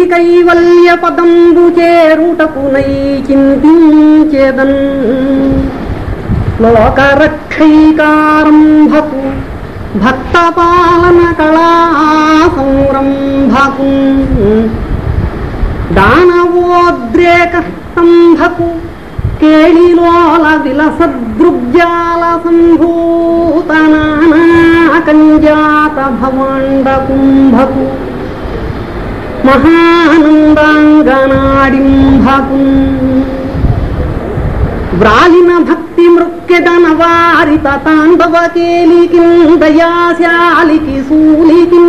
కైవల్య పదంబు చేరుటకు నై చింతించేదన్ లోకరక్షైకారంభకు భక్త పాలన కళా సంరంభకు దానవోద్రేక స్తంభకు కేళిలోల విలసదృగ్జాల సంభూత కంజాత భవాండ కుంభకు మహానందాంగనాడింభకు వ్రాలిన భక్తి మృక్కెదన వారిత తాండవ కేలికి దయాశాలికి సూలికి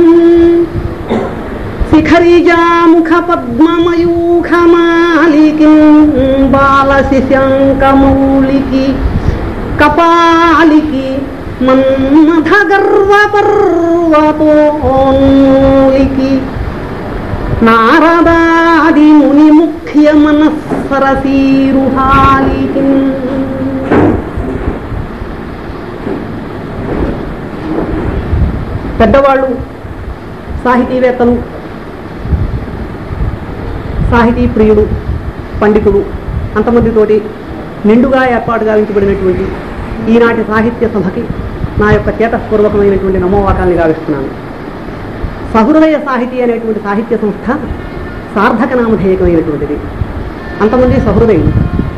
శిఖరిజాముఖ పద్మమయూఖమాలికి బాల శశాంకమౌలికి కపాలికి మన్మథ గర్వ పర్వతోన్మూలికి నారదాది ముని ముఖ్య మనస్సరసీరుహాలికి పెద్దవాళ్ళు సాహితీవేత్తలు సాహితీ ప్రియుడు పండితుడు అంతమందితోటి నిండుగా ఏర్పాటు గావించబడినటువంటి ఈనాటి సాహిత్య సభకి నా యొక్క చేతపూర్వకమైనటువంటి నమోవాకాల్ని గావిస్తున్నాను సహృదయ సాహితీ అనేటువంటి సాహిత్య సంస్థ సార్థక నామధేయకమైనటువంటిది అంతమంది సహృదయులు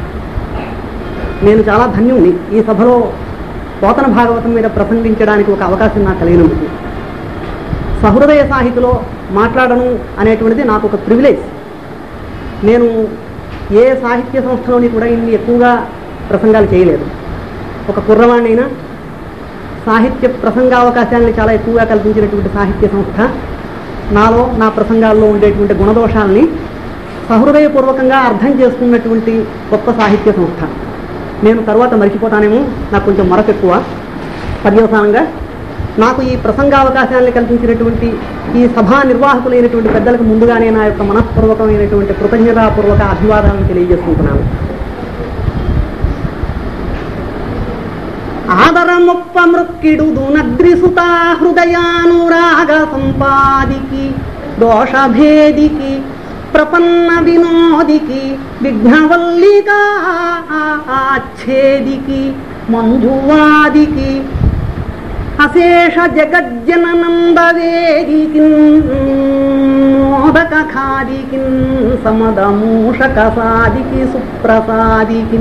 నేను చాలా ధన్యుణ్ణి ఈ సభలో పోతన భాగవతం మీద ప్రసంగించడానికి ఒక అవకాశం నాకు కలిగినందుకు సహృదయ సాహితిలో మాట్లాడను అనేటువంటిది నాకు ఒక ప్రివిలేజ్ నేను ఏ సాహిత్య సంస్థలోని కూడా ఇన్ని ఎక్కువగా ప్రసంగాలు చేయలేదు ఒక కుర్రవాణ్ణైనా సాహిత్య ప్రసంగావకాశాలను చాలా ఎక్కువగా కల్పించినటువంటి సాహిత్య సంస్థ నాలో నా ప్రసంగాల్లో ఉండేటువంటి గుణదోషాలని సహృదయపూర్వకంగా అర్థం చేసుకున్నటువంటి గొప్ప సాహిత్య సంస్థ నేను తర్వాత మర్చిపోతానేమో నాకు కొంచెం మరకెక్కువ పర్యవసానంగా నాకు ఈ ప్రసంగావకాశాలను కల్పించినటువంటి ఈ సభా నిర్వాహకులైనటువంటి పెద్దలకు ముందుగానే నా యొక్క మనఃపూర్వకమైనటువంటి కృతజ్ఞతాపూర్వక అభివాదాలను తెలియజేసుకుంటున్నాను ఆదరమొప్ప మృక్కిడుదు నద్రిసుతా హృదయానురాగ సంపాదికి దోషభేదికి ప్రపన్న వినోదికి విఘ్నవల్లికా ఆచ్ఛేదికి మంజువాదికి అశేష జగజ్జననందవేదికి మోదక ఖాదికి సమదమూషక సాదికి సుప్రసాదికి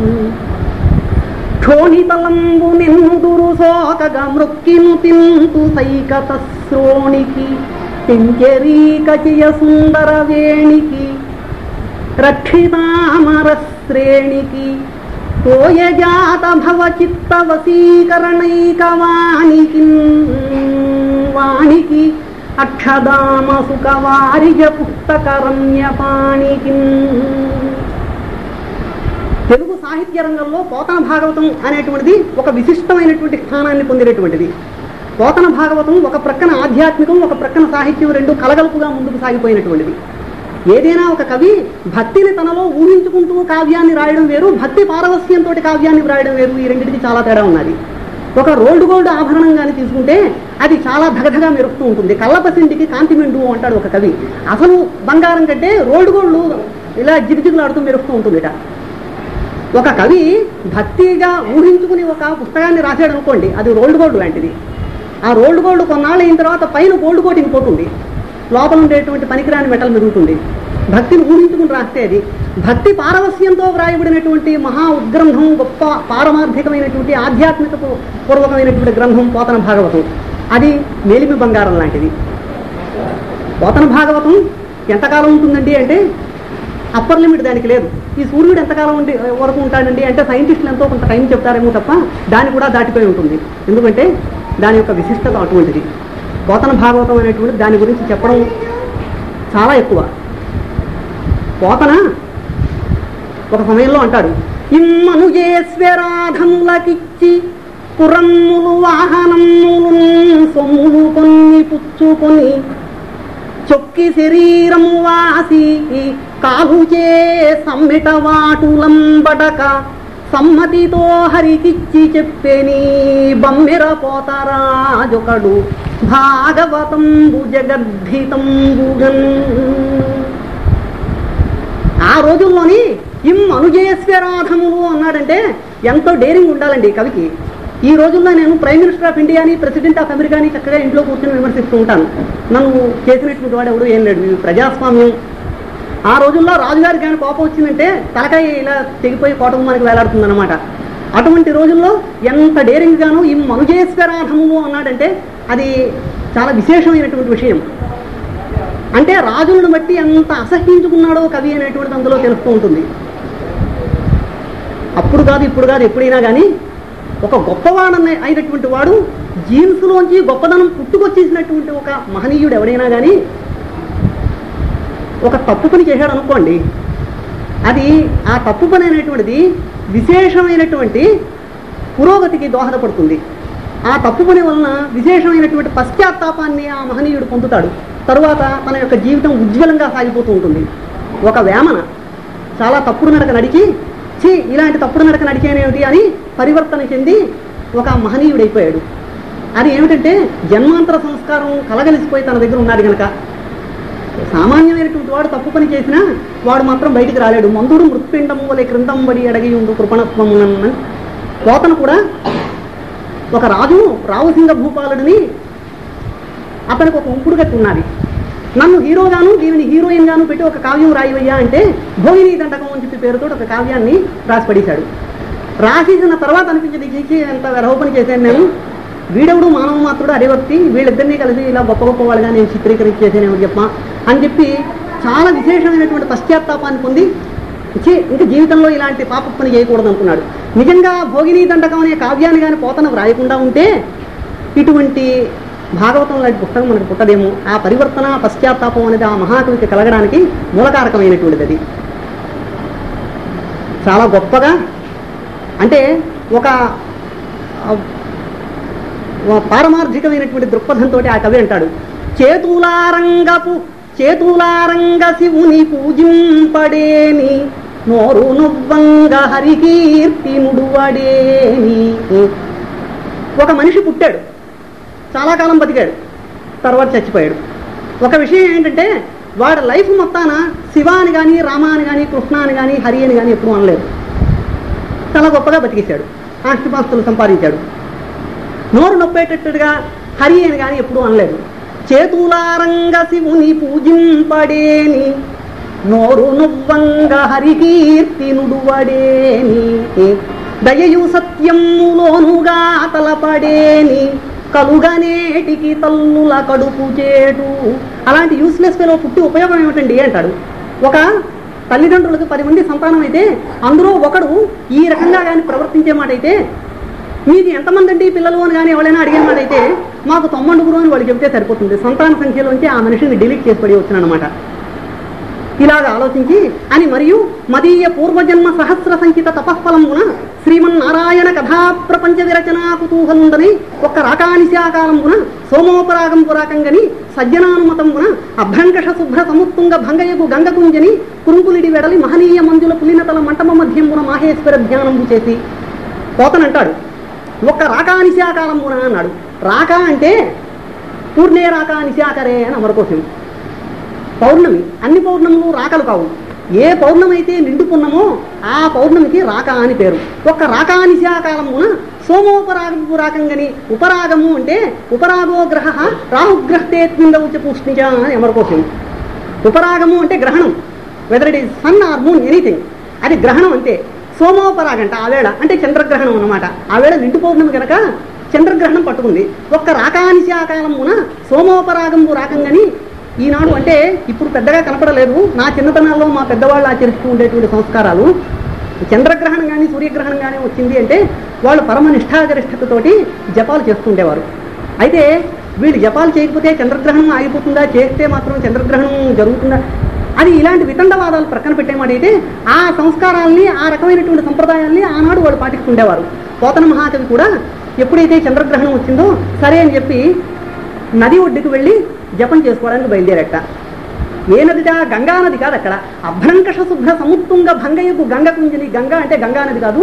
క్షోణితలంబు నిన్నుదురు సోకగ మృక్కిను తింతు సైకత శ్రోణికి పెంచెరీకచియ సుందర వేణికి రక్షితామర శ్రేణికి తోయజాత భవ చిత్త వశీకరణైక వాణికి వాణికి అక్షదామ సుఖ వారిజ పుస్తక రమ్యపాణికి తెలుగు సాహిత్య రంగంలో పోతన భాగవతం అనేటువంటిది ఒక విశిష్టమైనటువంటి స్థానాన్ని పొందినటువంటిది పోతన భాగవతం ఒక ప్రక్కన ఆధ్యాత్మికం ఒక ప్రక్కన సాహిత్యం రెండు కలగలుపుగా ముందుకు సాగిపోయినటువంటిది ఏదైనా ఒక కవి భక్తిని తనలో ఊహించుకుంటూ కావ్యాన్ని రాయడం వేరు భక్తి పారవస్యంతో కావ్యాన్ని రాయడం వేరు ఈ రెండింటికి చాలా తేడా ఉన్నది ఒక రోల్డ్ గోల్డ్ ఆభరణం కానీ తీసుకుంటే అది చాలా ధగధగా మెరుస్తూ ఉంటుంది కళ్ళపసిండికి కాంతి మెండు అంటాడు ఒక కవి అసలు బంగారం కంటే రోల్డ్ గోల్డ్ ఇలా జిగిజిగులాడుతూ మెరుస్తూ ఉంటుందిట ఒక కవి భక్తిగా ఊహించుకుని ఒక పుస్తకాన్ని రాశాడు అనుకోండి అది రోల్డ్ గోల్డ్ లాంటిది ఆ రోల్డ్ గోల్డ్ కొన్నాళ్ళు అయిన తర్వాత పైన గోల్డ్ కోటింగ్ పోతుంది లోపల ఉండేటువంటి పనికిరాని మెటల్ మెరుగుతుంది భక్తిని ఊహించుకుని రాస్తే అది భక్తి పారవస్యంతో వ్రాయబడినటువంటి మహా ఉద్గ్రంథం గొప్ప పారమార్థికమైనటువంటి ఆధ్యాత్మిక పూ- పూర్వకమైనటువంటి గ్రంథం పోతన భాగవతం అది మేలిమి బంగారం లాంటిది పోతన భాగవతం ఎంతకాలం ఉంటుందండి అంటే అప్పర్ లిమిట్ దానికి లేదు ఈ సూర్యుడు ఎంతకాలం ఉండి వరకు ఉంటాడండి అంటే సైంటిస్టులు ఎంతో కొంత టైం చెప్తారేమో తప్ప దాన్ని కూడా దాటిపోయి ఉంటుంది ఎందుకంటే దాని యొక్క విశిష్టత అటువంటిది పోతన భాగవతం అనేటువంటి దాని గురించి చెప్పడం చాలా ఎక్కువ పోతన ఒక సమయంలో అంటాడు ఇమ్మను చేస్వరాధములకిచ్చి పురమ్ములు వాహనములు సొమ్ములు కొన్ని పుచ్చుకొని చొక్కి శరీరము వాసి కాలుచే సమ్మిట వాటులంబడక సమ్మతితో హరికిచ్చి చెప్పేని బమ్మెర పోతరాజొకడు భాగవతంబు జగద్ధితంబుగన్ ఆ రోజుల్లోని ఇం అనుజయస్వరాధములు అన్నాడంటే ఎంతో డేరింగ్ ఉండాలండి ఈ కవికి ఈ రోజుల్లో నేను ప్రైమ్ మినిస్టర్ ఆఫ్ ఇండియాని ప్రెసిడెంట్ ఆఫ్ అమెరికాని చక్కగా ఇంట్లో కూర్చొని విమర్శిస్తూ ఉంటాను నన్ను చేసినటువంటి వాడు ఎవడు ఏం లేడు ఇది ప్రజాస్వామ్యం ఆ రోజుల్లో రాజుగారికి కానీ కోపం వచ్చిందంటే తలకాయ ఇలా తెగిపోయి కోటగుమ్మానికి వేలాడుతుందన్నమాట అటువంటి రోజుల్లో ఎంత డేరింగ్ గాను ఈ మనుజేశ్వరాధములు అన్నాడంటే అది చాలా విశేషమైనటువంటి విషయం అంటే రాజులను బట్టి ఎంత అసహించుకున్నాడో కవి అనేటువంటిది అందులో తెలుస్తూ ఉంటుంది అప్పుడు కాదు ఇప్పుడు కాదు ఎప్పుడైనా కానీ ఒక గొప్పవాడన్న అయినటువంటి వాడు జీన్స్లోంచి గొప్పదనం పుట్టుకొచ్చేసినటువంటి ఒక మహనీయుడు ఎవడైనా కానీ ఒక తప్పు పని చేశాడు అనుకోండి అది ఆ తప్పు పని అనేటువంటిది విశేషమైనటువంటి పురోగతికి దోహదపడుతుంది ఆ తప్పు పని వలన విశేషమైనటువంటి పశ్చాత్తాపాన్ని ఆ మహనీయుడు పొందుతాడు తరువాత తన యొక్క జీవితం ఉజ్వలంగా సాగిపోతూ ఉంటుంది ఒక వేమన చాలా తప్పుడు నడక నడిచి ఛీ ఇలాంటి తప్పుడు నడక నడిచేనేమిటి అని పరివర్తన చెంది ఒక మహనీయుడైపోయాడు అది ఏమిటంటే జన్మాంతర సంస్కారం కలగలిసిపోయి తన దగ్గర ఉన్నాడు గనక సామాన్యమైనటువంటి వాడు తప్పు పని చేసినా వాడు మాత్రం బయటికి రాలేడు మందుడు మృత్పిండము వలె క్రిందం బడి అడగి ఉండు కృపణత్వమునని పోతను కూడా ఒక రాజు రావుసింగ భూపాలుడిని అతనికి ఒక ఉంపుడు కట్టి ఉన్నది నన్ను హీరోగాను దీనిని హీరోయిన్ గాను పెట్టి ఒక కావ్యం రాయివయ్యా అంటే భోగిని దండకం అని చెప్పి పేరుతో ఒక కావ్యాన్ని రాసి పడేశాడు రాసేసిన తర్వాత అనిపించింది చేసి ఎంత వెరవ పని చేశాను నేను వీడెవడు మానవ మాత్రుడు అడివర్తి వీళ్ళిద్దరినీ కలిసి ఇలా గొప్ప గొప్ప వాళ్ళుగా నేను చిత్రీకరించేసానేమో చెప్పమా అని చెప్పి చాలా విశేషమైనటువంటి పశ్చాత్తాపాన్ని పొంది ఛీ, ఇంకా జీవితంలో ఇలాంటి పాప పని చేయకూడదు అనుకున్నాడు నిజంగా భోగిని దండకం అనే కావ్యాన్ని కానీ పోతన వ్రాయకుండా ఉంటే ఇటువంటి భాగవతం లాంటి పుస్తకం మనకు పుట్టదేమో ఆ పరివర్తన పశ్చాత్తాపం అనేది ఆ మహాకవికి కలగడానికి మూలకారకమైనటువంటిది అది చాలా గొప్పగా అంటే ఒక ఆ, ఒక పారమార్థికమైనటువంటి దృక్పథంతో ఆ కవి అంటాడు చేతులారంగపు చేతులారంగ శివుని పూజింపడేని నోరు నువ్వంగ హరికీర్తి నుడువడేని ఒక మనిషి పుట్టాడు చాలా కాలం బతికాడు తర్వాత చచ్చిపోయాడు ఒక విషయం ఏంటంటే వాడి లైఫ్ మొత్తాన శివ అని కానీ రామ అని కానీ కృష్ణ అని కానీ హరి అని కానీ ఎప్పుడూ అనలేదు చాలా గొప్పగా బతికేశాడు ఆస్తిపాస్తులు సంపాదించాడు నోరు నొప్పేటట్టుగా హరి అని కానీ ఎప్పుడూ అనలేదు చేతులారంగ శివుని పూజింపడేని నోరు నువ్వంగ హరికీర్తి నుడువడేని దయయు సత్యములోనుగా తలపడేని కలుగనేటికి తల్లుల కడుపు చేటు అలాంటి యూస్లెస్ ఫెలో పుట్టి ఉపయోగం ఏమిటండి అంటాడు ఒక తల్లిదండ్రులకు పది మంది సంతానం అయితే అందులో ఒకడు ఈ రకంగా కానీ ప్రవర్తించే మాట అయితే మీది ఎంతమంది అండి పిల్లలు అని కానీ ఎవరైనా అడిగిన మాట అయితే మాకు తొమ్మండుగురు అని వాళ్ళు చెబితే సరిపోతుంది సంతాన సంఖ్యలోంచి ఆ మనిషిని డిలీట్ చేసి పడి వచ్చానమాట ఇలాగ ఆలోచించి అని మరియు మదీయ పూర్వజన్మ సహస్ర సంచిత తపఃఫలమున శ్రీమన్నారాయణ కథా ప్రపంచ విరచనా కుతూహలుందని ఒక్క రాకానిశాకాలంబున సోమోపరాగం పురాకంగని సజ్జనానుమతంబున అభ్రంకష శుభ్ర సముత్తుంగ భంగయకు గంగకుంజని కురుంకులిడి వెడలి మహనీయ మంజుల పులినతల మంటమ మధ్యంబున మాహేశ్వర ధ్యానంబు చేసి పోతనంటాడు ఒక్క రాకా నిశాకాలంబున అన్నాడు రాకా అంటే పూర్ణే రాకా నిశాకరే అని అమరకోశం పౌర్ణమి అన్ని పౌర్ణములు రాకలు కావు ఏ పౌర్ణమి అయితే నిండుకున్నామో ఆ పౌర్ణమికి రాక అని పేరు ఒక్క రాకా నిశాకాలమున సోమోపరాగము రాకంగని ఉపరాగము అంటే ఉపరాగో గ్రహ రాహుగ్రహతే ఉచ పూష్ణిజ అని అమరకోశం ఉపరాగము అంటే గ్రహణం whether it is sun or moon anything అది గ్రహణం అంతే సోమోపరాగంట ఆ వేళ అంటే చంద్రగ్రహణం అన్నమాట ఆ వేళ నిండు పౌర్ణమి కనుక చంద్రగ్రహణం పట్టుకుంది ఒక్క రాకానిశాకాలమున సోమోపరాగము రాకంగని ఈనాడు అంటే ఇప్పుడు పెద్దగా కనపడలేదు నా చిన్నతనాల్లో మా పెద్దవాళ్ళు ఆచరిస్తూ ఉండేటువంటి సంస్కారాలు చంద్రగ్రహణం కానీ సూర్యగ్రహణం కానీ వచ్చింది అంటే వాళ్ళు పరమ నిష్ఠాగరిష్టతతోటి జపాలు చేస్తుండేవారు అయితే వీళ్ళు జపాలు చేయకపోతే చంద్రగ్రహణం ఆగిపోతుందా చేస్తే మాత్రం చంద్రగ్రహణం జరుగుతుందా అది ఇలాంటి వితండవాదాలు ప్రక్కన పెట్టేమాట అయితే ఆ సంస్కారాల్ని ఆ రకమైనటువంటి సంప్రదాయాల్ని ఆనాడు వాళ్ళు పాటిస్తుండేవారు పోతన మహాకవి కూడా ఎప్పుడైతే చంద్రగ్రహణం వచ్చిందో సరే అని చెప్పి నది ఒడ్డుకు వెళ్ళి జపం చేసుకోవడానికి బయలుదేరట ఏ నదిట గంగా నది కాదు అక్కడ అభ్రంకష శుభ్ర సముత్తుంగ భంగయ్యకు గంగ కుంజలి గంగ అంటే గంగా నది కాదు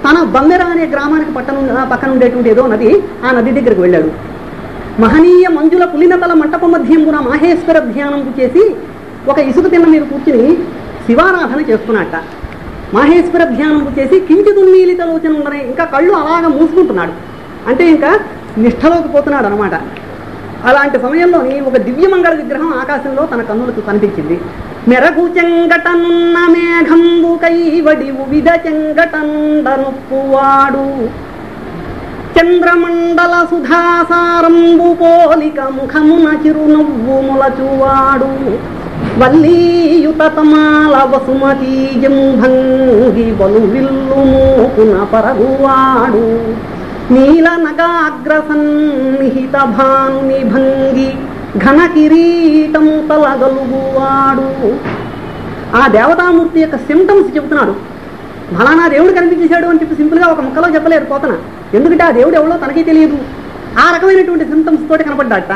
తన బందెర అనే గ్రామానికి పట్టణ పక్కన ఉండేటువంటి ఏదో నది ఆ నది దగ్గరికి వెళ్ళాడు మహనీయ మంజుల పులినతల మంటప మధ్యంబున మాహేశ్వర ధ్యానం చేసి ఒక ఇసుక తిన్న మీద కూర్చుని శివారాధన చేస్తున్నట్ట మాహేశ్వర ధ్యానం చేసి కించిదున్నీలిత లోచన ఉండనే ఇంకా కళ్ళు అలాగ మూసుకుంటున్నాడు అంటే ఇంకా నిష్ఠలోకి పోతున్నాడు అనమాట అలాంటి సమయంలోని ఒక దివ్యమంగళ విగ్రహం ఆకాశంలో తన కన్నులకు కనిపించింది మెరగు చెంగటనున్న మేఘంబు కైవడి విధ చెంగటండనుప్పువాడు చంద్రమండల సుధాసారంబు పోలిక ముఖమున చిరునవ్వు ములచువాడు వల్లీయుత తమాల వసుమతీజం భంగి బలు విల్లు మోకున పరగువాడు నీల నగాగ్ర సన్నిహిత భానుని భంగి ఘన కిరీటము తలగలుగువాడు ఆ దేవతామూర్తి యొక్క సిమ్టమ్స్ చెబుతున్నాడు ఫలానా దేవుడు కనిపించేశాడు అని చెప్పి సింపుల్గా ఒక ముక్కలో చెప్పలేరు పోతన ఎందుకంటే ఆ దేవుడు ఎవడో తనకే తెలియదు ఆ రకమైనటువంటి సిమ్టమ్స్ తోటి కనపడ్డాట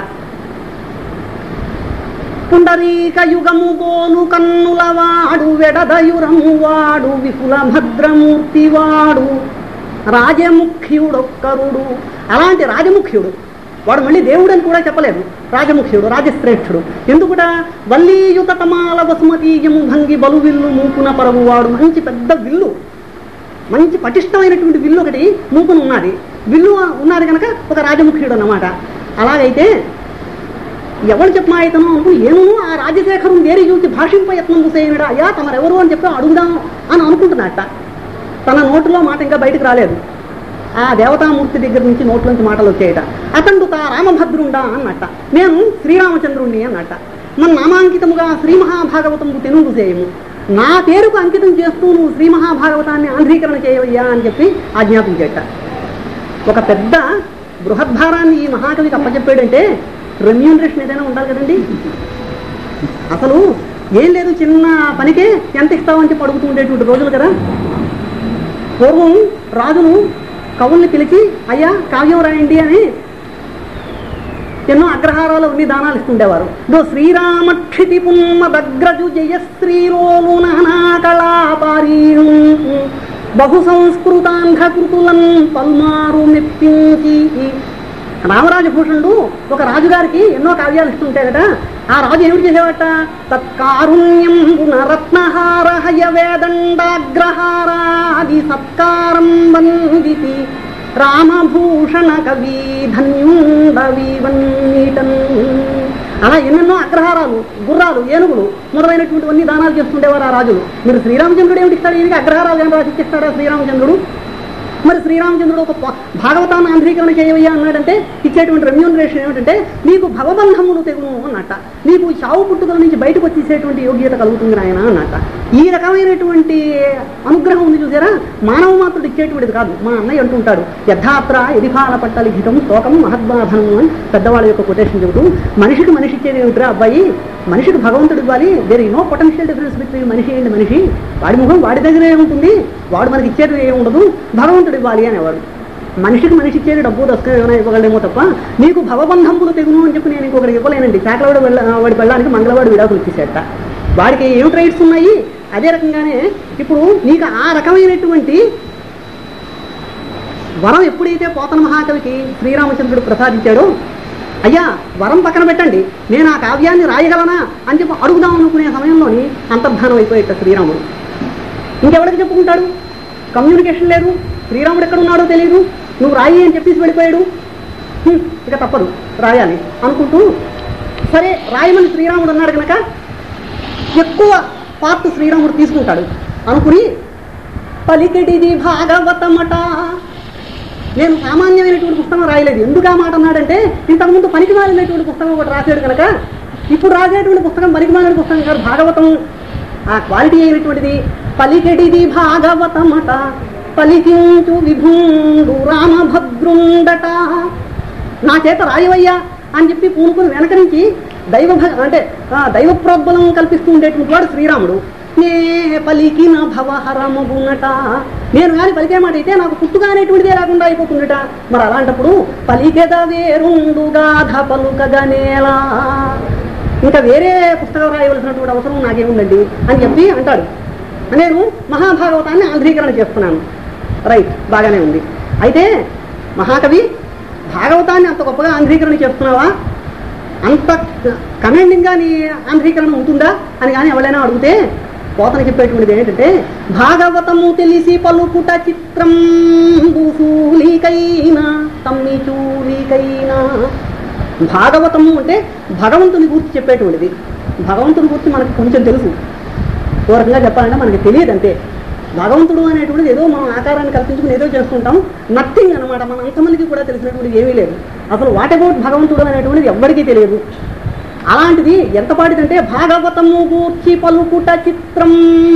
పుండరీక యుగము బోలు కన్నుల వాడు వెడదయురము వాడు విపుల భద్రమూర్తి వాడు రాజముఖ్యుడొక్కరుడు అలాంటి రాజముఖ్యుడు వాడు మళ్ళీ దేవుడు అని కూడా చెప్పలేదు రాజముఖ్యుడు రాజశ్రేష్ఠుడు ఎందుకుట వల్లీయుత తమాల వసుమతీయము భంగి బలు విల్లు మూకున పరవు వాడు మంచి పెద్ద విల్లు మంచి పటిష్టమైనటువంటి విల్లు ఒకటి మూకున ఉన్నది విల్లు ఉన్నది కనుక ఒక రాజముఖ్యుడు అన్నమాట అలాగైతే ఎవరు చెప్పమా ఇతను అనుకుని ఏమో ఆ రాజశేఖరం వేరే చూసి భాషింప యత్నం చూసేయనడా అయ్యా తమరెవరు అని చెప్పి అడుగుదాం అని అనుకుంటున్నట్ట తన నోటిలో మాట ఇంకా బయటకు రాలేదు ఆ దేవతామూర్తి దగ్గర నుంచి నోట్లోంచి మాటలు వచ్చాయట అతండు తా రామభద్రుండా అన్నట్ట నేను శ్రీరామచంద్రుణ్ణి అన్నట్ట మన నామాంకితముగా శ్రీ మహాభాగవతము తెలుగు చేయము నా పేరుకు అంకితం చేస్తూ నువ్వు శ్రీ మహాభాగవతాన్ని ఆంధ్రీకరణ చేయవయ్యా అని చెప్పి ఆజ్ఞాపించేట ఒక పెద్ద బృహద్భారాన్ని ఈ మహాకవికి అప్పచెప్పాడంటే రెమ్యూనరేషన్ ఏదైనా ఉండాలి కదండి అసలు ఏం లేదు చిన్న పనికే ఎంత ఇస్తావని చెప్పి అడుగుతూ ఉండేటువంటి రోజులు కదా పూర్వం రాజును కవుల్ని పిలిచి అయ్యా కావ్యం రాయండి అని ఎన్నో అగ్రహారాలు ఉన్ని దానాలు ఇస్తుండేవారు దో శ్రీరామక్షితి పున్మదగ్రజు జయశ్రీరోలు నానా కళాపారీణు బహు సంస్కృతాంధ్రకృతులం పల్మారు మెప్పించి రామరాజభూషణుడు ఒక రాజుగారికి ఎన్నో కావ్యాలు ఇస్తుంటాడట ఆ రాజు ఏమిటి చేసేవాట తత్కారుణ్యం రత్నహార హయ వేదండాగ్రహారాది సత్కారం వందితి రామభూషణ కవి ధన్యుండవీవన్నీటన్ అలా ఎన్నెన్నో అగ్రహారాలు గుర్రాలు ఏనుగులు మొదలైనటువంటివన్నీ దానాలు చేస్తుండేవారు ఆ రాజులు మీరు శ్రీరామచంద్రుడు ఏమిటి ఇస్తాడు ఈయనకి అగ్రహారాలు ఏం రాసి ఇస్తాడా శ్రీరామచంద్రుడు మరి శ్రీరామచంద్రుడు ఒక ప- భాగవతాన్ని ఆంధ్రీకరణ చేయవయ్యా అన్నాడంటే ఇచ్చేటువంటి రెమ్యూనరేషన్ ఏమిటంటే నీకు భవబంధములు తెగును అన్నట్ట నీకు చావు పుట్టుకల నుంచి బయటకు వచ్చేసేటువంటి యోగ్యత కలుగుతుంది నాయన అన్నట్ట ఈ రకమైనటువంటి అనుగ్రహం ఉంది చూసారా మానవ మాత్రుడు ఇచ్చేటువంటిది కాదు మా అన్నయ్య అంటుంటాడు యథాత్ర ఎదిఫాల పట్ట లిఖితం శోకం మహద్బాధనం అని పెద్దవాళ్ళ యొక్క కొటేషన్ చెబుతూ మనిషికి మనిషి ఇచ్చేది ఏమిట్రా అబ్బాయి మనిషికి భగవంతుడు ఇవ్వాలి there no potential difference between మనిషి అండ్ మనిషి వాడి ముఖం వాడి దగ్గరే ఉంటుంది వాడు మనకి ఇచ్చేది ఏమి ఉండదు భగవంతుడు ఇవ్వాలి అనేవాడు మనిషికి మనిషి ఇచ్చేది డబ్బు దస్కం ఏమైనా ఇవ్వగలడేమో తప్ప నీకు భవబంధంపులు తెగును అని చెప్పి నేను ఇంకొకరికి ఇవ్వలేనండి చాకలవాడు వెళ్ళ వాడి పెళ్ళడానికి మంగళవాడు విడాకులు ఇచ్చేసేట వాడికి ఏమిటి రైట్స్ ఉన్నాయి అదే రకంగానే ఇప్పుడు నీకు ఆ రకమైనటువంటి వరం ఎప్పుడైతే పోతన మహాకవికి శ్రీరామచంద్రుడు ప్రసాదించాడో అయ్యా వరం పక్కన పెట్టండి నేను ఆ కావ్యాన్ని రాయగలనా అని చెప్పి అడుగుదాం అనుకునే సమయంలోని అంతర్ధానం అయిపోయేట శ్రీరాముడు ఇంకెవరికి చెప్పుకుంటాడు కమ్యూనికేషన్ లేదు శ్రీరాముడు ఎక్కడ ఉన్నాడో తెలియదు నువ్వు రాయి అని చెప్పేసి వెళ్ళిపోయాడు హ్మ్, ఇక తప్పదు రాయాలి అనుకుంటూ సరే రాయమని శ్రీరాముడు అన్నాడు కనుక ఎక్కువ పార్ట్ శ్రీరాముడు తీసుకుంటాడు అనుకుని పలికిడిది భాగవతమట నేను సామాన్యమైనటువంటి పుస్తకం రాయలేదు ఎందుకు ఆ మాట అన్నాడంటే ఇంతకుముందు పనికి మాలినటువంటి పుస్తకం ఒకటి రాశాడు కనుక ఇప్పుడు రాసేటువంటి పుస్తకం పనికి మాలిన పుస్తకం కాదు భాగవతం ఆ క్వాలిటీ అయినటువంటిది పలికెడిది భాగవతమట పలికించు విభూండు రామభద్రుండట నా చేత రాయవయ్యా అని చెప్పి పూనుకుని వెనక నుంచి దైవ భ- అంటే ఆ, దైవ ప్రోద్బలం కల్పిస్తూ ఉండేటువంటి వాడు శ్రీరాముడు నే పలికిన భవహరమగునట నేను కానీ పలికే మాట అయితే నాకు పుట్టుక అనేటువంటిదే లేకుండా అయిపోతుందట మరి అలాంటప్పుడు పలికెద వేరుండు గాథ పలుకగనేలా ఇంకా వేరే పుస్తకం రాయవలసినటువంటి అవసరం నాకేముందండి అని చెప్పి అంటాడు నేను మహాభాగవతాన్ని ఆంధ్రీకరణ చేస్తున్నాను రైట్ బాగానే ఉంది అయితే మహాకవి భాగవతాన్ని అంత గొప్పగా ఆంధ్రీకరణ చేస్తున్నావా అంత కమెండింగ్గా నీ ఆంధ్రీకరణ ఉంటుందా అని కానీ ఎవరైనా అడిగితే పోతన చెప్పేటువంటిది ఏంటంటే భాగవతము తెలిసి పలుకుట చిత్రం బూసూలికైనా తమ్మి చూలికైనా భాగవతము అంటే భగవంతుని గురించి చెప్పేటువంటిది భగవంతుని గురించి మనకు కొంచెం తెలుసు ఓ రకంగా చెప్పాలంటే మనకి తెలియదు అంతే భగవంతుడు అనేటువంటిది ఏదో మనం ఆకారాన్ని కల్పించుకుని ఏదో చేస్తుంటాం నథింగ్ అనమాట మన అంతమందికి కూడా తెలిసినటువంటిది ఏమీ లేదు అసలు వాట్ అబౌట్ భగవంతుడు అనేటువంటిది ఎవ్వరికీ తెలియదు అలాంటిది ఎంత పాటిదంటే భాగవతము గూర్చి పలుకుట చిత్రం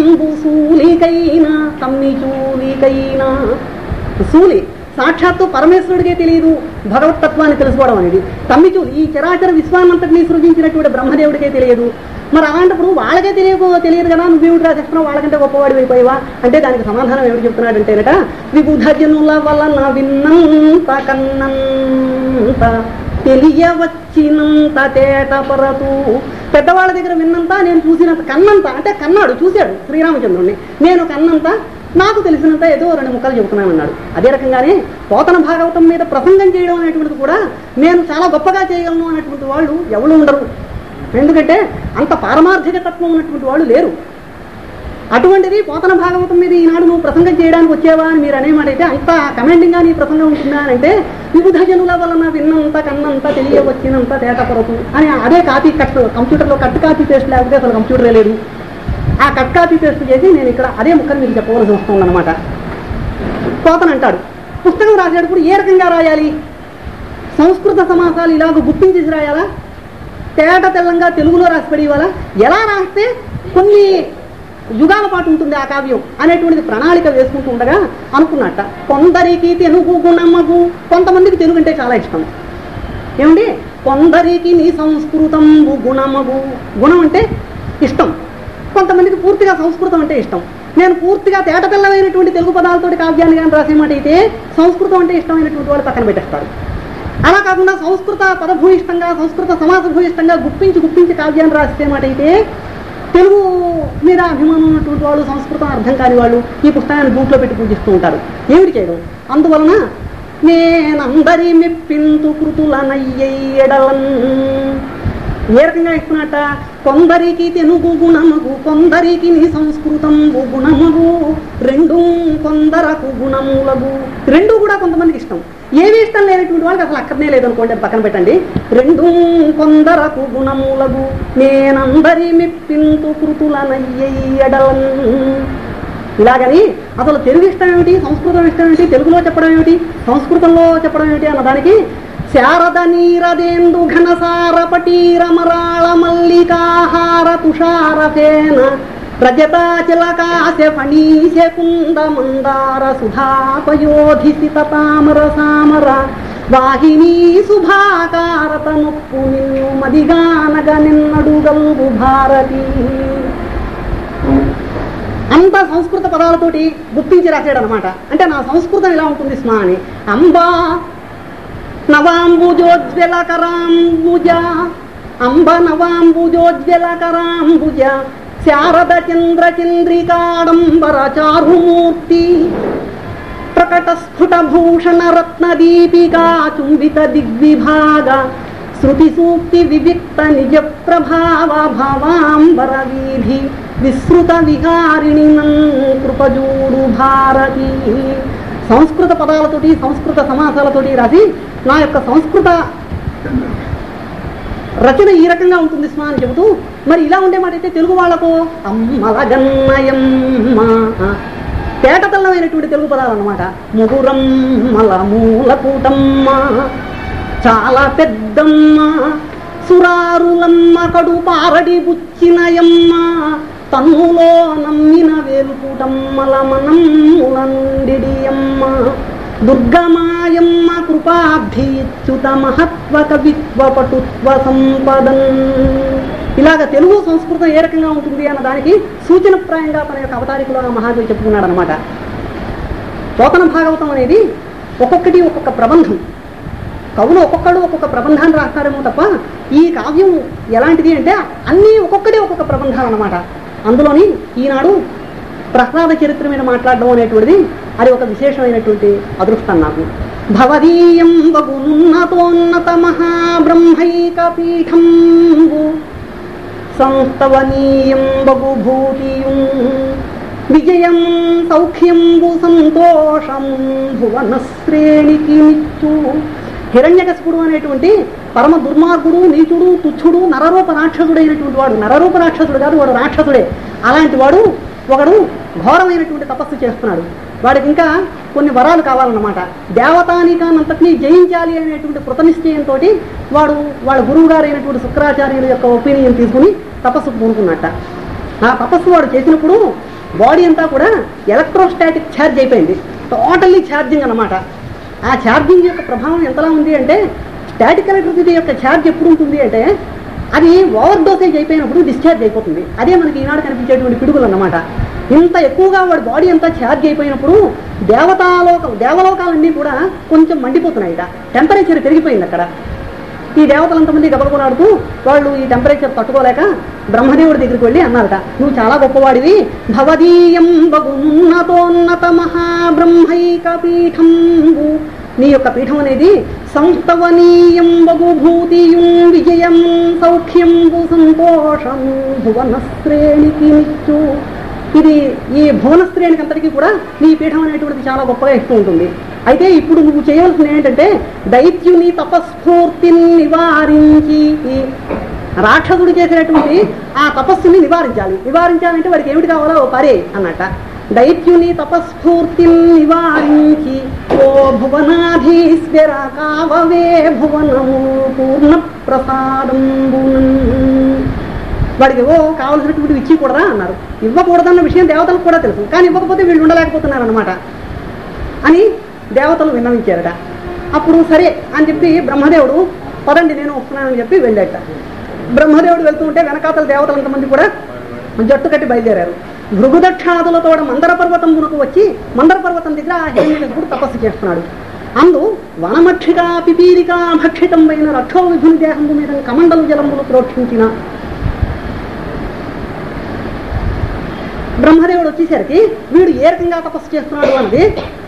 సూలికైనా తమ్మి చూలికైనా సూలి సాక్షాత్తు పరమేశ్వరుడికే తెలియదు భగవతత్వాన్ని తెలుసుకోవడం అనేది తమ్మిచూలు ఈ చరాచర విశ్వాన్నంతటినీ సృజించినటువంటి బ్రహ్మదేవుడికే తెలియదు మరి అలాంటప్పుడు వాళ్ళకే తెలియకు తెలియదు కదా నువ్వేమిటి రాసేస్తున్నావు వాళ్ళకంటే గొప్పవాడి అయిపోయావా అంటే దానికి సమాధానం ఏమిటి చెప్తున్నాడంటేనట విబుధ జనుల వలన విన్నంత కన్నంత తెలియవచ్చినంత తేట పరతు పెద్దవాళ్ళ దగ్గర విన్నంత నేను చూసినంత కన్నంత అంటే కన్నాడు చూశాడు శ్రీరామచంద్రుడిని నేను కన్నంత నాకు తెలిసినంత ఏదో రెండు ముక్కలు చెబుతున్నానన్నాడు అదే రకంగానే పోతన భాగవతం మీద ప్రసంగం చేయడం అనేటువంటిది కూడా నేను చాలా గొప్పగా చేయగలను అనేటువంటి వాళ్ళు ఎవరు ఉండరు ఎందుకంటే అంత పారమార్థిక తత్వం ఉన్నటువంటి వాళ్ళు లేరు అటువంటిది పోతన భాగవతం మీద ఈనాడు నువ్వు ప్రసంగం చేయడానికి వచ్చావా అని మీరు అనేమాట అయితే అంత కమెండింగ్గా నీ ప్రసంగం ఉంటుందా అని అంటే వివిధ జనుల వలన విన్నంత కన్నంత తెలియవచ్చినంత తేట కొరకు అని అదే కాపీ కట్ కంప్యూటర్లో కట్ కాపీ పేస్ట్ లేకపోతే అసలు కంప్యూటరే లేదు ఆ కట్ కాపీ పేస్ట్ చేసి నేను ఇక్కడ అదే ముక్కను మీకు చెప్పవలసి వస్తుందన్నమాట పోతన అంటాడు పుస్తకం రాసేటప్పుడు ఏ రకంగా రాయాలి సంస్కృత సమాసాలు ఇలాగ గుర్తించేసి రాయాలా తేట తెల్లంగా తెలుగులో రాసి పడేవాళ్ళ ఎలా రాస్తే కొన్ని యుగాల పాటు ఉంటుంది ఆ కావ్యం అనేటువంటిది ప్రణాళిక వేసుకుంటూ ఉండగా అనుకున్నట్ట కొందరికి తెలుగు గుణమగు కొంతమందికి తెలుగు అంటే చాలా ఇష్టం ఏమండి కొందరికి నీ సంస్కృతం గుణమగు గుణం అంటే ఇష్టం కొంతమందికి పూర్తిగా సంస్కృతం అంటే ఇష్టం నేను పూర్తిగా తేట తెల్లమైనటువంటి తెలుగు పదాలతోటి కావ్యాన్ని కానీ రాసేమాట అయితే సంస్కృతం అంటే ఇష్టమైనటువంటి వాళ్ళు పక్కన పెట్టేస్తారు అలా కాకుండా సంస్కృత పదభూయిష్టంగా సంస్కృత సమాస భూయిష్టంగా గుప్పించి గుప్పించి కావ్యాన్ని రాసే మాట అయితే తెలుగు మీద అభిమానం ఉన్నటువంటి వాళ్ళు సంస్కృతం అర్థం కాని వాళ్ళు ఈ పుస్తకాన్ని బూట్లో పెట్టి పూజిస్తూ ఉంటారు ఏమిటి చేయడం అందువలన నేనందరి మెప్పింతు కృతులనయ్యడలన్ ఏ రకంగా ఇస్తున్నట్ట కొందరికి తెలుగు గుణమగు కొందరికి నీ సంస్కృతం గుణమగు రెండు కొందరకు గుణములగు రెండు కూడా కొంతమందికి ఇష్టం ఏవి ఇష్టం లేనటువంటి వాళ్ళకి అసలు అక్కడనే లేదనుకోండి అది పక్కన పెట్టండి రెండు కొందరకు గుణములగు నేనందరి మెప్పింతు కృతులనయ్యడలన్ ఇలాగని అసలు తెలుగు ఇష్టం ఏమిటి సంస్కృతం ఇష్టం ఏమిటి తెలుగులో చెప్పడం ఏమిటి సంస్కృతంలో చెప్పడం ఏమిటి అన్నదానికి శారద నీరదేందు ఘనసార పటీర మరాళ మల్లికాహార తుషార ఫేన రజతాచలకాశ ఫణీశ కుంద మందార సుధాపయోధిసిత తామర సామర వాహిని శుభాకారత నొప్పు నిన్ను మదిగానగ నిన్నడు గల్గు భారతి అంత సంస్కృత పదాలతోటి గుర్తించి రాశాడు అనమాట అంటే నా సంస్కృతం ఇలా ఉంటుంది స్మా అని అంబా నవాంబుజోజ్వలకరాంబుజ అంబ నవాంబుజోజ్వలకరాంబుజ శారద చంద్ర చంద్రికాడంబర చారుమూర్తి ప్రకట స్ఫుట భూషణ రత్న దీపికా చుంబిత దిగ్విభాగ శృతి సూక్తి వివిక్త నిజ ప్రభావ భావాంబర వీధి విస్తృత విహారిణి కృపజూడు భారతి సంస్కృత పదాలతోటి సంస్కృత సమాసాలతోటి రాసి నా యొక్క సంస్కృత రచన ఈ రకంగా ఉంటుంది స్మా అని చెబుతూ మరి ఇలా ఉండే మాట అయితే తెలుగు వాళ్ళకు అమ్మలగన్నయమ్మ తేటతల్లమైనటువంటి తెలుగు పదాలు అన్నమాట ముగురమ్మల మూల కూటమ్మ చాలా పెద్దమ్మ సురారులమ్మ కడు పారడి బుచ్చినయమ్మ తన్నులో నమ్మిన వేలుకూటమ్మల మనమ్ముల నుండిడియమ్మ దుర్గమాయమ్మ కృపాబ్ధిచ్యుత మహత్వ కవిత్వ పటుత్వ సంపదన్ ఇలాగ తెలుగు సంస్కృతం ఏ రకంగా ఉంటుంది అన్న దానికి సూచనప్రాయంగా తన యొక్క అవతారికలో ఆ మహాదేవి చెప్పుకున్నాడు అనమాట పోతన భాగవతం అనేది ఒక్కొక్కటి ఒక్కొక్క ప్రబంధం కవులు ఒక్కొక్కడు ఒక్కొక్క ప్రబంధాన్ని రాస్తారేమో తప్ప ఈ కావ్యం ఎలాంటిది అంటే అన్నీ ఒక్కొక్కటి ఒక్కొక్క ప్రబంధాలు అనమాట అందులోని ఈనాడు ప్రహ్లాద చరిత్ర మీద మాట్లాడడం అనేటువంటిది అది ఒక విశేషమైనటువంటి అదృష్టం నాకు భవదీయం బహున్నతోన్నత మహాబ్రహ్మైక పీఠం సంస్తవనీయం బహుభూతియం విజయం సౌఖ్యంబు సంతోషం భువన శ్రేణికి నిచ్చు హిరణ్యకశిపుడు అనేటువంటి పరమ దుర్మార్గుడు నీచుడు తుచ్చుడు నరరూప రాక్షసుడైనటువంటి వాడు నరరూప రాక్షసుడు కాదు వాడు రాక్షసుడే అలాంటి వాడు ఒకడు ఘోరమైనటువంటి తపస్సు చేస్తున్నాడు వాడికి ఇంకా కొన్ని వరాలు కావాలన్నమాట దేవతానికానంతటినీ జయించాలి అనేటువంటి కృతనిశ్చయంతో వాడు వాళ్ళ గురువు గారైనటువంటి శుక్రాచార్యుల యొక్క ఒపీనియన్ తీసుకుని తపస్సు పూనుకున్నట్ట ఆ తపస్సు వాడు చేసినప్పుడు బాడీ అంతా కూడా ఎలక్ట్రోస్టాటిక్ ఛార్జ్ అయిపోయింది టోటల్లీ ఛార్జింగ్ అన్నమాట ఆ ఛార్జింగ్ యొక్క ప్రభావం ఎంతలా ఉంది అంటే స్టాటిక్ ఎలక్ట్రిసిటీ యొక్క ఛార్జ్ ఎప్పుడు ఉంటుంది అంటే అది ఓవర్ డోసేజ్ అయిపోయినప్పుడు డిశ్చార్జ్ అయిపోతుంది అదే మనకి ఈనాడు కనిపించేటువంటి పిడుగులు అన్నమాట ఇంత ఎక్కువగా వాడి బాడీ అంతా ఛార్జ్ అయిపోయినప్పుడు దేవతాలోక దేవలోకాలన్నీ కూడా కొంచెం మండిపోతున్నాయిట టెంపరేచర్ పెరిగిపోయింది అక్కడ ఈ దేవతలంతమంది గబగబలాడుతూ వాళ్ళు ఈ టెంపరేచర్ తట్టుకోలేక బ్రహ్మదేవుడి దగ్గరికి వెళ్ళి అన్నారట నువ్వు చాలా గొప్పవాడివి భవదీయం బగున్నతోన్నత మహాబ్రహ్మైక పీఠం నీ యొక్క పీఠం అనేది సంస్తవనీయం బగుభూతియుం విజయం సౌఖ్యం సంతోషం భువన శ్రేణికి నిచ్చు ఇది ఈ భువన శ్రేణికి అంతటికీ కూడా నీ పీఠం అనేటువంటిది చాలా గొప్పగా ఇస్తూ ఉంటుంది అయితే ఇప్పుడు నువ్వు చేయవలసింది ఏంటంటే దైత్యుని తపస్ఫూర్తిని నివారించి రాక్షసుడు చేసినటువంటి ఆ తపస్సుని నివారించాలి నివారించాలంటే వాడికి ఏమిటి కావాలో ఓ పరే అన్నట దైత్యుని తపస్ఫూర్తిని నివారించి ఓ భువనాధీశ్వర కావవే భువనము పూర్ణ ప్రసాదంబునన్ వాడికి ఓ కావలసినటువంటి ఇచ్చికూడదా అన్నారు ఇవ్వకూడదన్న విషయం దేవతలకు కూడా తెలుసు కానీ ఇవ్వకపోతే వీళ్ళు ఉండలేకపోతున్నారు అనమాట అని దేవతలు విన్నవించారట అప్పుడు సరే అని చెప్పి బ్రహ్మదేవుడు పదండి నేను వస్తున్నానని చెప్పి వెళ్ళాట బ్రహ్మదేవుడు వెళ్తూ ఉంటే వెనకాతల దేవతలు ఎంతమంది కూడా జట్టు కట్టి బయలుదేరారు భృగుదక్షాదులతో మందర పర్వతమునకు వచ్చి మందర పర్వతం దగ్గర ఆ హిరణ్యకశిపుడు తపస్సు చేస్తున్నాడు అందు వనమక్షిక పిపీలిక భక్షితంపైన రక్షో విధుని దేహము మీద కమండలు జలములు ప్రోక్షించిన బ్రహ్మదేవుడు వచ్చేసరికి వీడు ఏ రకంగా తపస్సు చేస్తున్నాడు అన్నది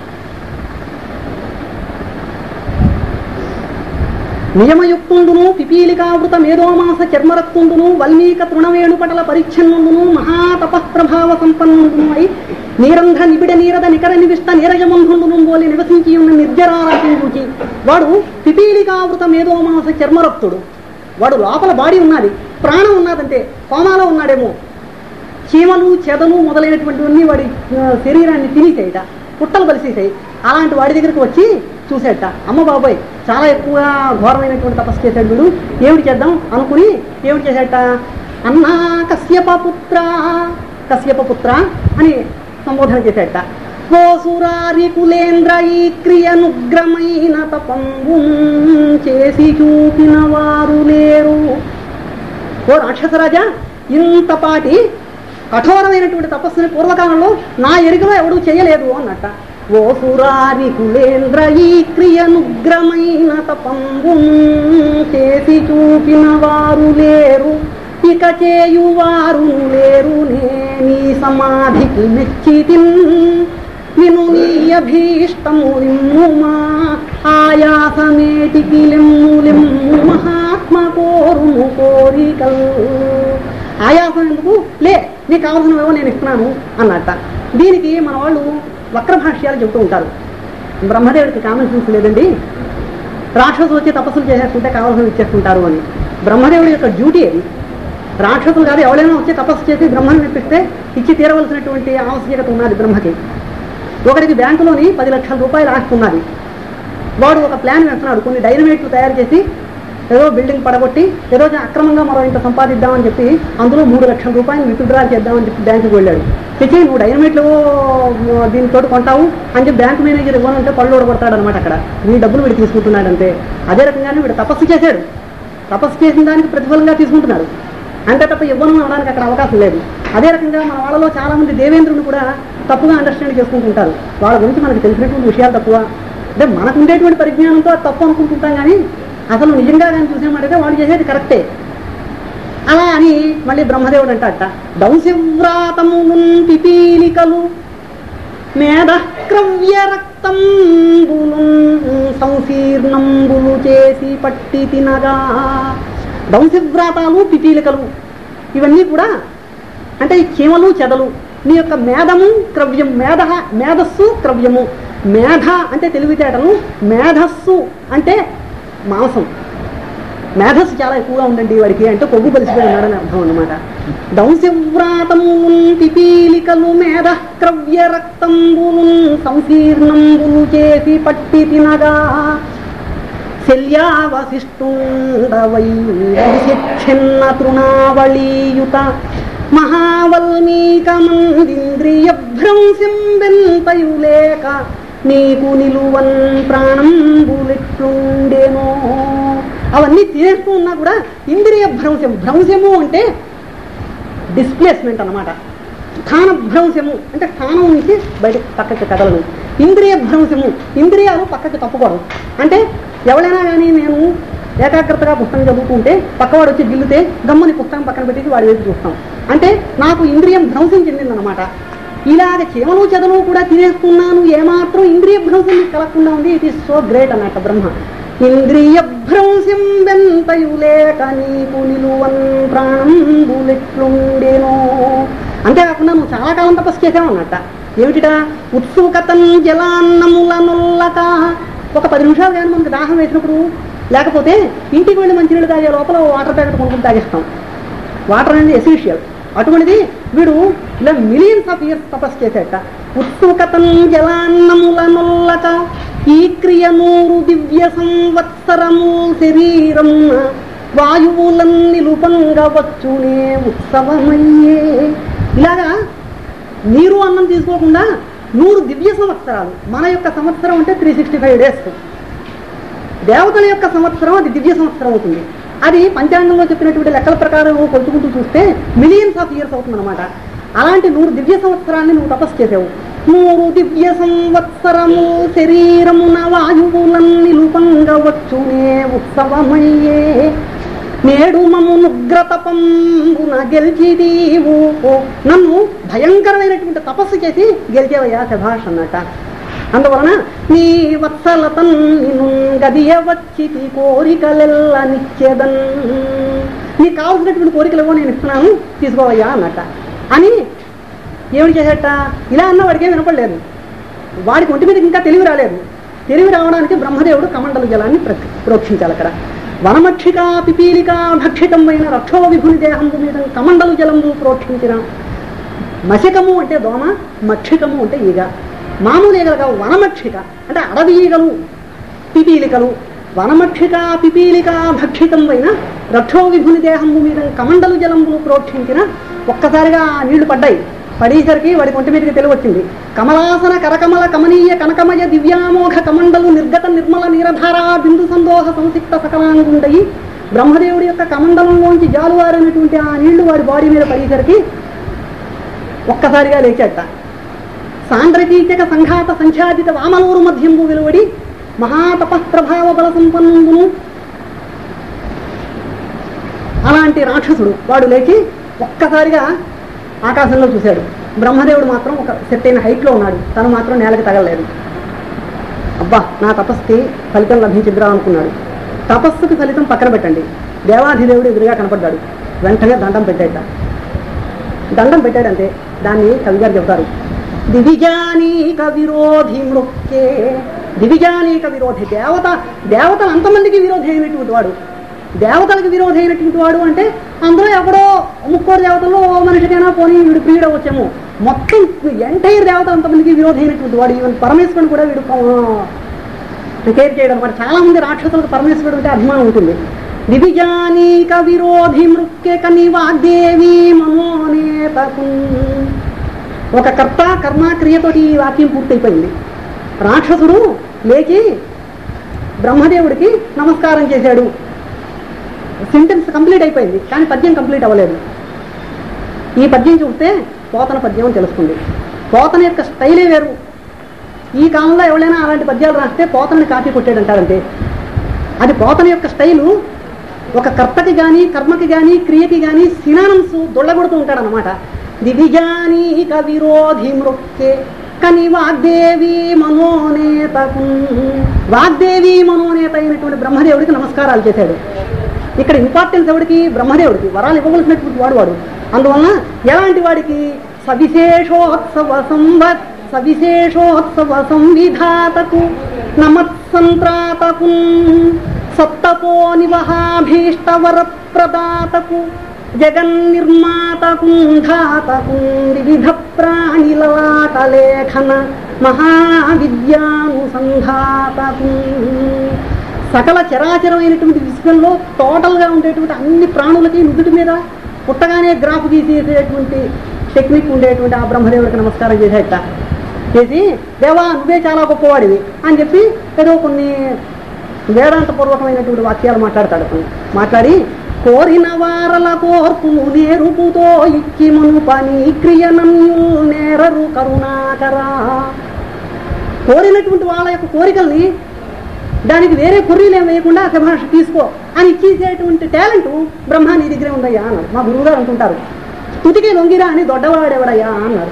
నియమయుక్తుండును పిపీలికావృత మేధోమాస చర్మరక్తుండును వల్మీక తృణవేణు పటల పరిచ్ఛన్నుండును మహాతపఃప్రభావ సంపన్నుండును అయి నీరంధ నిబిడ నీరద నికర నివిష్ట నీరజమంధుండును బోలి నివసించి ఉన్న నిర్జరారాశిని చూచి వాడు పిపీలికావృత మేధోమాస చర్మరక్తుడు వాడు లోపల బాడీ ఉన్నది ప్రాణం ఉన్నదంటే కోమాలో ఉన్నాడేమో చీమలు చెదలు మొదలైనటువంటివన్నీ వాడి ఆ, శరీరాన్ని తినేసాయిట పుట్టలు బలిసేసాయి అలాంటి వాడి దగ్గరికి వచ్చి చూసేట అమ్మ బాబాయ్ చాలా ఎక్కువగా ఘోరమైనటువంటి తపస్సు చేశాడు వీడు ఏమిటి చేద్దాం అనుకుని ఏమిటి చేశాట అన్నా కశ్యప పుత్ర కశ్యప పుత్ర అని సంబోధన చేశాట ఓ సురారి కులేంద్ర ఈ క్రియనుగ్రమైన తపంబు చేసి చూపిన వారు లేరు ఓ రాక్షసరాజా ఇంతపాటి కఠోరమైనటువంటి తపస్సుని పూర్వకాలంలో నా ఎరుకలో ఎవడూ చేయలేదు అన్నట్ట ఓ సురారి కులేంద్ర ఈ క్రియనుగ్రమైన తపంబు చేసి చూపిన వారు లేరు ఇక చేయువారు లేరు నీ సమాధికి మెచ్చితిన్ విను నీ అభీష్టము నిమ్ముమా ఆయాసమేటికి లెమ్ము లెమ్ము మహాత్మ కోరుము కోరికల్ ఆయాసం ఎందుకు లే నీకు కావాల్సినవేవో నేను ఇస్తున్నాను అన్నట్ట దీనికి మన వాళ్ళు వక్ర భాష్యాలు చెబుతూ ఉంటారు బ్రహ్మదేవుడికి కామన్ సెన్స్ లేదండి రాక్షసులు వచ్చి తపస్సులు చేసేస్తుంటే కావాల్సిన ఇచ్చేస్తుంటారు అని బ్రహ్మదేవుడి యొక్క డ్యూటీ అది రాక్షసులు కాదు ఎవరైనా వచ్చి తపస్సు చేసి బ్రహ్మను మెప్పిస్తే ఇచ్చి తీరవలసినటువంటి ఆవశ్యకత ఉన్నది బ్రహ్మకి ఒకరికి బ్యాంకులోని పది లక్షల రూపాయలు ఆస్తి ఉన్నది వాడు ఒక ప్లాన్ వేస్తున్నాడు కొన్ని డైనమైట్లు తయారు చేసి ఏదో బిల్డింగ్ పడగొట్టి ఏదో అక్రమంగా మరో ఇంత సంపాదిద్దామని చెప్పి అందులో మూడు లక్షల రూపాయలు విత్డ్రా చేద్దామని చెప్పి బ్యాంకుకి వెళ్ళాడు తెచ్చి నువ్వు డైనమైట్లు దీనితో కొంటావు అని చెప్పి బ్యాంక్ మేనేజర్ ఇవ్వాలంటే పళ్ళు ఓడగొడతాడు అనమాట అక్కడ నీ డబ్బులు వీడు తీసుకుంటున్నాడు అంతే అదే రకంగానే వీడు తపస్సు చేశాడు తపస్సు చేసిన దానికి ప్రతిఫలంగా తీసుకుంటున్నాడు అంతే తప్ప ఇవ్వను అనడానికి అక్కడ అవకాశం లేదు అదే రకంగా మన వాళ్ళలో చాలా మంది దేవేంద్రుని కూడా తప్పుగా అండర్స్టాండ్ చేసుకుంటుంటారు వాళ్ళ గురించి మనకు తెలిసినటువంటి విషయాలు తక్కువ అంటే మనకు ఉండేటువంటి పరిజ్ఞానంతో అది తప్పు అనుకుంటుంటాం కానీ అసలు నిజంగా కానీ చూసామంటే వాళ్ళు చేసేది కరెక్టే అలా అని మళ్ళీ బ్రహ్మదేవుడు అంటట దంశవ్రాతములు పిపీలికలు మేధ క్రవ్య రక్తంబులు సంశీర్ణంబులు చేసి పట్టి తినగా దంశవ్రాతాలు పిపీలికలు ఇవన్నీ కూడా అంటే ఈ చీమలు చెదలు నీ యొక్క మేధము క్రవ్యం మేధ మేధస్సు క్రవ్యము మేధ అంటే తెలివితేటలు మేధస్సు అంటే మాంసం మేధస్సు చాలా ఎక్కువగా ఉందండి వాడికి అంటే కొవ్వు కలిసిపోయి ఉన్నాడని అర్థం అన్నమాట దంశవ్రాతము పిపీలికలు మేధ క్రవ్య రక్తంబులు సంశీర్ణంబులు చేసి పట్టి తినగా శల్యావశిష్టుండవై చిన్న తృణావళీయుత మహావల్మీకమందింద్రియ భ్రంశం వెంతయులేక నీకు నిలువన్ ప్రాణంబులెట్లుండేనో అవన్నీ తినేస్తూ ఉన్నా కూడా ఇంద్రియ భ్రంశం భ్రంశము అంటే డిస్ప్లేస్మెంట్ అన్నమాట స్థాన భ్రంశము అంటే స్థానం నుంచి బయట పక్కకి కదలను ఇంద్రియ భ్రంశము ఇంద్రియాలు పక్కకి తప్పుకోవడం అంటే ఎవరైనా కానీ నేను ఏకాగ్రతగా పుస్తకం చదువుతుంటే పక్కవాడు వచ్చి గిల్లితే గమ్ముని పుస్తకం పక్కన పెట్టి వాడి వైపు చూస్తాం అంటే నాకు ఇంద్రియం భ్రంశం చెందిందనమాట ఇలాగ చీమలు చెదలు కూడా తినేస్తున్నాను ఏమాత్రం ఇంద్రియ భ్రంశం నీకు కలగకుండా ఉంది ఇట్ ఈస్ సో గ్రేట్ అన్నట్టు బ్రహ్మ ఇంద్రియ భ్రంశం వెంతయులేక నీకు నిలువన్ ప్రాణంబులెట్లుండేనో అంతేకాకుండా నువ్వు చాలా కాలం తపస్సు చేసావన్నట్ట ఏమిటిట ఉత్సుకతం జలాన్నముల నొల్లక ఒక పది నిమిషాలు కానీ మనకు దాహం వేసినప్పుడు లేకపోతే ఇంటికి వెళ్ళి మంచినీళ్ళు తాగే లోపల వాటర్ ప్యాకెట్ కొనుక్కొని తాగేస్తాం వాటర్ అనేది ఎసెన్షియల్ అటువంటిది వీడు ఇలా మిలియన్స్ ఆఫ్ ఇయర్స్ తపస్సు చేసేట ఉత్సుకతం జలాన్నముల నొల్లక ఈ క్రియ నూరు దివ్య సంవత్సరము శరీరమున వాయువులన్ని లుపంగా వచ్చునే ఉత్సవమయ్యే ఇలాగా నీరు అన్నం తీసుకోకుండా నూరు దివ్య సంవత్సరాలు మన యొక్క సంవత్సరం అంటే త్రీ సిక్స్టీ ఫైవ్ డేస్ దేవతల యొక్క సంవత్సరం అది దివ్య సంవత్సరం అవుతుంది అది పంచాంగంలో చెప్పినటువంటి లెక్కల ప్రకారం కొలుచుకుంటూ చూస్తే మిలియన్స్ ఆఫ్ ఇయర్స్ అవుతుంది అనమాట అలాంటి నూరు దివ్య సంవత్సరాన్ని నువ్వు తపస్సు చేసావు నూరు దివ్య సంవత్సరము శరీరమున వాయువులన్ని రూపంగా వచ్చునే ఉత్సవమయ్యే నేడు మము నుగ్రతపంబున గెలిచిదీవు నన్ను భయంకరమైనటువంటి తపస్సు చేసి గెలిచేవయ్యా శభాష్ అన్నట అందువలన నీ వత్సలతన్ నిన్ను గదియ వచ్చి కోరికలెల్ల నిచ్చేదన్ నీకు కావాల్సినటువంటి కోరికలు ఏవో నేను ఇస్తున్నాను తీసుకోవయ్యా అన్నట్ట అని ఏమిటి చేసేట ఇలా అన్న వాడికి ఏం వినపడలేదు వాడికి ఒంటి మీద ఇంకా తెలివి రాలేదు తెలివి రావడానికి బ్రహ్మదేవుడు కమండల జలాన్ని ప్ర- ప్రోక్షించాలి అక్కడ వనమక్షిక పిపీలిక భక్షితమైన రక్షో విభుని దేహంబు మీద కమండలు జలంబు ప్రోక్షించిన మశకము అంటే దోమ మక్షికము అంటే ఈగ మామూలు ఈగలు కావు వనమక్షిక అంటే అడవి ఈగలు పిపీలికలు వనమక్షిక పిపీలిక భక్షితం అయిన రక్షో విభుని దేహంబు మీద కమండలు జలంబులు ప్రోక్షించిన ఒక్కసారిగా ఆ నీళ్లు పడ్డాయి పడేసరికి వాడి కొంటి మీదకి తెలివచ్చింది కమలాసన కరకమల కమనీయ కనకమయ దివ్యామోఘ కమండలు నిర్గత నిర్మల నీరధార బిందు సందోహ సంసిక్త సకలాంగుండయి బ్రహ్మదేవుడి యొక్క కమండలంలోంచి జాలువారైనటువంటి ఆ నీళ్లు వాడి బాడీ మీద పడేసరికి ఒక్కసారిగా లేచాట సాంద్రకీచక సంఘాత సంఖ్యాదిత వామలూరు మధ్యంబు వెలువడి మహాతపఃప్రభావ బల సంపన్నును అలాంటి రాక్షసుడు వాడు లేచి ఒక్కసారిగా ఆకాశంలో చూశాడు బ్రహ్మదేవుడు మాత్రం ఒక సెట్ అయిన హైట్లో ఉన్నాడు తను మాత్రం నేలకు తగలలేదు అబ్బా నా తపస్సుకి ఫలితం లభించిద్రా అనుకున్నాడు తపస్సుకి ఫలితం పక్కన పెట్టండి దేవాధిదేవుడు ఎదురుగా కనపడ్డాడు వెంటనే దండం పెట్టాట దండం పెట్టాడంటే దాన్ని కవి గారు చెబుతారు దివిజానీక విరోధి మృక్కే దివిజానీక విరోధి దేవత దేవతలు అంతమందికి విరోధి అయినటువంటి వాడు దేవతలకు విరోధి అయినటువంటి వాడు అంటే అందులో ఎవడో ముక్కోరు దేవతల్లో ఓ మనిషికైనా పోనీ వీడు ప్రియుడు వచ్చాము మొత్తం ఎంటైర్ దేవత అంతమందికి విరోధి అయినటువంటి వాడు ఈవెన్ పరమేశ్వరుని కూడా వీడు కేర్ చేయడం అనమాట చాలా మంది రాక్షసులకు పరమేశ్వరుడు అంటే అభిమానం ఉంటుంది దివిజానీక విరోధి మృక్కె కని వాగ్దేవి మనోనేతకు ఒక కర్త కర్మ క్రియతోటి ఈ వాక్యం పూర్తయిపోయింది రాక్షసుడు లేచి బ్రహ్మదేవుడికి నమస్కారం చేశాడు సెంటెన్స్ కంప్లీట్ అయిపోయింది కానీ పద్యం కంప్లీట్ అవ్వలేదు ఈ పద్యం చూస్తే పోతన పద్యం అని తెలుస్తుంది పోతన యొక్క స్టైలే వేరు ఈ కాలంలో ఎవరైనా అలాంటి పద్యాలు రాస్తే పోతనని కాపీ కొట్టాడంటారంటే అది పోతన యొక్క స్టైలు ఒక కర్తకి గాని కర్మకి గాని క్రియకి గాని సినానమ్స్ దొళ్ళగొడుతూ ఉంటాడనమాట దివిజాని విరోధి మృక్కే కని వాగ్దేవి మనోనేతకు వాగ్దేవి మనోనేత అయినటువంటి బ్రహ్మదేవుడికి నమస్కారాలు చేశాడు ఇక్కడ ఇంపార్టెన్స్ ఎవడికి బ్రహ్మదేవుడికి వరాలు ఇవ్వవలసినటువంటి వాడు వాడు అందువలన ఎలాంటి వాడికి సవిశేషోత్సవ సంవత్ సవిశేషోత్సవ సంవిధాతకు నమత్సంత్రాతకు సప్తపో నివహాభీష్ట వరప్రదాతకు జగన్నిర్మాతకు ధాతకు వివిధ ప్రాణిలలాటలేఖన మహావిద్యానుసంధాతకు సకల చరాచరమైనటువంటి విశ్వంలో టోటల్గా ఉండేటువంటి అన్ని ప్రాణులకి నుదుటి మీద పుట్టగానే గ్రాఫ్ గీసేసేటువంటి టెక్నిక్ ఉండేటువంటి ఆ బ్రహ్మదేవుడికి నమస్కారం చేసేట చేసి దేవా నువ్వే చాలా గొప్పవాడివి అని చెప్పి ఏదో కొన్ని వేదాంత పూర్వకమైనటువంటి వాక్యాలు మాట్లాడతాడు కొన్ని. మాట్లాడి కోరిన వారల కోర్పు నేరుపుతో ఇచ్చి మను పని క్రియనన్యు నేరరు కరుణాకరా కోరినటువంటి వాళ్ళ యొక్క కోరికల్ని దానికి వేరే కుర్రీలు ఏం వేయకుండా శభాష తీసుకో అని ఇచ్చేసేటువంటి టాలెంట్ బ్రహ్మ నీ దగ్గరే ఉందయ్యా అన్నారు మా గురువు గారు అంటుంటారు తుతికి లొంగిరా అని దొడ్డవాడెవడయ్యా అన్నారు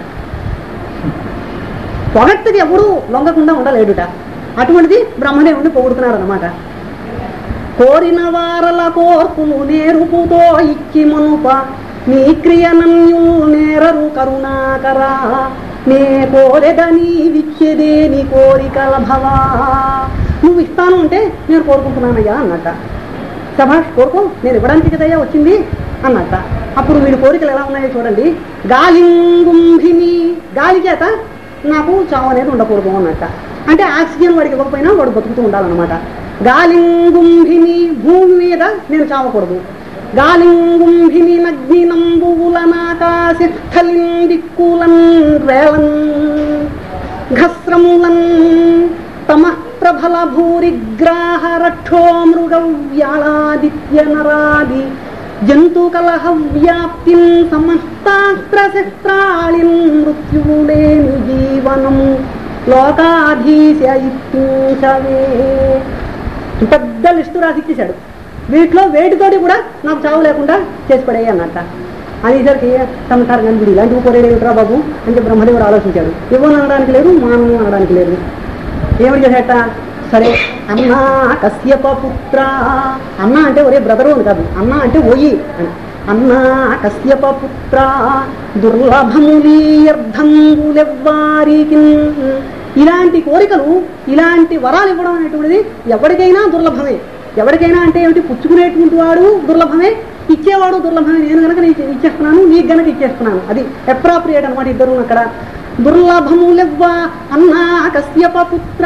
పొగట్టుకి ఎవడూ లొంగకుండా ఉండలేడుట అటువంటిది బ్రహ్మదేవుడిని పొగుడుతున్నారు అనమాట కోరిన వారల కోర్పులు నేరుపుతో ఇచ్చి మనుప నీ క్రియనన్యు నేరరు కరుణాకరా నే కోరెదని విచ్చేదే నీ కోరికల భవా నువ్వు ఇస్తాను అంటే నేను కోరుకుంటున్నానయ్యా అన్నట్ట సభాష్ కోరుకో నేను ఇవ్వడానికి కదయ్యా వచ్చింది అన్నట్ట అప్పుడు వీడి కోరికలు ఎలా ఉన్నాయో చూడండి గాలింగుంభిని గాలి చేత నాకు చావు అనేది ఉండకూడదు అన్నట్ట అంటే ఆక్సిజన్ వాడికి ఇవ్వకపోయినా వాడు బతుకుతూ ఉండాలన్నమాట గాలింగుంభిని భూమి మీద నేను చావకూడదు గాలింగుంభిని నగ్ని నంబువులనాకాశస్థలిం దిక్కులన్ రేళన్ ఘస్రములన్ తమ ప్రబల భూరిగ్రాహ రక్షో మృగ వ్యాళాదిత్య నరాది జంతు కలహ వ్యాప్తిం సమస్తాస్త్రశస్త్రాళిన్ మృత్యులేని జీవనం లోకాధీశ ఇత్యుషవే పెద్ద లిస్టు రాసి ఇచ్చేశాడు వీటిలో వేటితోటి కూడా నాకు చావు లేకుండా చేసి పడేయి అన్నట్ట అనేసరికి తమటారు కానీ వీడు ఇలాంటివి కోరేడు ఏమిట్రా బాబు అంటే బ్రహ్మదేవుడు ఆలోచించాడు ఇవ్వను అనడానికి లేదు మానము అనడానికి లేదు ఏమిటి చేసేట సరే అన్నా కశ్యప పుత్ర అన్న అంటే ఒరే బ్రదరు అని కాదు అన్న అంటే ఒయ్యి అని అన్నా కశ్యప పుత్ర దుర్లభములీయర్ధంగులెవ్వారికి ఇలాంటి కోరికలు ఇలాంటి వరాలు ఇవ్వడం అనేటువంటిది ఎవరికైనా దుర్లభమే ఎవరికైనా అంటే ఏమిటి పుచ్చుకునేటువంటి వాడు దుర్లభమే ఇచ్చేవాడు దుర్లభమే నేను కనుక నీకు ఇచ్చేస్తున్నాను నీకు గనక ఇచ్చేస్తున్నాను అది అప్రాప్రియేట్ అనమాట ఇద్దరు అక్కడ దుర్లభములెవ్వ అన్నా కశ్యప పుత్ర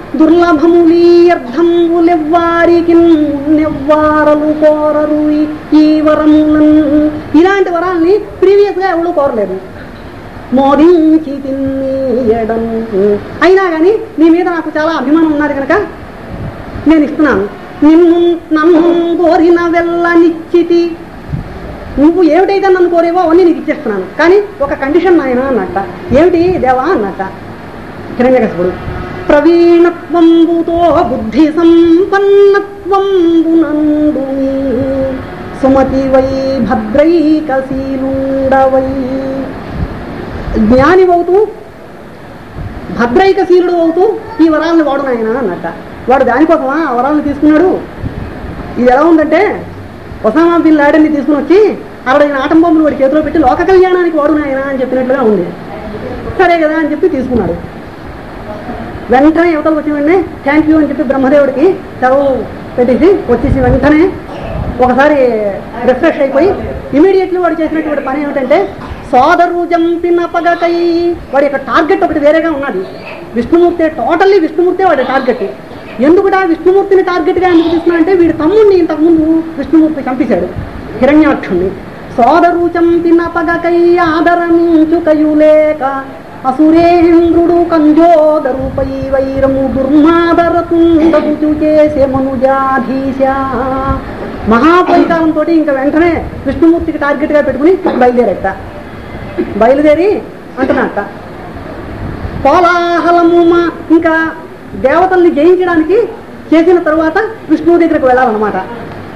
దుర్లభములీయర్ధములెవ్వారికి నెవ్వారలు కోరరు ఈ- ఈ వరములను ఇలాంటి వరాల్ని ప్రీవియస్ గా ఎవరు కోరలేదు మోదించి తిన్నీయడం అయినా కానీ నీ మీద నాకు చాలా అభిమానం ఉన్నది కనుక నేను ఇస్తున్నాను నిన్ను నన్ను కోరిన వెళ్ళనిచ్చితి నువ్వు ఏమిటైతే నన్ను కోరేవో అవన్నీ నీకు ఇచ్చేస్తున్నాను కానీ ఒక కండిషన్ నాయన అన్నట్ట ఏమిటి దేవా అన్నట్ట హిరణ్యకశపుడు ప్రవీణత్వంబుతో బుద్ధి సంపన్నత్వంబునందు నీ సుమతి వై భద్రైకశీలుండవై జ్ఞానివవుతూ భద్రైకశీలుడు అవుతూ ఈ వరాలను వాడు నాయన అన్నట్ట వాడు దానికోసమా ఆ వరాలను తీసుకున్నాడు ఇది ఎలా ఉందంటే ఒసామా బిన్ లాడెన్ని తీసుకుని వచ్చి అరవై ఆటం బొమ్మలు వాడి చేతిలో పెట్టి లోక కళ్యాణానికి వాడు నాయన అని చెప్పినట్లుగా ఉంది సరే కదా అని చెప్పి తీసుకున్నాడు వెంటనే యువతలు వచ్చిన వెంటనే థ్యాంక్ యూ అని చెప్పి బ్రహ్మదేవుడికి సెలవు పెట్టేసి వచ్చేసి వెంటనే ఒకసారి రిఫ్రెష్ అయిపోయి ఇమీడియట్లీ వాడు చేసినటువంటి పని ఏమిటంటే సోదరు జంపిన పగకై వాడి యొక్క టార్గెట్ ఒకటి వేరేగా ఉన్నది విష్ణుమూర్తి టోటల్లీ విష్ణుమూర్తి వాడి టార్గెట్ ఎందుకుటా విష్ణుమూర్తిని టార్గెట్గా ఎందుకు తీసుకున్నా అంటే వీడి తమ్ముడిని ఇంతకుముందు విష్ణుమూర్తి చంపేశాడు హిరణ్యాక్షుణ్ణి సోదరు చంపిన పగకై ఆదరమించుకయులేక అసురేంద్రుడు కంజోదరుపై వైరము దుర్మాదరతుండగుచు చేసే మనుజాధీశ మహాపరికారంతో ఇంకా వెంటనే విష్ణుమూర్తికి టార్గెట్గా పెట్టుకుని బయలుదేరట బయలుదేరి అంటున్నట్ట కోలాహలము మా ఇంకా దేవతల్ని జయించడానికి చేసిన తరువాత విష్ణువు దగ్గరకు వెళ్ళాలన్నమాట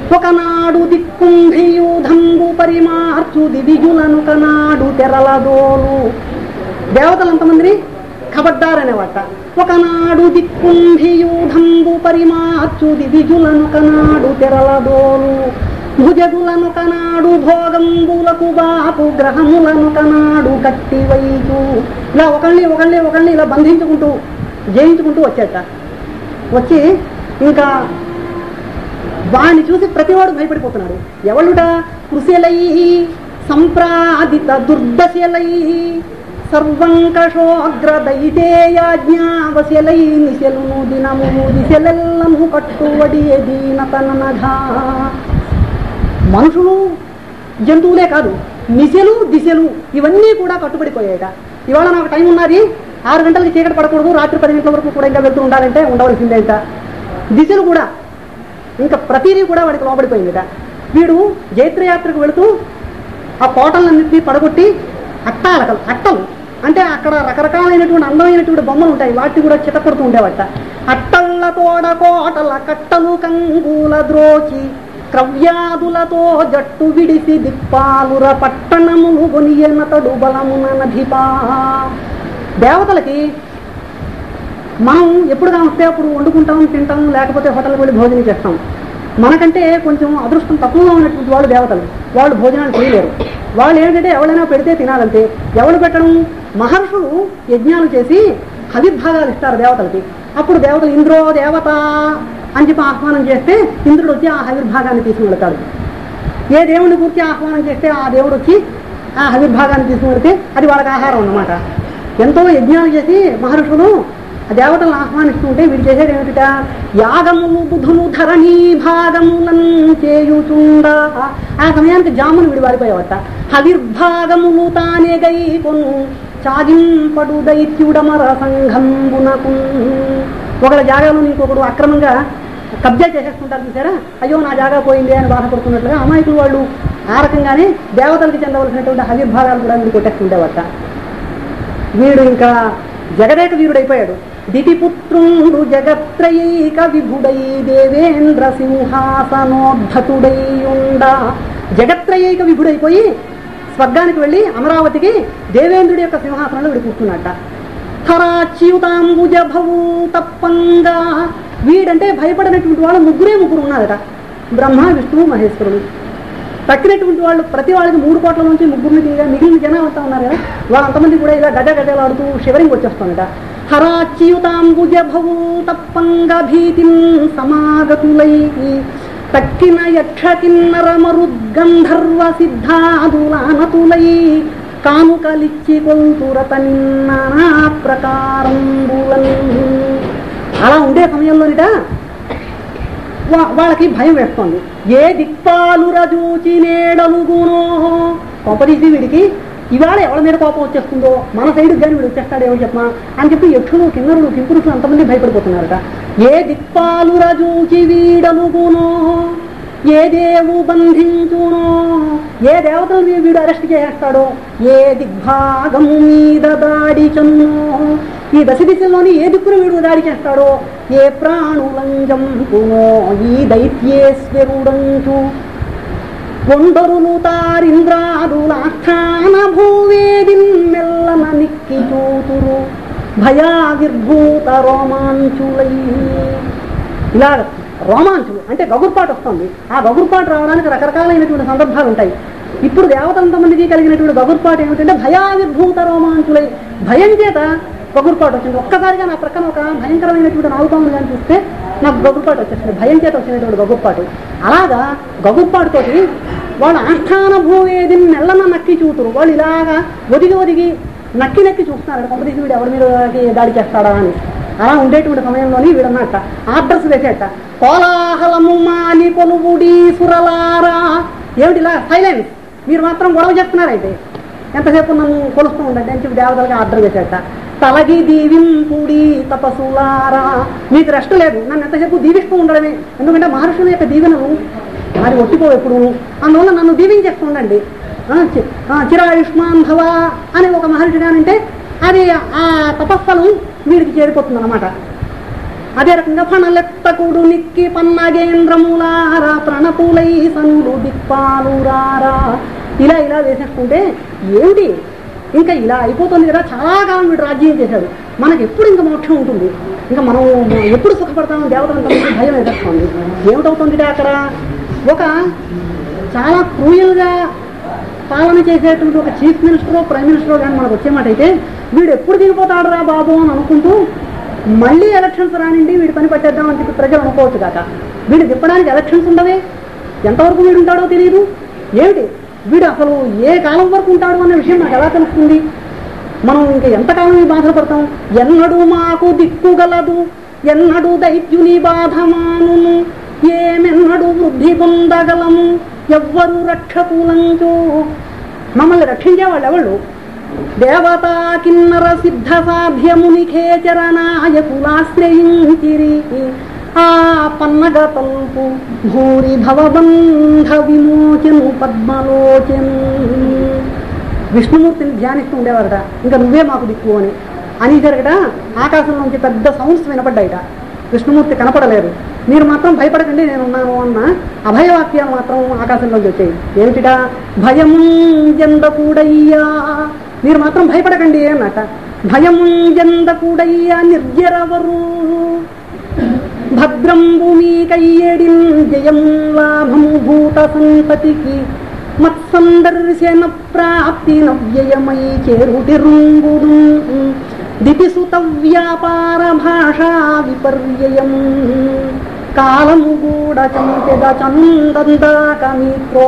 ఒకనాడు దిక్కుంభియూధంబు పరిమార్చు దివిజులను కనాడు తెరలదోలు దేవతలు ఎంతమందిని కబడ్డారనేవాట ఒకనాడు దిక్కుంభియూధంబు పరిమార్చు దివిజులను కనాడు తెరలదోలు భుజగులను కనాడు భోగంబులకు బాపు గ్రహములను కనాడు కట్టి వైచు ఇలా ఒకళ్ళని ఒకళ్ళని ఒకళ్ళని ఇలా బంధించుకుంటూ జయించుకుంటూ వచ్చేట వచ్చి ఇంకా వాడిని చూసి ప్రతివాడు భయపడిపోతున్నాడు ఎవళ్ళుట కృశలై సంప్రాదిత దుర్దశలై సర్వంకషోగ్రదైతేయాజ్ఞావశలై నిశలును దినము దిశలెల్లము కట్టువడి దీనతననఘా మనుషులు జంతువులే కాదు నిశలు దిశలు ఇవన్నీ కూడా కట్టుబడిపోయాయట ఇవాళ నాకు టైం ఉన్నది ఆరు గంటలకి చీకటి పడకూడదు రాత్రి పది గంటల వరకు కూడా ఇంకా వెళ్తూ ఉండాలంటే ఉండవలసిందే ఇంత దిశలు కూడా ఇంకా ప్రతిదీ కూడా వాడికి లోబడిపోయిందిట వీడు జైత్రయాత్రకు వెళుతూ ఆ కోటలన్నింటినీ పడగొట్టి అట్టాలకలు అట్టలు అంటే అక్కడ రకరకాలైనటువంటి అందమైనటువంటి బొమ్మలు ఉంటాయి వాటిని కూడా చితకొడుతూ ఉండేవట అట్టళ్ళ తోడ కోటల కట్టలు కంగుల ద్రోచి క్రవ్యాదులతో జట్టు విడిసి దిక్పాలుర పట్టణములు గొనియనతడు బలమున నధిపా దేవతలకి మనం ఎప్పుడు కావస్తే అప్పుడు వండుకుంటాం తింటాం లేకపోతే హోటల్కి వెళ్ళి భోజనం చేస్తాం మనకంటే కొంచెం అదృష్టం తక్కువగా ఉన్నటువంటి వాళ్ళు దేవతలు వాళ్ళు భోజనాలు చేయలేరు వాళ్ళు ఏంటంటే ఎవరైనా పెడితే తినాలంటే ఎవరు పెట్టడం మహర్షులు యజ్ఞాలు చేసి హవిర్భాగాలు ఇస్తారు దేవతలకి అప్పుడు దేవతలు ఇంద్రో దేవత అని చెప్పి ఆహ్వానం చేస్తే ఇంద్రుడు వచ్చి ఆ హవిర్భాగాన్ని తీసుకుని వెళ్తాడు ఏ దేవుడిని గురించి ఆహ్వానం చేస్తే ఆ దేవుడు వచ్చి ఆ హవిర్భాగాన్ని తీసుకుని వెళ్తే అది వాళ్ళకి ఆహారం అన్నమాట ఎంతో యజ్ఞాలు చేసి మహర్షులు ఆ దేవతలను ఆహ్వానిస్తుంటే వీడు చేసేది ఏమిటిట యాగములు బుధులు ధరణీ భాగములను చేయుచుండ ఆ సమయానికి జామును వీడు వారిపోయేవట హవిర్భాగములు తానే గై కొను చాగింపడు దైత్యుడమర సంఘంబునకు ఒకళ్ళ జాగాలో ఇంకొకడు అక్రమంగా కబ్జా చేసేస్తుంటారు చూసారా అయ్యో నా జాగా పోయింది అని బాధపడుతున్నట్లుగా అమాయకులు వాళ్ళు ఆ రకంగానే దేవతలకు చెందవలసినటువంటి హవిర్భాగాలు కూడా వీడు కొట్టేస్తుండేవట వీడు ఇంకా జగదేక వీరుడైపోయాడు దితిపుత్రుండు జగత్రయైక విభుడై దేవేంద్ర సింహాసనోద్ధతుడై ఉండ జగత్రయైక విభుడైపోయి స్వర్గానికి వెళ్ళి అమరావతికి దేవేంద్రుడి యొక్క సింహాసనంలో వీడు కూర్చున్నట్ట హరాచ్యుతాంబుజ భవు తప్పంగా వీడంటే భయపడినటువంటి వాళ్ళు ముగ్గురే ముగ్గురు ఉన్నారట బ్రహ్మ విష్ణువు మహేశ్వరుడు తక్కినటువంటి వాళ్ళు ప్రతి వాళ్ళకి మూడు కోట్ల నుంచి ముగ్గురిని తీయగా మిగిలిన జనం అంతా ఉన్నారు కదా వాళ్ళంతమంది కూడా ఇలా గజ గజలాడుతూ షివరింగ్ వచ్చేస్తుందట హరాచ్యుతాంబుజ భవు తప్పంగ భీతిం సమాగతులై తక్కిన యక్ష కిన్నర మరుద్గంధర్వ సిద్ధాదులానతులై కానుకలిచ్చి కొంతురత నిన్న ప్రకారంబులని అలా ఉండే సమయంలోనిట వా- వాళ్ళకి భయం వేస్తోంది ఏ దిక్పాలు రజూచి నేడలుగునో కోపదీసి వీడికి ఇవాళ ఎవరి మీద కోపం వచ్చేస్తుందో మన సైడ్కి కానీ వీడు వచ్చేస్తాడేమో చెప్పమా అని చెప్పి యక్షులు కిన్నరులు కింపురుషులు అంతమంది భయపడిపోతున్నారట ఏ దిక్పాలు రజూచి వీడలుగునో ఏ దేవు బంధించునో ఏ దేవతలు వీడు అరెస్ట్ చేస్తాడో ఏ దిగ్భాగము మీద దాడి చన్నో ఈ దశ దిశల్లోని ఏ దిక్కును వీడు దాడి చేస్తాడో ఏ ప్రాణులంజంపునో ఈ దైత్యేశ్వరుడంచు కొండరులు తారింద్రాదులాస్థాన భూవేదిన్ మెల్లన నిక్కి చూతురు భయావిర్భూత రోమాంచులై ఇలా రోమాంచులు అంటే గగుర్పాటు వస్తుంది ఆ గగుర్పాటు రావడానికి రకరకాలైనటువంటి సందర్భాలు ఉంటాయి ఇప్పుడు దేవతంతమందికి కలిగినటువంటి గగుర్పాటు ఏమిటంటే భయావిర్భూత రోమాంచులై భయం చేత గగుర్పాటు వచ్చింది ఒక్కసారిగా నా ప్రక్కన ఒక భయంకరమైనటువంటి నాగుపాములు కానీ చూస్తే నాకు గగుర్పాటు వచ్చేసింది భయం చేత వచ్చినటువంటి గగుర్పాటు అలాగా గగుర్పాటుతోటి వాళ్ళ ఆస్థాన భూవేది మెల్లన నక్కి చూతురు వాళ్ళు ఇలాగా ఒదిగి ఒదిగి నక్కి నక్కి చూస్తున్నారు కొంపదీసి వీడు ఎవరి మీద దాడి చేస్తాడా అని అలా ఉండేటువంటి సమయంలోని వీడన్నట్ట ఆర్డర్స్ వేసేట కోలాహలము మాని కొలువుడి సురలారా ఏమిటి ఇలా సైలెన్స్ మీరు మాత్రం గొడవ చేస్తున్నారైతే ఎంతసేపు నన్ను కొలుస్తూ ఉండండి అని చెప్పి దేవతలకి ఆర్డర్ వేసేట తలగి దీవింపుడి తపసులారా మీకు రెస్ట్ లేదు నన్ను ఎంతసేపు దీవిస్తూ ఉండడమే ఎందుకంటే మహర్షుల యొక్క దీవెనలు మరి ఒట్టిపో ఎప్పుడు అందువల్ల నన్ను దీవించేస్తూ ఉండండి ఆ, చి- ఆ, చిరాయుష్మాన్ భవ అనే ఒక మహర్షి కానంటే అది ఆ తపస్సలు వీడికి చేరిపోతుంది అనమాట అదే రకంగా ఫణలెత్తకుడు నిక్కి పన్నగేంద్రములారా ప్రణపులై సనులు దిక్పాలురారా ఇలా ఇలా వేసేసుకుంటే ఏమిటి ఇంకా ఇలా అయిపోతుంది కదా చాలా కాలం వీడు రాజ్యం చేశాడు మనకి ఎప్పుడు ఇంకా మోక్షం ఉంటుంది ఇంకా మనం ఎప్పుడు సుఖపడతామో దేవతలంతా భయం వేసేస్తుంది ఏమిటవుతుంది అక్కడ ఒక చాలా క్రూయల్గా పాలన చేసేటువంటి ఒక చీఫ్ మినిస్టర్ ప్రైమ్ మినిస్టర్ కానీ మనకు వచ్చే మాట అయితే వీడు ఎప్పుడు దిగిపోతాడురా బాబు అని అనుకుంటూ మళ్ళీ ఎలక్షన్స్ రానిండి వీడి పని పట్టేద్దాం అని చెప్పి ప్రజలు అనుకోవచ్చు కాక వీడు తిప్పడానికి ఎలక్షన్స్ ఉండవే ఎంతవరకు వీడు ఉంటాడో తెలియదు ఏమిటి వీడు అసలు ఏ కాలం వరకు ఉంటాడు అనే విషయం నాకు ఎలా తెలుస్తుంది మనం ఇంకా ఎంతకాలం ఈ బాధలు పడతాం ఎన్నడూ మాకు దిక్కుగలదు ఎన్నడూ దైత్యుని బాధమానును ఏమెన్నడూ వృద్ధి పొందగలము ఎవ్వరు రక్షకులంచు మమ్మల్ని రక్షించే వాళ్ళు ఎవళ్ళు దేవతా కిన్నర సిద్ధ సాధ్యముని ఖేచర నాయకులాశ్రయించిరి ఆ పన్నగ తల్పు భూరి భవబంధ విమోచను పద్మలోచను విష్ణుమూర్తిని ధ్యానిస్తూ ఉండేవారట ఇంకా నువ్వే మాకు దిక్కు అని అనేసరికట ఆకాశంలోంచి పెద్ద సౌండ్స్ వినపడ్డాయిట విష్ణుమూర్తి కనపడలేదు మీరు మాత్రం భయపడకండి నేను ఉన్నాను అన్న అభయవాక్యాలు మాత్రం ఆకాశంలోకి వచ్చాయి ఏమిటిట భయము జందకూడయ్యా మీరు మాత్రం భయపడకండి అన్నట భయము జందకూడయ్యా నిర్జరవరు భద్రం భూమి కయ్యేడిన్ జయం లాభం భూత సంతతికి మత్సందర్శన ప్రాప్తి నవ్యయమై చేరుటి రుంగుడు దితిసుత వ్యాపార భాషా విపర్యయం కాలము కూడా చంపెద చందందాకమి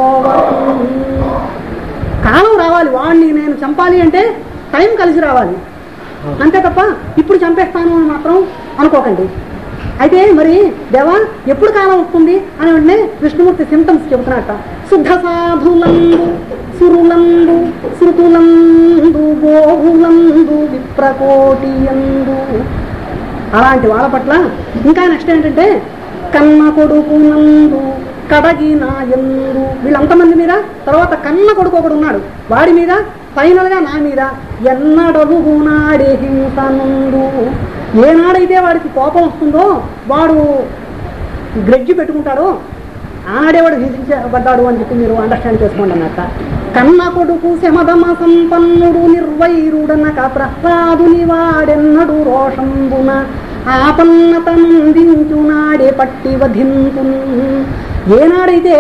కాలం రావాలి వాడిని నేను చంపాలి అంటే టైం కలిసి రావాలి అంతే తప్ప ఇప్పుడు చంపేస్తాను అని మాత్రం అనుకోకండి అయితే మరి దేవా ఎప్పుడు కాలం వస్తుంది అని వెంటనే విష్ణుమూర్తి సింటమ్స్ చెబుతున్నట్ట శుద్ధ సాధులందు సురులందు శృతులందు గోవులందు విప్రకోటియందు అలాంటి వాళ్ళ పట్ల ఇంకా నెక్స్ట్ ఏంటంటే కన్న కొడుకునందు కడగిన ఎందు వీళ్ళంతమంది మీద తర్వాత కన్న కొడుకు ఒకడు ఉన్నాడు వాడి మీద ఫైనల్ గా నా మీద ఎన్నడలుగునాడే హింసనుందు ఏనాడైతే వాడికి కోపం వస్తుందో వాడు గ్రెడ్జి పెట్టుకుంటాడో ఆనాడే వాడు హింసించబడ్డాడు అని చెప్పి మీరు అండర్స్టాండ్ చేసుకోండి అన్నట్ట కన్న కొడుకు శమదమ సంపన్నుడు నిర్వైరుడనక ప్రహ్లాదుని వాడెన్నడు రోషంబున ఆపన్నతనందించునాడే పట్టి వధింతు ఏనాడైతే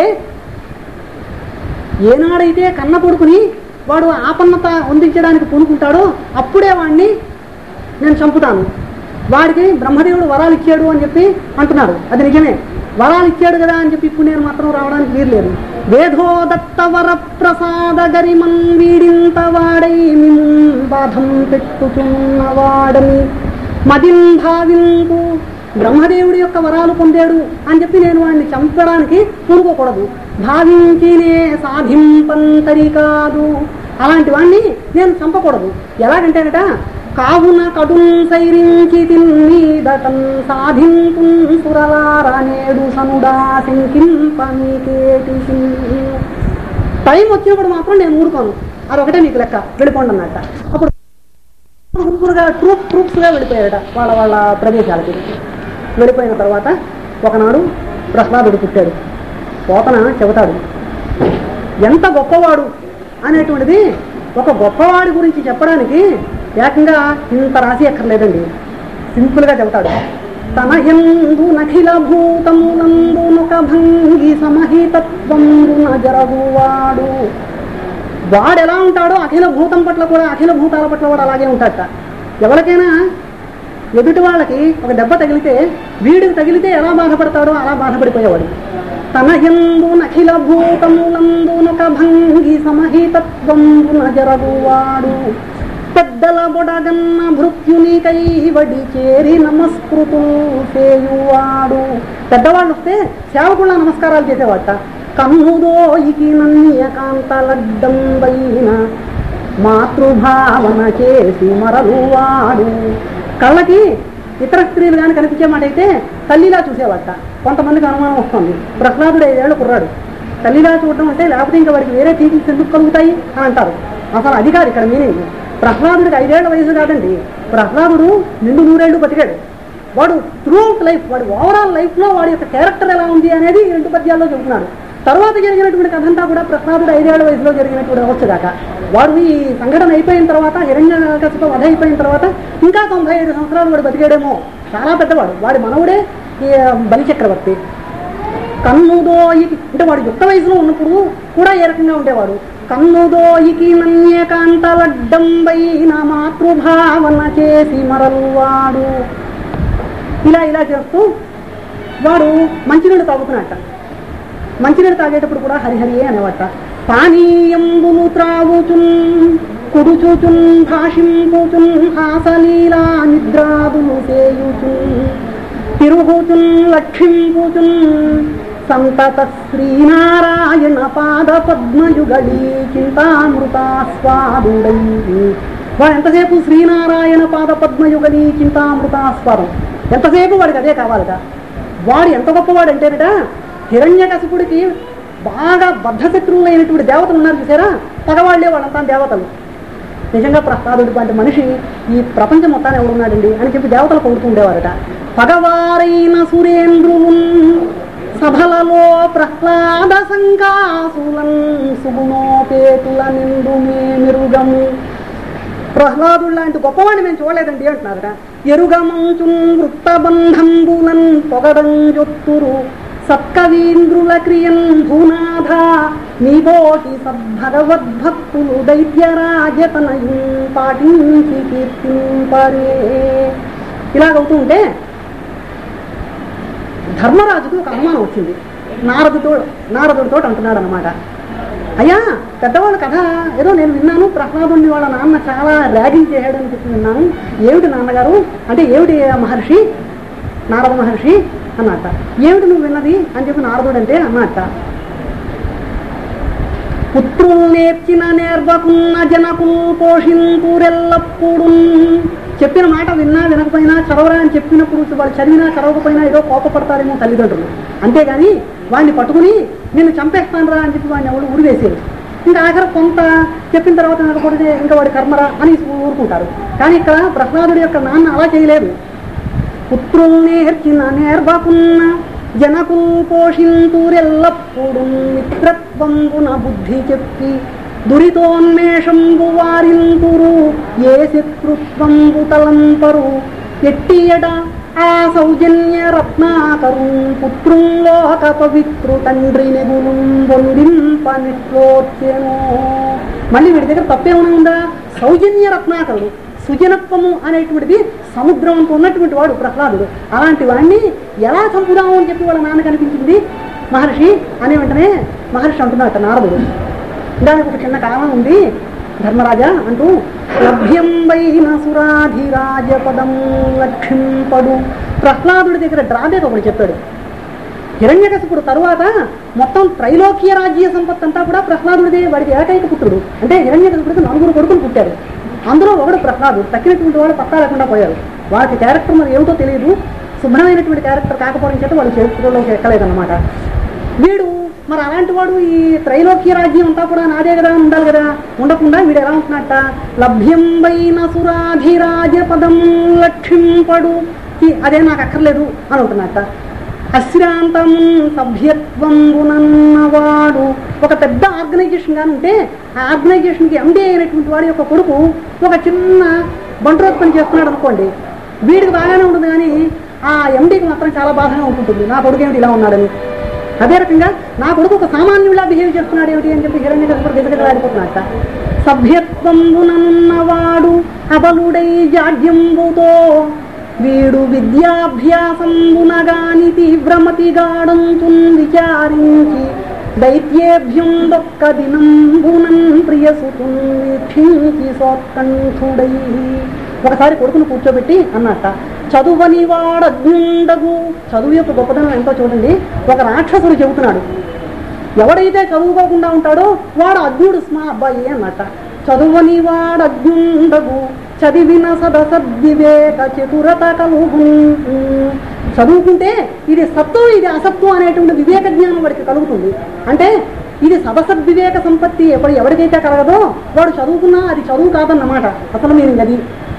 ఏనాడైతే కన్న కొడుకుని వాడు ఆపన్నత వందించడానికి పూనుకుంటాడో అప్పుడే వాడిని నేను చంపుతాను వాడికి బ్రహ్మదేవుడు వరాలు ఇచ్చాడు అని చెప్పి అంటున్నారు అది నిజమే వరాలు ఇచ్చాడు కదా అని చెప్పి ఇప్పుడు నేను మాత్రం రావడానికి వీర్లేదు వేధోదత్త వర ప్రసాద గరిమన్ వీడింత వాడై మిమ్ బాధం పెట్టుచున్నవాడని మదిన్ భావింపు బ్రహ్మదేవుడి యొక్క వరాలు పొందాడు అని చెప్పి నేను వాడిని చంపడానికి పూనుకోకూడదు భావించినే సాధింపంతరి కాదు అలాంటి వాడిని నేను చంపకూడదు ఎలాగంటేనట కావున కడుం సైరించి తిన్నీదటం సాధింపు సురలార నేడు సనుడా శంకింపమీకేటి టైం వచ్చినప్పుడు మాత్రం నేను ఊరుకోను అది ఒకటే మీకు లెక్క వెళ్ళిపోండి అన్నట్ట అప్పుడు గుంపులుగా ట్రూప్ ట్రూప్స్గా వెళ్ళిపోయాడట వాళ్ళ వాళ్ళ ప్రదేశాలకి వెళ్ళిపోయిన తర్వాత ఒకనాడు ప్రహ్లాదుడు పుట్టాడు పోతన చెబుతాడు ఎంత గొప్పవాడు అనేటువంటిది ఒక గొప్పవాడి గురించి చెప్పడానికి ఏకంగా ఇంత రాసి ఎక్కర్లేదండి సింపుల్గా చెబుతాడు తన ఎందు నఖిల భూతములందు నొక భంగి సమహితత్వంబున జరగువాడు వాడు ఎలా ఉంటాడో అఖిల భూతం పట్ల కూడా అఖిల భూతాల పట్ల కూడా అలాగే ఉంటాడట ఎవరికైనా ఎదుటి వాళ్ళకి ఒక దెబ్బ తగిలితే వీడికి తగిలితే ఎలా బాధపడతాడో అలా బాధపడిపోయేవాడు తన ఎందు నఖిల భూతములందునొక భంగి సమహితత్వంబున జరగువాడు పెద్దల బొడగన్న భృత్యునికై వడి చేరి నమస్కృతులు చేయువాడు పెద్దవాళ్ళు వస్తే సేవకుళ్ళ నమస్కారాలు చేసేవాట కన్నుదోయికి నన్యకాంతలడ్డం వైన మాతృభావన చేసి మరలువాడు కళ్ళకి ఇతర స్త్రీలు కానీ కనిపించే మాట అయితే తల్లిలా చూసేవాట కొంతమందికి అనుమానం వస్తుంది ప్రహ్లాదుడు ఐదేళ్ళు కుర్రాడు తల్లిలా చూడడం అంటే లేకపోతే ఇంకా వాడికి వేరే టీచింగ్స్ ఎందుకు కలుగుతాయి అని అంటారు అసలు అది కాదు ఇక్కడ మీనింగ్ ప్రహ్లాదుడికి ఐదేళ్ల వయసు కాదండి ప్రహ్లాదుడు నిండు నూరేళ్లు బతికాడు వాడు త్రూఅవుట్ లైఫ్ వాడు ఓవరాల్ లైఫ్లో వాడి యొక్క క్యారెక్టర్ ఎలా ఉంది అనేది ఈ రెండు పద్యాల్లో చెబుతున్నాడు తర్వాత జరిగినటువంటి కథ అంతా కూడా ప్రహ్లాదుడు ఐదేళ్ల వయసులో జరిగినటువంటి అవచ్చు దాకా వాడు ఈ సంఘటన అయిపోయిన తర్వాత హిరణ్యకశిప వధ అయిపోయిన తర్వాత ఇంకా తొంభై ఐదు సంవత్సరాలు వాడు బతికాడేమో చాలా పెద్దవాడు వాడి మనవుడే ఈ బలిచక్రవర్తి కన్నుదోయికి అంటే వాడు యుక్త వయసులో ఉన్నప్పుడు కూడా ఏ రకంగా ఉండేవాడు కన్నుదోయికి నన్యకాంతలడ్డంబైన మాతృభావన చేసి మరల్వాడు ఇలా ఇలా చేస్తూ వాడు మంచినీళ్ళు తాగుతున్నట్ట మంచినీళ్ళు తాగేటప్పుడు కూడా హరిహరియే అనేవట పానీయంబులు త్రావుచున్ కుడుచుచున్ భాషింపుచున్ హాసలీలా నిద్రాదులు చేయుచున్ తిరుగుచున్ లక్షింపుచున్ సంతత శ్రీనారాయణ పాద పద్మయుగళీ చింతామృతాస్వాదుడై వాడు ఎంతసేపు శ్రీనారాయణ పాద పద్మయుగళీ చింతామృతాస్వాదం ఎంతసేపు వాడికి అదే కావాలట వాడు ఎంత గొప్పవాడు అంటేనట హిరణ్యకశిపుడికి బాగా బద్ధశత్రువులైనటువంటి దేవతలు ఉన్నారు చూసారా పగవాళ్లే వాళ్ళంతా దేవతలు నిజంగా ప్రహ్లాదుడి వంటి మనిషి ఈ ప్రపంచం మొత్తాన్ని ఎవడున్నాడండి అని చెప్పి దేవతలు పొగుడుతూ ఉండేవారట పగవారైన సురేంద్రువున్ సభలలో ప్రహ్లాద సంకాసులన్ సుగుణోపేతుల నిండు మే మెరుగము ప్రహ్లాదుడు లాంటి గొప్పవాడిని మేము చూడలేదండి అంటున్నారట ఎరుగమంచున్ వృత్తబంధంబులన్ పొగడం జొత్తురు సత్కవీంద్రుల క్రియన్ భూనాథ నీబోటి సద్భగవద్భక్తులు దైత్యరాజతనయం పాటించి కీర్తింపరే ఇలాగవుతూ ఉంటే ధర్మరాజుకు ఒక అనుమానం వచ్చింది నారదుతో నారదుడితో అంటున్నాడు అనమాట అయ్యా పెద్దవాళ్ళ కథ ఏదో నేను విన్నాను ప్రహ్లాదుని వాళ్ళ నాన్న చాలా ర్యాగింగ్ చేయడం చెప్పి విన్నాను ఏమిటి నాన్నగారు అంటే ఏమిటి ఆ మహర్షి నారద మహర్షి అన్నట్ట ఏమిటి నువ్వు విన్నది అని చెప్పి నారదుడు అంటే అన్నట్ట పుత్రులు నేర్చిన నేర్వకున్న జనకులు పోషింపురెల్లప్పుడు చెప్పిన మాట విన్నా వినకపోయినా చదవరా అని చెప్పినప్పుడు వాళ్ళు చదివినా చదవకపోయినా ఏదో కోపపడతారేమో తల్లిదండ్రులు అంతేగాని వాడిని పట్టుకుని నేను చంపేస్తానురా అని చెప్పి వాడిని ఎవరు ఉరివేసేది ఇంకా ఆఖరి కొంత చెప్పిన తర్వాత వినకపోతే ఇంకా వాడి కర్మరా అని ఊరుకుంటారు కానీ ఇక్కడ ప్రహ్లాదుడి యొక్క నాన్న అలా చేయలేదు పుత్రులు నేర్చిన నేర్వకున్న జనకు పోషింతురెల్లప్పుడు మిత్రత్వంబున బుద్ధి చెప్పి దురితోన్మేషంబు వారింతురు ఏ శత్రుత్వంబు తలంపరు ఎట్టియడ ఆ సౌజన్య రత్నాకరు పుత్రుంలోక పవిత్రు తండ్రి నెగులు బొందింపనిట్లోర్చెను మళ్ళీ వీడి దగ్గర తప్పేమైనా ఉందా సౌజన్య రత్నాకరుడు సుజనత్వము అనేటువంటిది సముద్రం అంత ఉన్నటువంటి వాడు ప్రహ్లాదుడు అలాంటి వాడిని ఎలా చంపుదాము అని చెప్పి వాళ్ళ నాన్న కనిపించింది మహర్షి అనే వెంటనే మహర్షి అంటున్నట్ట నారదుడు దానికి ఒక చిన్న కారణం ఉంది ధర్మరాజా అంటూ లభ్యం వైన సురాధిరాజ పదం లక్ష్మింపడు ప్రహ్లాదుడి దగ్గర డ్రాబేక్ ఒకటి చెప్పాడు హిరణ్యకశిపుడు తరువాత మొత్తం త్రైలోక్య రాజ్య సంపత్ అంతా కూడా ప్రహ్లాదుడిదే వాడికి ఏకైక పుత్రుడు అంటే హిరణ్యకశిపుడికి నలుగురు కొడుకులు పుట్టారు అందులో ఒకడు ప్రహ్లాదుడు తక్కినటువంటి వాడు పత్తా లేకుండా పోయారు వాళ్ళకి క్యారెక్టర్ మరి ఏమిటో తెలియదు శుభ్రమైనటువంటి క్యారెక్టర్ కాకపోవడం చేత వాళ్ళు చరిత్రలోకి ఎక్కలేదన్నమాట వీడు మరి అలాంటి వాడు ఈ త్రైలోక్య రాజ్యం అంతా కూడా నాదే కదా అని ఉండాలి కదా ఉండకుండా వీడు ఎలా ఉంటున్నట్ట లభ్యం వైన సురాధిరాజ పదం లక్ష్మింపడు ఈ అదే నాకు అక్కర్లేదు అని ఉంటున్నట్ట అశ్రాంతం సభ్యత్వంబునన్నవాడు ఒక పెద్ద ఆర్గనైజేషన్ గాని ఉంటే ఆ ఆర్గనైజేషన్కి ఎండి అయినటువంటి వాడి యొక్క కొడుకు ఒక చిన్న బంట్రోత్ పని చేస్తున్నాడు అనుకోండి వీడికి బాగానే ఉంటుంది కానీ ఆ ఎండీకి మాత్రం చాలా బాధగా ఉంటుంటుంది నా కొడుకు ఏమిటి ఇలా ఉన్నాడని అదే రకంగా నా కొడుకు ఒక సామాన్యులా బిహేవ్ చేస్తున్నాడు ఏమిటి అని చెప్పి హిరణ్య కశిపుడు గిజగిజలాడిపోతున్నట్ట సభ్యత్వంబునన్నవాడు అబలుడై జాడ్యంబుతో వీడు విద్యాభ్యాసంబునగాని తీవ్రమతి గాడంచున్ విచారించి దైత్యేభ్యం దొక్క దినంబునం ప్రియసుతున్ వీక్షించి సోత్కంఠుడై ఒకసారి కొడుకును కూర్చోబెట్టి అన్నట్ట చదువని వాడజ్ఞుండగు చదువు యొక్క గొప్పదనం ఎంతో చూడండి ఒక రాక్షసుడు చెబుతున్నాడు ఎవడైతే చదువుకోకుండా ఉంటాడో వాడు అజ్ఞుడు స్మా అబ్బాయి అన్నట్ట చదువని వాడజ్ఞుండగు చదివిన సదసద్వివేక చతురత కలుగు చదువుకుంటే ఇది సత్తు ఇది అసత్తు అనేటువంటి వివేక జ్ఞానం వాడికి కలుగుతుంది అంటే ఇది సదసద్వివేక సంపత్తి ఎప్పుడు ఎవరికైతే కలగదో వాడు చదువుకున్నా అది చదువు కాదన్నమాట అసలు మీరు అది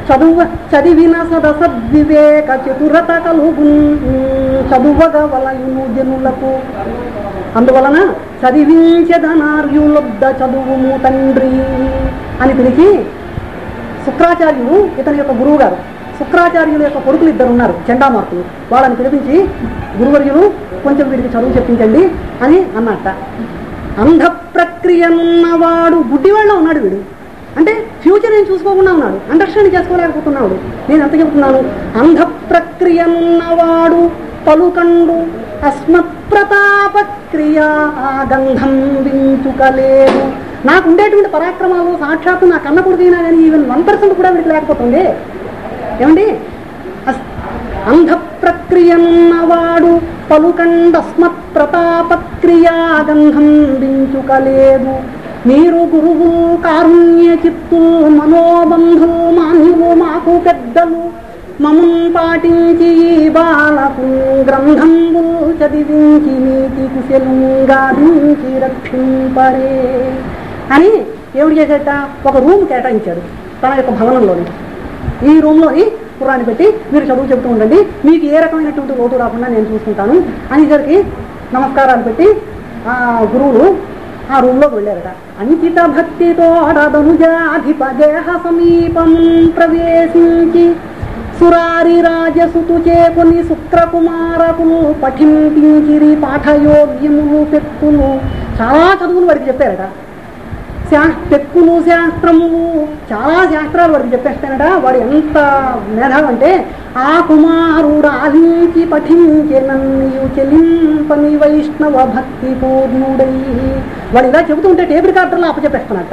చదువ చదివిన సదసద్వివేక చతురత కలుగు చదువగ వలయును జనులకు అందువలన చదివించదనార్యులొద్ద చదువుము తండ్రి అని పిలిచి శుక్రాచార్యులు ఇతని యొక్క గురువు గారు శుక్రాచార్యుల యొక్క కొడుకులు ఇద్దరు ఉన్నారు చండామార్కులు వాళ్ళని పిలిపించి గురువర్యులు కొంచెం వీడికి చదువు చెప్పించండి అని అన్నట్ట అంధ ప్రక్రియనున్నవాడు గుడ్డివాళ్ళ ఉన్నాడు వీడు అంటే ఫ్యూచర్ ఏం చూసుకోకుండా ఉన్నాడు అండర్స్టాండ్ చేసుకోలేకపోతున్నాడు నేను ఎంత చెబుతున్నాను అంధ ప్రక్రియనున్నవాడు పలుకండు అస్మత్ ప్రతాప క్రియా గంధం వించుకలేదు నాకు ఉండేటువంటి పరాక్రమాలు సాక్షాత్తు నా కన్న కొడుకైనా కానీ ఈవెన్ వన్ పర్సెంట్ కూడా వీడికి లేకపోతుంది ఏమండి అస్- అంధ ప్రక్రియన్నవాడు పలుకండస్మత్ ప్రతాప క్రియాగంధం వించుకలేదు మీరు గురువు కారుణ్య చిత్తు మనోబంధు మాన్యువు మాకు పెద్దలు మమం పాటించి ఈ బాలకు గ్రంథంబు చదివించి నీతి కుశలంగాదించి రక్షింపరే అని ఏమిటి చేసేట ఒక రూమ్ కేటాయించాడు తన యొక్క భవనంలోని ఈ రూమ్లోని కుర్రాన్ని పెట్టి మీరు చదువు చెబుతూ ఉండండి మీకు ఏ రకమైనటువంటి లోటు రాకుండా నేను చూసుకుంటాను అనేసరికి నమస్కారాలు పెట్టి ఆ గురువులు ఆ రూమ్లోకి వెళ్ళారట అంకిత భక్తితో అడదనుజాధిపదేహ సమీపం ప్రవేశించి సురారి రాజసుతు చేకొని శుక్రకుమారకులు పఠింపించిరి పాఠయోగ్యములు పెక్కులు చాలా చదువులు వాడికి చెప్పారట శా తెక్కులు శాస్త్రములు చాలా శాస్త్రాలు వాడికి చెప్పేస్తానట వాడు ఎంత మేధావి అంటే ఆ కుమారుడు ఆలించి పఠించే నన్ను చెలింపని వైష్ణవ భక్తి పూర్ణుడై వాడు ఇలా చెబుతుంటే టేబుల్ కార్టర్లో అప్పచెప్పేస్తానట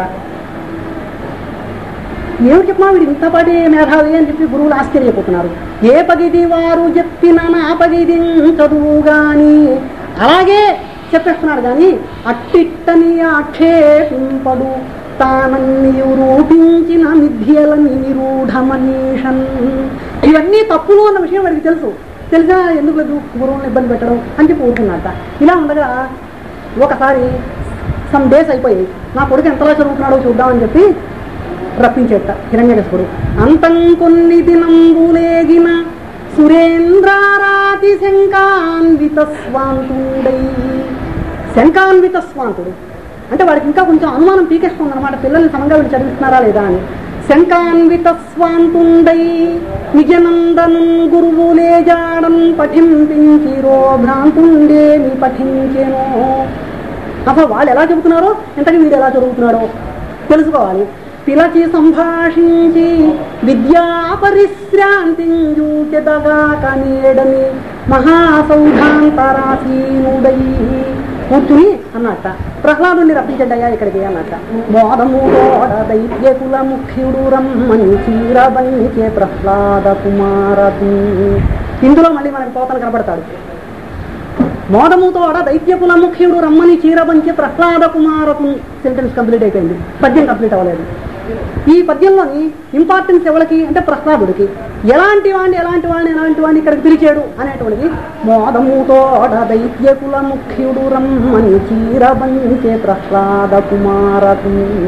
ఏమిటి చెప్పమా వీడు ఇంత పాటి మేధావి అని చెప్పి గురువులు ఆశ్చర్యపోతున్నారు ఏ పగిది వారు చెప్పిన నా పగిది చదువు గాని అలాగే చెప్పేస్తున్నాడు కానీ అట్టిట్టని ఆక్షేపింపడు తానన్నీయు రూపించిన మిథ్యలని నిరూఢమనీషన్ ఇవన్నీ తప్పులు అన్న విషయం వాడికి తెలుసు తెలిసా ఎందుకు లేదు గురువుని ఇబ్బంది పెట్టడం అని చెప్పి ఊరుకున్నట్ట ఇలా ఉండగా ఒకసారి సమ్ డేస్ అయిపోయాయి నా కొడుకు ఎంతలా చదువుతున్నాడో చూద్దామని చెప్పి రప్పించేట హిరణ్యకశపుడు అంతం కొన్ని దినంబులేగిన సురేంద్రారాతి శంకాన్విత స్వాంతుడై శంకాన్విత స్వాంతుడు అంటే వాడికి ఇంకా కొంచెం అనుమానం పీకేస్తుంది అనమాట పిల్లల్ని సమంగా వీళ్ళు చదివిస్తున్నారా లేదా అని శంకాన్విత స్వాంతుండై నిజనందనం గురువులేజాడం పఠింపించిరో భ్రాంతుండేమి పఠించెనో అసలు వాళ్ళు ఎలా చెబుతున్నారో ఇంతకీ వీడు ఎలా చదువుతున్నాడో తెలుసుకోవాలి పిలచి సంభాషించి విద్యా పరిశ్రాంతింజూచెదగా కనేడని మహాసౌధాంతరాసీనుడై కూర్చుని అన్నట్ట ప్రహ్లాదుని రప్పించండియా ఇక్కడికి అన్నట్ట మోదము తోడ దైత్యకుల ముఖ్యుడు రమ్మని చీరబంచే ప్రహ్లాద కుమారతు ఇందులో మళ్ళీ మనకి పోతన కనబడతాడు మోదముతోడ దైత్యకుల ముఖ్యుడు రమ్మని చీరబంచి ప్రహ్లాద కుమారకు సెంటెన్స్ కంప్లీట్ అయిపోయింది పద్యం కంప్లీట్ అవ్వలేదు ఈ పద్యంలోని ఇంపార్టెన్స్ ఎవరికి అంటే ప్రహ్లాదుడికి ఎలాంటి వాడిని ఎలాంటి వాడిని ఎలాంటి వాడిని ఇక్కడికి పిలిచాడు అనేటువంటిది మోదముతోడ దైత్యకుల ముఖ్యుడు రమ్మని చీరబంచే ప్రహ్లాద కుమారకు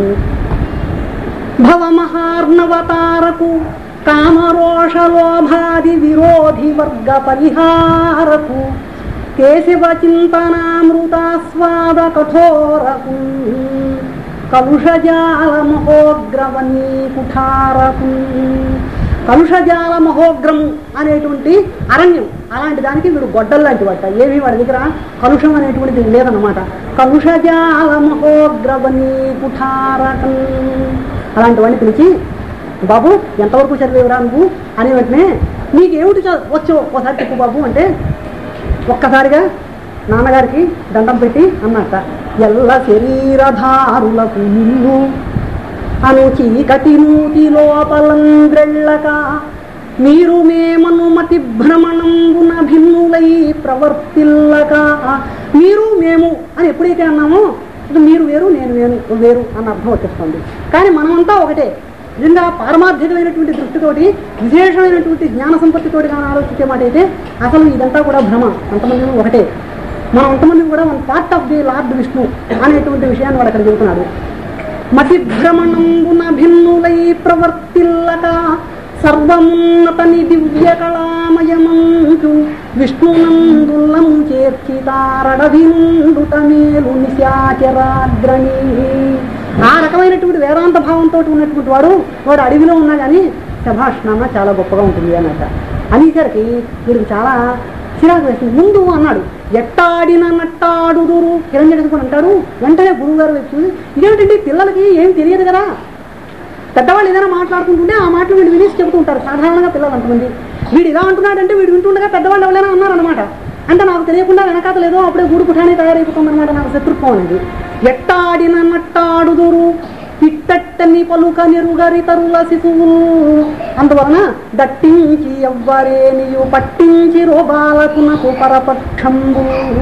భవమహార్ణవతారకు కామరోషలోభాది విరోధి వర్గ పరిహారకు కేశవ చింతనామృతాస్వాద కఠోరకు కలుషజాల మహోగ్రవనీ కుఠారకు కలుషజాల మహోగ్రము అనేటువంటి అరణ్యం అలాంటి దానికి వీడు గొడ్డలు లాంటి వాట ఏమి వాడి దగ్గర కలుషం అనేటువంటిది లేదన్నమాట కలుషజాల మహోగ్రవనీ కుఠారకం అలాంటి వాడిని పిలిచి బాబు ఎంతవరకు చదివేవరా నువ్వు అని వెంటనే నీకేమిటి చ- వచ్చో ఒకసారి చెప్పు బాబు అంటే ఒక్కసారిగా నాన్నగారికి దండం పెట్టి అన్నట్ట ఎల్ల శరీరధారులకు నిన్ను అను చీకటి మూతి లోపలంద్రెళ్ళక మీరు మేమనుమతి భ్రమణంబున భిన్నులై ప్రవర్తిల్లక మీరు మేము అని ఎప్పుడైతే అన్నామో ఇక మీరు వేరు నేను వేరు వేరు అన్న అర్థం వచ్చేస్తుంది కానీ మనమంతా ఒకటే నిజంగా పారమార్థికమైనటువంటి దృష్టితోటి విశేషమైనటువంటి జ్ఞాన సంపత్తితోటి కానీ ఆలోచించే మాట అయితే అసలు ఇదంతా కూడా భ్రమ అంతమంది ఒకటే మనం అంతమంది కూడా one part of the Lord Vishnu అనేటువంటి విషయాన్ని వాడు అక్కడ చెబుతున్నాడు మతి భ్రమణంబున భిన్నులై ప్రవర్తిల్లక సర్వమున్నతని దివ్య కళామయమంచు విష్ణునందుల్లము చేర్చి తారడవిండుట మేలు నిశాచరాగ్రణి ఆ రకమైనటువంటి వేదాంత భావంతో ఉన్నటువంటి వాడు వాడు అడవిలో ఉన్నా కానీ శభాష్ చాలా గొప్పగా ఉంటుంది అన్నట్ట అనేసరికి వీడికి చాలా చిరాకు వేసింది ముందు అన్నాడు ఎట్టాడిన నట్టాడుదురు కిరంజన్ కూడా అంటారు వెంటనే గురువు గారు వచ్చి ఇదేమిటండి పిల్లలకి ఏం తెలియదు కదా పెద్దవాళ్ళు ఏదైనా మాట్లాడుకుంటుంటే ఆ మాటలు వీడు వినేసి చెబుతూ ఉంటారు సాధారణంగా పిల్లలు అంతమంది వీడు ఇలా అంటున్నాడంటే వీడు వింటుండగా పెద్దవాళ్ళు ఎవరైనా అన్నారనమాట అంటే నాకు తెలియకుండా వెనకాత లేదో అప్పుడే గూడు పుఠానే తయారైపోతుంది అనమాట నాకు శత్రుత్వం అనేది ఎట్టాడిన నట్టాడుదురు పిట్టట్టని పలుక నిరుగరి తరుల శిశువు అందువలన దట్టించి ఎవ్వరేనియు పట్టించి రోగాలకునకు పరపక్షంబు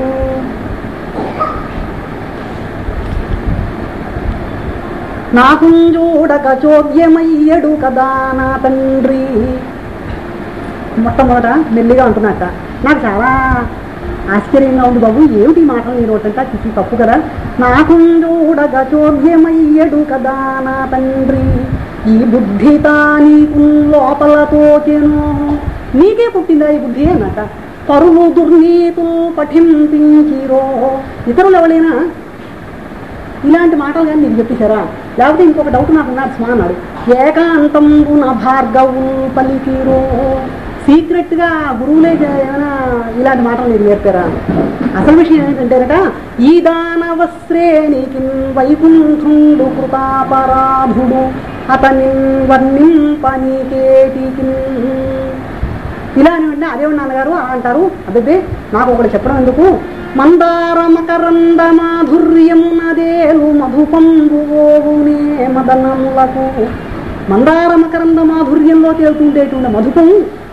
నాకు చూడక చోద్యమయ్యడు కదా నా తండ్రి మొట్టమొదట మెల్లిగా అంటున్నట్ట నాకు చాలా ఆశ్చర్యంగా ఉంది బాబు ఏమిటి ఈ మాటలు నేను ఒకటంతా చిచ్చి తప్పు కదా నాకు చూడగ చోద్యమయ్యడు కదా నా తండ్రి ఈ బుద్ధి నీకు లోపల తోచెను నీకే పుట్టిందా ఈ బుద్ధి అన్నట పరులు దుర్నీతులు పఠింపించిరో ఇతరులు ఎవరైనా ఇలాంటి మాటలు కానీ నీకు చెప్పేశారా లేకపోతే ఇంకొక డౌట్ నాకు ఉన్నాడు స్మా అన్నాడు ఏకాంతంబు నా భార్గవు పలికిరో సీక్రెట్ గా గురువులే చే- ఏమైనా ఇలాంటి మాటలు నీకు నేర్పారా అసలు విషయం ఏంటంటేనట ఈ దానవ శ్రేణికి వైకుంఠుండు కృతాపరాధుడు అతని వర్ణింపనీకేటికి ఇలా అని అంటే అదేమిటి నాన్నగారు అలా అంటారు అదే నాకు ఒకటి చెప్పడం ఎందుకు మందార మకరంద మాధుర్యమునదేలు మధుపంబు ఓవునే మదనములకు మందార మకరంద మాధుర్యంలో తేలుతుండేటువంటి మధుపం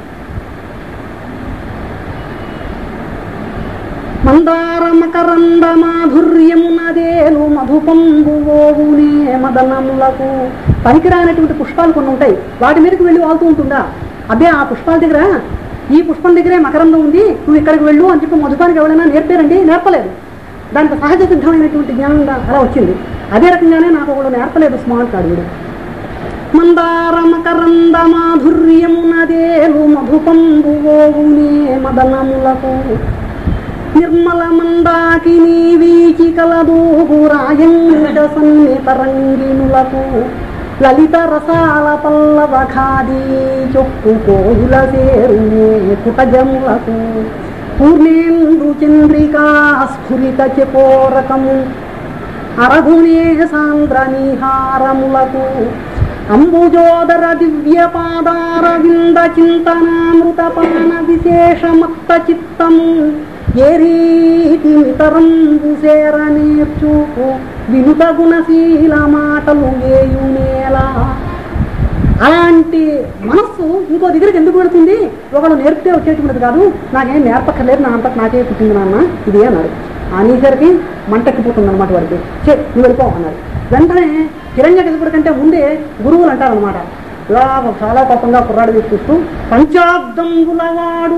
మందార మకరంద మాధుర్యమునదేలు మధుపంబు ఓవునే మదనములకు పనికిరానటువంటి పుష్పాలు కొన్ని ఉంటాయి వాటి మీదకి వెళ్ళి వాళ్తూ ఉంటుందా అదే ఆ పుష్పాల దగ్గర ఈ పుష్పం దగ్గరే మకరందం ఉంది నువ్వు ఇక్కడికి వెళ్ళు అని చెప్పి మధుపానికి ఎవరైనా నేర్పారండి నేర్పలేదు దానికి సహజ సిద్ధమైనటువంటి జ్ఞానం దా- అలా వచ్చింది అదే రకంగానే నాకు ఒకడు నేర్పలేదు స్మార్ట్ కాడు వీడు మందార మకరంద మాధుర్యమునదేలు మధుపంబు ఓవునే మదనములకు నిర్మల మందాకిని వీచి కలదూగు రాయంగ సన్నిత రంగినులకు లలిత రసాల పల్లవ ఖాదీ చొక్కు కోయిల సేరునే కుటజములకు పూర్ణేంద్రు చంద్రికా స్ఫురిత చకోరకము అరగునే సాంద్ర నిహారములకు అంబుజోదర దివ్య పాదార వింద చింతనామృతపాన విశేషమత్త చిత్తము ఏ రీతి మితరంబు సేర నేర్చుకు వినుత గుణశీల మాటలు వేయునేలా అలాంటి మనస్సు ఇంకో దగ్గరికి ఎందుకు పెడుతుంది ఒకడు నేర్పితే వచ్చేటువంటిది కాదు నాకేం నేర్పక్కర్లేదు నా అంతకు నాకే పుట్టింది నాన్న ఇది అన్నాడు అనేసరికి మంటెక్కిపోతుంది అనమాట వాడికి చే నువ్వు వెళ్ళిపో అన్నాడు వెంటనే హిరణ్యకశిపుడి కంటే ముందే గురువులు అంటారనమాట ఇలా చాలా కోపంగా కుర్రాడు వైపు చూస్తూ పంచాబ్దంబులవాడు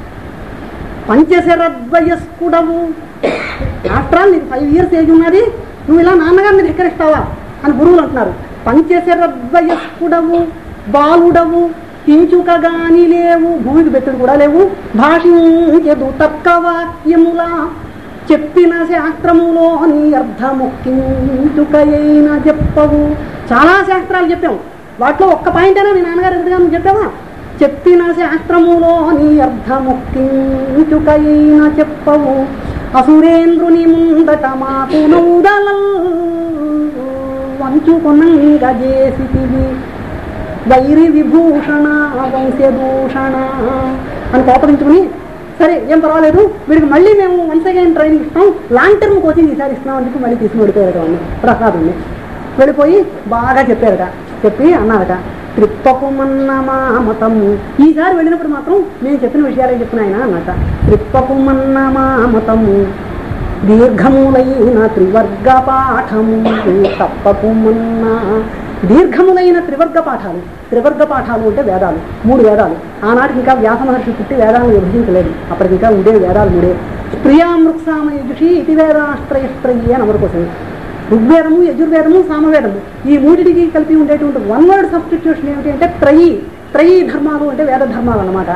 పంచశరద్వయస్కుడవు ఆఫ్టర్ ఆల్ నీకు ఫైవ్ ఇయర్స్ ఏజ్ ఉన్నది నువ్వు ఇలా నాన్నగారిని ధిక్కరిస్తావా అని గురువులు అంటున్నారు పంచశరద్వయస్కుడవు బాలుడవు కించుకగాని లేవు భూమికి బెత్తడు కూడా లేవు భాషించెదు తర్కవాక్యములా చెప్పిన శాస్త్రములో నీ అర్థము కించుకయైన చెప్పవు చాలా శాస్త్రాలు చెప్పావు వాటిలో ఒక్క పాయింట్ అయినా మీ నాన్నగారు ఎదురుగా నువ్వు చెప్పావా చెప్పిన శాస్త్రములో నీ అర్థముక్తించుకైన చెప్పవు అసురేంద్రుని ముందట మాకు నౌదల వంచుకొనంగ చేసితివి వైరి విభూషణ వంశదూషణ అని కోపగించుకుని సరే ఏం పర్వాలేదు వీడికి మళ్ళీ మేము వన్స్ అగైన్ ట్రైనింగ్ ఇస్తాం లాంగ్ టర్మ్ కోచింగ్ ఈసారి ఇస్తున్నాం అని చెప్పి మళ్ళీ తీసుకుని వెళ్ళిపోయారు వాడిని ప్రసాదుని వెళ్ళిపోయి బాగా చెప్పారట చెప్పి అన్నారట త్రిప్పకుమన్న మా మతము ఈసారి వెళ్ళినప్పుడు మాత్రం నేను చెప్పిన విషయాలే చెప్పిన ఆయన అన్నట త్రిప్పకుమన్న మా మతము దీర్ఘములైన త్రివర్గ పాఠము తప్పకుమన్న దీర్ఘములైన త్రివర్గ పాఠాలు త్రివర్గ పాఠాలు అంటే వేదాలు మూడు వేదాలు ఆనాటికి ఇంకా వ్యాస మహర్షి పుట్టి వేదాలను విభజించలేదు అప్పటికి ఇంకా ఉండే వేదాలు మూడే ప్రియామృక్సామ యజుషి ఇతి వేదాశ్రయస్త్రయి అని అమరుకోసం ఋగ్వేదము యజుర్వేదము సామవేదము ఈ మూడిటికి కలిపి ఉండేటువంటి వన్ వర్డ్ సబ్స్టిట్యూషన్ ఏమిటి అంటే త్రయి త్రయీ ధర్మాలు అంటే వేద ధర్మాలు అన్నమాట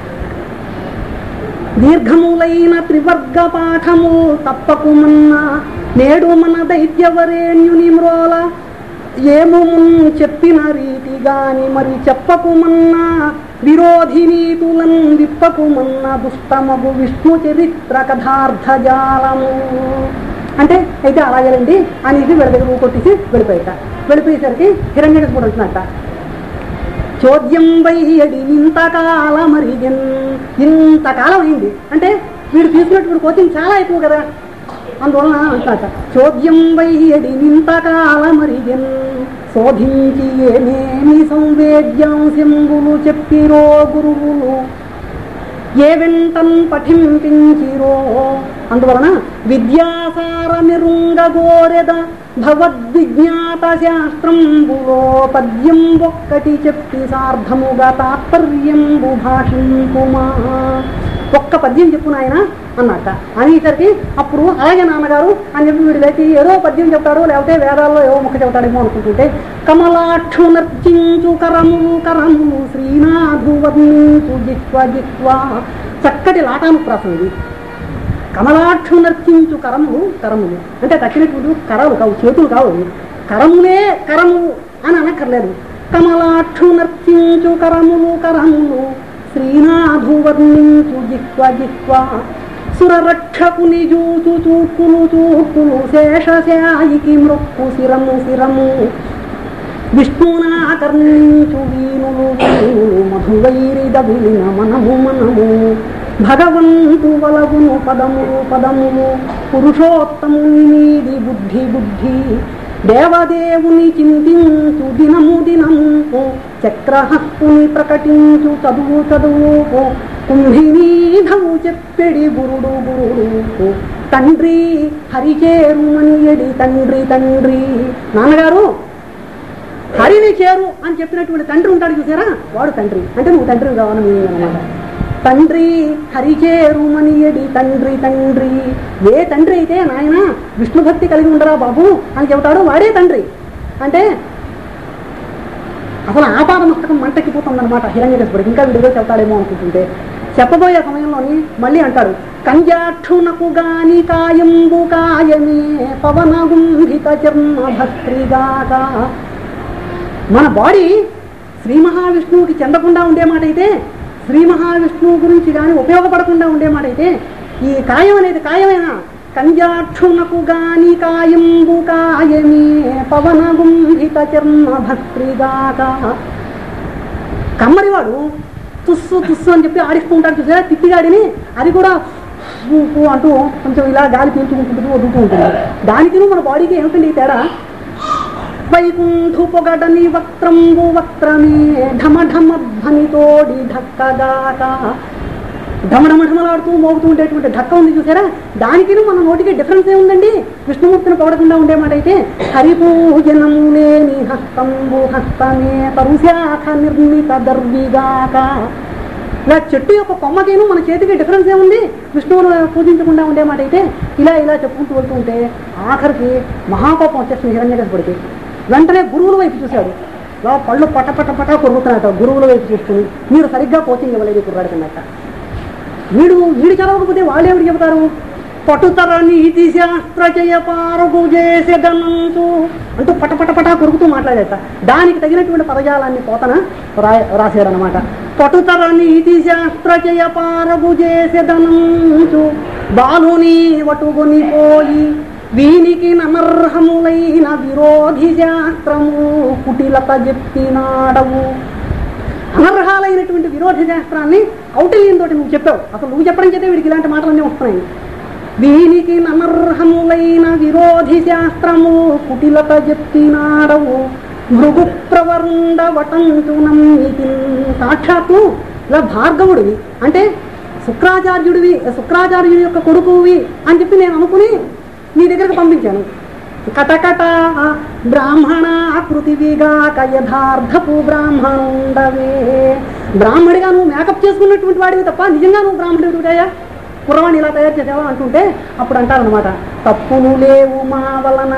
దీర్ఘములైన త్రివర్గ పాఠము తప్పకుమన్నా నేడు మన దైత్యవరేణ్యుని మ్రోల ఏము చెప్పిన రీతి గాని మరి చెప్పకుమన్నా విరోధి నీతులను విప్పకుమన్న దుష్టమగు విష్ణు చరిత్ర కథార్థ జాలము అంటే అయితే అలాగేనండి అనేసి వీళ్ళ దగ్గర కొట్టేసి వెళ్ళిపోయాట వెళ్ళిపోయేసరికి హిరణ్యకశిపుడు అంటున్నట్ట చోద్యం వయ్యడి ఇంతకాలమరిగన్ ఇంతకాలం అయింది అంటే వీడు తీసుకున్నటువంటి కోచింగ్ చాలా ఎక్కువ కదా అందువలన అంటాట చోద్యం వయ్యడి ఇంతకాలమరిగన్ శోధించి ఏమేమి సంవేద్యాంశంబులు చెప్పిరో గురువులు ఏ వెంటన్ పఠింపించిరో అందువలన విద్యాసార నిరుంగగోరెద భవద్విజ్ఞాత శాస్త్రంబులో పద్యం ఒక్కటి చెప్పి సార్థముగా తాత్పర్యంబు భాషింపుమా ఒక్క పద్యం చెప్పు నాయన అన్నట్ట అనేసరికి అప్పుడు అలాగే నాన్నగారు అని చెప్పి వీడు లేచి ఏదో పద్యం చెప్తాడు లేకపోతే వేదాల్లో ఏవో ముక్క చెప్తాడేమో అనుకుంటుంటే కమలాక్షు నర్చించు కరములు కరములు శ్రీనాథు వర్ణించు జిక్వ జిక్వ చక్కటి లాటానుప్రాసం ఇది కమలాక్షు నర్చించు కరములు కరములు అంటే తక్కినటువంటి కరలు కావు చేతులు కావు అవి. కరములే కరములు అని అనక్కర్లేదు కమలాక్షు నర్చించు కరములు కరములు శ్రీనాథు వర్ణించు జిక్వ జిక్వ సురరక్షకుని జూచు చూపులు చూపులు శేషశాయికి మృక్కు శిరము శిరము విష్ణునాకర్ణించు వీణులు వీణులు మధువైరి దవిలిన మనము మనము భగవంతు వలగును పదములు పదములు పురుషోత్తముని నీది బుద్ధి బుద్ధి దేవదేవుని చింతించు దినము దినము చక్రహక్కుని ప్రకటించు చదువు చదువు కుంభినీధవు చెప్పెడి గురుడు గురుడు తండ్రి హరిచేరుమని ఎడి తండ్రి తండ్రి నాన్నగారు హరిని చేరు అని చెప్పినటువంటి తండ్రి ఉంటాడు చూసారా వాడు తండ్రి అంటే నువ్వు తండ్రి కావాలని మీనింగ్ అనమాట తండ్రి హరి చేరుమని ఎడి తండ్రి తండ్రి ఏ తండ్రి అయితే నాయన విష్ణు భక్తి కలిగి ఉండరా బాబు అని చెబుతాడు వాడే తండ్రి అంటే అసలు ఆపాద మస్తకం మంటెక్కిపోతుందన్నమాట హిరణ్యకశిపుడికి ఇంకా విడిగా చెప్తాడేమో అనుకుంటుంటే చెప్పబోయే సమయంలోని మళ్ళీ అంటాడు కంజాక్షునకు గాని కాయంబు కాయమే పవన గుంభిత చర్మ భక్తిగాక మన బాడీ శ్రీ మహావిష్ణువుకి చెందకుండా ఉండే మాట అయితే శ్రీ మహావిష్ణువు గురించి కానీ ఉపయోగపడకుండా ఉండే మాట అయితే ఈ కాయం అనేది కాయమేనా కంజాక్షునకు గాని కాయంబు కాయమే పవన గుంభిత చర్మ భక్తిగాక కమ్మరివాడు తుస్సు తుస్సు అని చెప్పి ఆడిస్తూ ఉంటాడు చూసా తిప్పిగాడిని అది కూడా ఊ, ఊ అంటూ కొంచెం ఇలా గాలి పీల్చుకుంటుంటుంది వదులుతూ ఉంటుంది దానికి మన బాడీకి ఏమిటండి ఈ తేడా వైకుంఠు పొగడని వక్త్రంబు వక్త్రమే ఢమ ఢమ ధ్వనితోడి ఢక్కగాక ఢమఢమఢమలాడుతూ మోగుతూ ఉండేటువంటి ఢక్క ఉంది చూసారా దానికి మన నోటికి డిఫరెన్స్ ఏముందండి విష్ణుమూర్తిని పొగడకుండా ఉండే మాట అయితే హరిపూజనము లేని హస్తంబు హస్తమే తరుశాఖ నిర్మిత దర్విగాక ఇలా చెట్టు యొక్క కొమ్మకేను మన చేతికి డిఫరెన్స్ ఏముంది విష్ణువును పూజించకుండా ఉండే మాట అయితే ఇలా ఇలా చెప్పుకుంటూ వెళ్తూ ఉంటే ఆఖరికి మహాకోపం వచ్చేస్తుంది హిరణ్యకశిపుడికి వెంటనే గురువుల వైపు చూశాడు ఇలా పళ్ళు పట పట పట కొరుకుతున్నట్ట గురువుల వైపు చూసుకుని మీరు సరిగ్గా కోచింగ్ ఇవ్వలేదు ఈ కుర్రాడికి అన్నట్ట వీడు వీడు చదవకపోతే వాళ్ళు ఎవరు చెబుతారు పటుతర నీతి శాస్త్ర జయ పారగు చేసే గణంతు అంటూ పట పట పట కొరుకుతూ మాట్లాడేట దానికి తగినటువంటి పదజాలాన్ని పోతన రా రాశాడనమాట పటుతర నీతి శాస్త్ర జయ పారగు చేసే ధనంతు బాలుని వటుగుని పోయి వీనికి నమర్హములైన విరోధి శాస్త్రము కుటిలత చెప్పినాడవు అనర్హాలైనటువంటి విరోధ శాస్త్రాన్ని కౌటిల్యంతో నువ్వు చెప్పావు అసలు నువ్వు చెప్పడం చేతే వీడికి ఇలాంటి మాటలన్నీ వస్తున్నాయి వీనికి అనర్హములైన విరోధి శాస్త్రము కుటిలత చెప్పినాడవు భృగు ప్రవరుండ వటంతు నమ్మితి సాక్షాత్తు ఇలా భార్గవుడివి అంటే శుక్రాచార్యుడివి శుక్రాచార్యుడి యొక్క కొడుకువి అని చెప్పి నేను అనుకుని నీ దగ్గరకు పంపించాను కటకట బ్రాహ్మణాకృతివిగాక యథార్థపు బ్రాహ్మణుండవే బ్రాహ్మడిగా నువ్వు మేకప్ చేసుకున్నటువంటి వాడివి తప్ప నిజంగా నువ్వు బ్రాహ్మణుడివిగా కుర్రవాణి ఇలా తయారు చేసావా అంటుంటే అప్పుడు అంటారనమాట తప్పులు లేవు మా వలన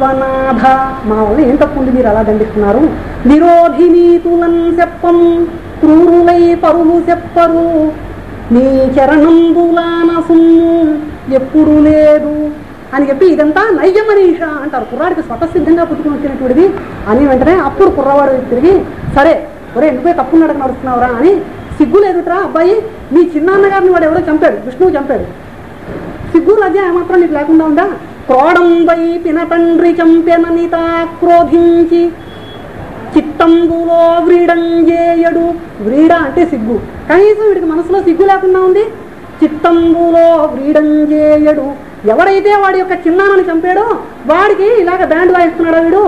దానవనాథ మా వలన ఏం తప్పు ఉంది మీరు అలా దండిస్తున్నారు విరోధి నీతులను చెప్పం క్రూరులై పరులు చెప్పరు నీ చరణంబులాన సుమ్ము ఎప్పుడు లేదు అని చెప్పి ఇదంతా నైజమనీష అంటారు కుర్రాడికి స్వతసిద్ధంగా పుట్టుకుని వచ్చినటువంటిది అని వెంటనే అప్పుడు కుర్రవాడు తిరిగి సరే ఒరే నువ్వే తప్పు నడక నడుస్తున్నావురా అని సిగ్గు లేదుట్రా అబ్బాయి నీ చిన్నాన్నగారిని వాడు ఎవరో చంపాడు విష్ణువు చంపాడు సిగ్గు లజ్జ ఏమాత్రం నీకు లేకుండా ఉందా క్రోడంబై పిన తండ్రి చంపెననిత క్రోధించి చిత్తంబులో వ్రీడం చేయడు వ్రీడ అంటే సిగ్గు కనీసం వీడికి మనసులో సిగ్గు లేకుండా ఉంది చిత్తంబులో వ్రీడం చేయడు ఎవడైతే వాడి యొక్క చిన్నాన్నని చంపాడో వాడికి ఇలాగ బ్యాండ్ వాయిస్తున్నాడా వీడు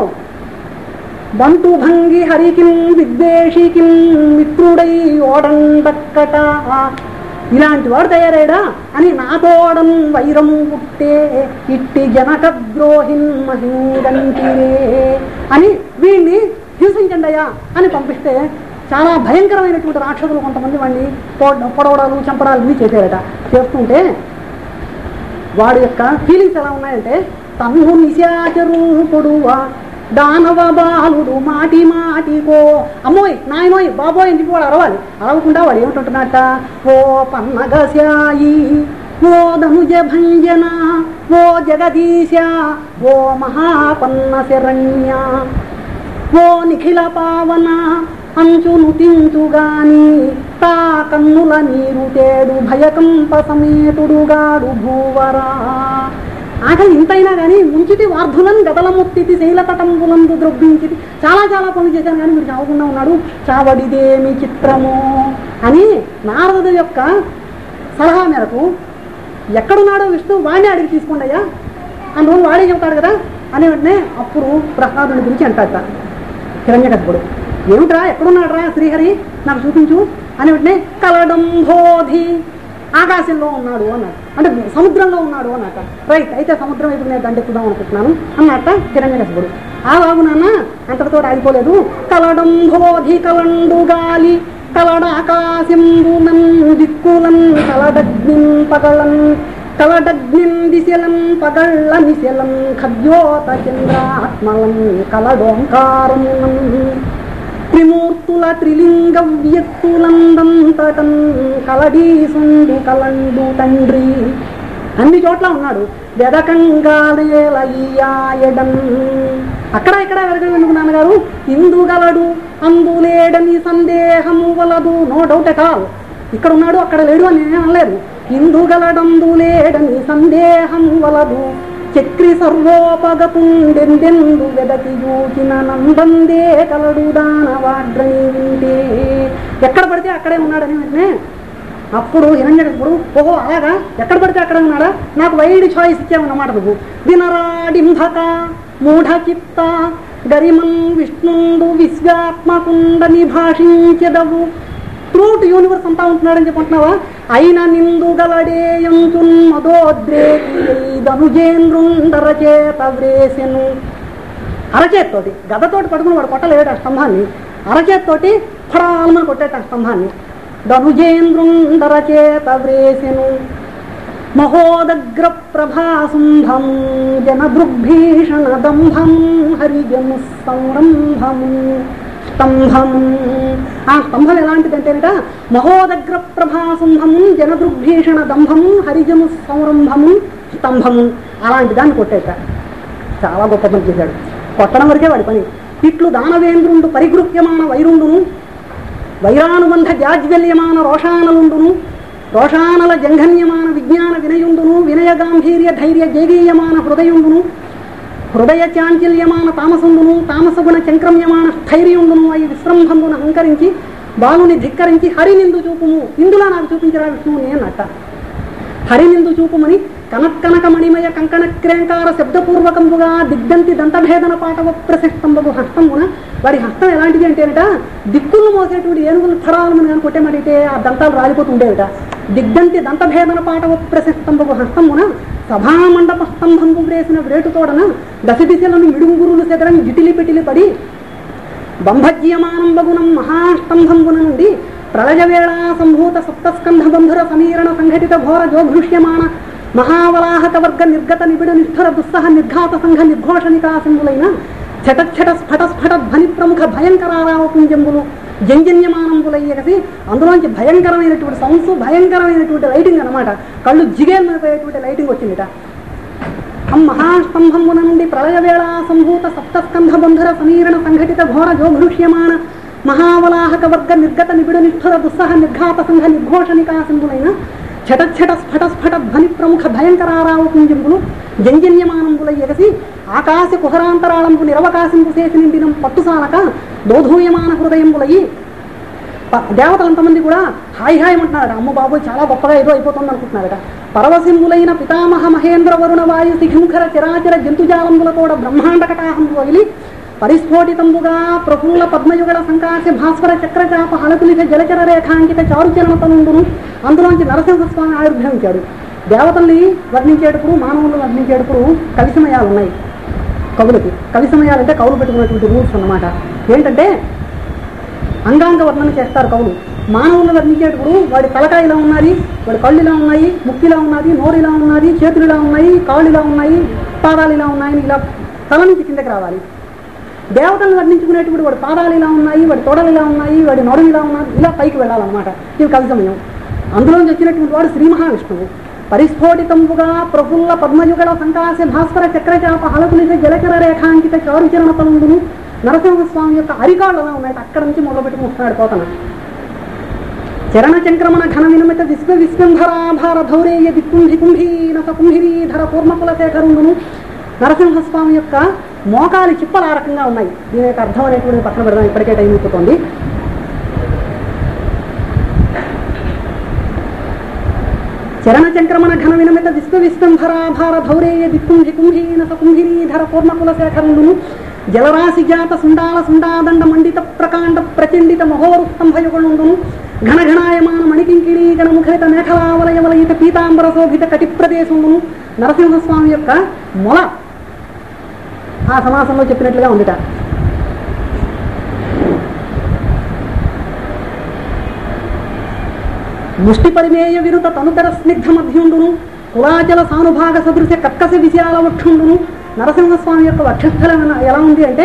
బంటు భంగి హరికిం విద్వేషికిం మిత్రుడై ఓడండక్కట ఇలాంటి వాడు తయారయ్యాడా అని నాతోడం వైరము పుట్టే ఇట్టి జనక ద్రోహిన్ మహిందంటిరే అని వీడిని హింసించండి అయ్యా అని పంపిస్తే చాలా భయంకరమైనటువంటి రాక్షసులు కొంతమంది వాడిని పొడ- పొడవడాలు చంపడాలు ఇవి చేశారట చేస్తుంటే వాడి యొక్క ఫీలింగ్స్ ఎలా ఉన్నాయంటే తన్ను నిశాచరు పొడువా దానవ బాలుడు మాటి మాటికో అమ్మోయ్ నాయనోయ్ బాబోయ్ ఎందుకు వాడు అరవాలి అరవకుండా వాడు ఏమిటంటున్నట్ట ఓ పన్నగశాయి ఓ ధనుజ భంజన ఓ జగదీశ ఓ మహాపన్న శరణ్య ఓ నిఖిల పావన అంచును తించుగాని తా కన్నుల నీరు తేడు భయకంప సమేతుడుగాడు భూవరా ఆకలి ఇంతైనా కానీ ముంచితి వార్ధులను గదలముత్తితి శైలతటంబులందు ద్రవ్వించితి చాలా చాలా పనులు చేశాను కానీ మీరు చావకుండా ఉన్నాడు చావడిదేమి చిత్రమో అని నారదుడు యొక్క సలహా మేరకు ఎక్కడున్నాడో విష్ణు వాడిని అడిగి తీసుకోండి అయ్యా అందువల్ల వాడే చెబుతాడు కదా అని వెంటనే అప్పుడు ప్రహ్లాదుని గురించి అంటాడట హిరణ్యకశపుడు ఏమిట్రా ఎక్కడున్నాడురా శ్రీహరి నాకు చూపించు అని వెంటనే కలడంబోధి ఆకాశంలో ఉన్నాడు అన్నాడు అంటే సముద్రంలో ఉన్నాడు అన్నట రైట్ అయితే సముద్రం వైపు నేను దండెత్తుదాం అనుకుంటున్నాను అన్నట్ట హిరణ్యకశపుడు ఆ బాబు నాన్న అంతటితో ఆగిపోలేదు కలడంబోధి కలండు గాలి కలడ ఆకాశంబునం దిక్కులన్ కలడగ్నిం పగళన్ కలడగ్నిం దిశలం పగళ్ళ నిశలం ఖద్యోత చంద్రాత్మలం కలడోంకారం త్రిమూర్తుల త్రిలింగ వ్యక్తులందంతటం కలడీసుండు కలండు తండ్రి అన్ని చోట్ల ఉన్నాడు వెదకంగాలేలయ్యాయడం అక్కడ ఇక్కడ వెరగడం ఎందుకు నాన్నగారు ఇందుగలడు అందులేడని సందేహము వలదు నో డౌట్ ఎట్ ఆల్ ఇక్కడ ఉన్నాడు అక్కడ లేడు అని నేను అనలేదు ఇందుగలడందులేడని సందేహం వలదు చక్రి సర్వోపగతుండెందెందు వెదకి చూచిన నందందే కలడు దానవాడ్రని వింటే ఎక్కడ పడితే అక్కడే ఉన్నాడని వెంటనే అప్పుడు హిరణ్యకశిపుడు ఓహో అలాగా ఎక్కడ పడితే అక్కడ ఉన్నాడా నాకు వైడ్ చాయిస్ ఇచ్చావన్నమాట నువ్వు దినరాడింభక మూఢచిత్త గరిమం విష్ణుండు విశ్వాత్మకుండని భాషించెదవు త్రూట్ యూనివర్స్ అంతా ఉంటున్నాడని చెప్పుకుంటున్నావా అయిన నిందుగలడేయంచున్ మదోద్రేకిదనుజేంద్రుండర చేత వ్రేసెను అరచేత్తోటి గదతోటి పట్టుకుని వాడు కొట్టలేడు ఆ స్తంభాన్ని అరచేత్తోటి ఫడాలమని కొట్టేట ఆ స్తంభాన్ని ధనుజేంద్రుండర చేత వ్రేసెను మహోదగ్ర ప్రభాసుంభం జనదృగ్భీషణ దంభం హరిజము సంరంభము స్తంభము ఆ స్తంభం ఎలాంటిదంటేనట మహోదగ్ర ప్రభాసుంభము జనదృగ్భీషణ దంభము హరిజము సంరంభము స్తంభము అలాంటి దాన్ని కొట్టేట చాలా గొప్ప పని చేశాడు కొట్టడం వరకే వాడి పని ఇట్లు దానవేంద్రుండు పరిగృహ్యమాన వైరుండును వైరానుబంధ జాజ్వల్యమాన రోషానలుండును రోషానల జంఘన్యమాన విజ్ఞాన వినయుండును వినయ గాంభీర్య ధైర్య జైగీయమాన హృదయుండును హృదయ చాంచల్యమాన తామసుండును తామసగుణ చంక్రమ్యమాన స్థైర్యుండును అయి విశ్రంభంబును అహంకరించి బాలుని ధిక్కరించి హరినిందు చూపుము ఇందులో నాకు చూపించరా విష్ణువుని అన్నట్ట హరినిందు చూపుమని కనక్కనక మణిమయ కంకణ క్రేంకార శబ్దపూర్వకంబుగా దిగ్దంతి దంతభేదన పాటవ ప్రశస్తంబగు హస్తమున వాడి హస్తం ఎలాంటిది అంటేనట దిక్కులు మోసేటువంటి ఏనుగులు థరాలను కానీ కొట్టేమడితే ఆ దంతాలు రాలిపోతుండేవిట దిగ్దంతి దంతభేదన పాటవ ప్రశస్తంబగు హస్తమున సభామండప స్తంభంబు వేసిన వ్రేటుతోడన దశ దిశలను మిడుంగురులు సెదరం జిటిలి పెటిలి పడి బంభజ్యమానం బగుణం మహాస్తంభంబున నుండి ప్రళయవేళా సంభూత సప్తస్కంధ బంధుర సమీరణ సంఘటిత ఘోర జోఘృష్యమాన మహావలాహక వర్గ నిర్గత నిబిడ నిష్ఠుర దుస్సహ నిర్ఘాత సంఘ నిర్ఘోష నికాసింబులైన ఛట ఛట స్ఫట స్ఫట ధ్వని ప్రముఖ భయంకరారావ పుంజంబులు జంజన్యమానంబులయ్యకసి అందులోంచి భయంకరమైనటువంటి సౌండ్స్ భయంకరమైనటువంటి లైటింగ్ అన్నమాట కళ్ళు జిగేమైపోయేటువంటి లైటింగ్ వచ్చిందిట అం మహాస్తంభమున నుండి ప్రళయ వేళ సంభూత సప్తస్కంధ బంధుర సమీరణ సంఘటిత ఘోర జోభృష్యమాన మహావలాహక వర్గ నిర్గత నిబిడ నిష్ఠుర దుస్సహ నిర్ఘాత సంఘ నిర్ఘోష నికాసింపులైన ఛటఛట స్ఫట స్ఫట ధ్వని ప్రముఖ భయంకరారావు కుంజింపులు జంజన్యమానంబుల ఎగసి ఆకాశ కుహరాంతరాళంపు నిరవకాశంపు చేసి నిండినం పట్టుసాలక దోధూయమాన హృదయంబులయ్యి ప- దేవతలంతమంది కూడా హాయ్ హాయ్ అంటున్నారట అమ్మ బాబు చాలా గొప్పగా ఏదో అయిపోతుంది అనుకుంటున్నారట పరవశింబులైన పితామహ మహేంద్ర వరుణ వాయు శిఖిముఖర చరాచర జంతుజాలంబులతో బ్రహ్మాండ కటాహం వగిలి పరిస్ఫోటితంబుగా ప్రఫుల్ల పద్మయుగల సంకాశ భాస్వర చక్రచాప హళతులిక జలచర రేఖాంకిత చారుచరణతనుండును అందులోంచి నరసింహస్వామి ఆవిర్భవించాడు దేవతల్ని వర్ణించేటప్పుడు మానవులను వర్ణించేటప్పుడు కవిసమయాలు ఉన్నాయి కవులకి కవిసమయాలు అంటే కవులు పెట్టుకున్నటువంటి రూల్స్ అన్నమాట ఏంటంటే అంగాంగ వర్ణన చేస్తారు కవులు మానవులను వర్ణించేటప్పుడు వాడి తలకాయ ఇలా ఉన్నది వాడి కళ్ళు ఇలా ఉన్నాయి ముక్కు ఇలా ఉన్నది నోరు ఇలా ఉన్నది చేతులు ఇలా ఉన్నాయి కాళ్ళు ఇలా ఉన్నాయి పాదాలు ఇలా ఉన్నాయి ఇలా తల నుంచి కిందకి రావాలి దేవతలను వర్ణించుకునేటప్పుడు వాడి పాదాలు ఇలా ఉన్నాయి వాడి తొడలు ఇలా ఉన్నాయి వాడి నడుము ఇలా ఉన్నది ఇలా పైకి వెళ్ళాలన్నమాట ఇది కవి సమయం అందులోంచి వచ్చినటువంటి వాడు శ్రీ మహావిష్ణువు పరిస్ఫోటితంబుగా ప్రఫుల్ల పద్మయుగల సంకాశ భాస్కర చక్రచాప హలకులిస జలచర రేఖాంకిత చారుచరణ తనుండును నరసింహస్వామి యొక్క అరికాళ్ళు అలా ఉన్నాయి అక్కడ నుంచి మొదలు పెట్టుకుంటున్నాడు పోతన చరణ చంక్రమణ ఘన వినమిత విశ్వ విశ్వంధరాభార ధౌరేయ దిక్కుంభి కుంభీన కుంభిరీధర పూర్ణకుల శేఖరుండును నరసింహస్వామి యొక్క మోకాలి చిప్పలు ఆ రకంగా ఉన్నాయి దీని యొక్క అర్థం అనేటువంటి పక్కన పెడదాం ఇప్పటికే టైం అయిపోతుంది చరణ చంక్రమణ ఘన వినమిత విశ్వ విశ్వంధరాభార ధౌరేయ దిక్కుంభి కుంభీన కుంభిరీధర పూర్ణకుల శేఖరుండును జలరాశి జాత సుండాల సుండాదండ మండిత ప్రకాండ ప్రచండిత మహోరుస్తంభయుగణుండును ఘనఘనాయమాన మణికింకిణీ గణ ముఖరిత మేఖలావలయ వలయిత పీతాంబర శోభిత కటి ప్రదేశమును నరసింహస్వామి యొక్క మొల ఆ సమాసంలో చెప్పినట్లుగా ఉందిట ముష్టి పరిమేయ విరుత తనుతర స్నిగ్ధ మధ్యుండును కులాచల సానుభాగ సదృశ కక్కస విశాల వక్షుండును నరసింహస్వామి యొక్క వక్షస్థలం ఎలా- ఎలా ఉంది అంటే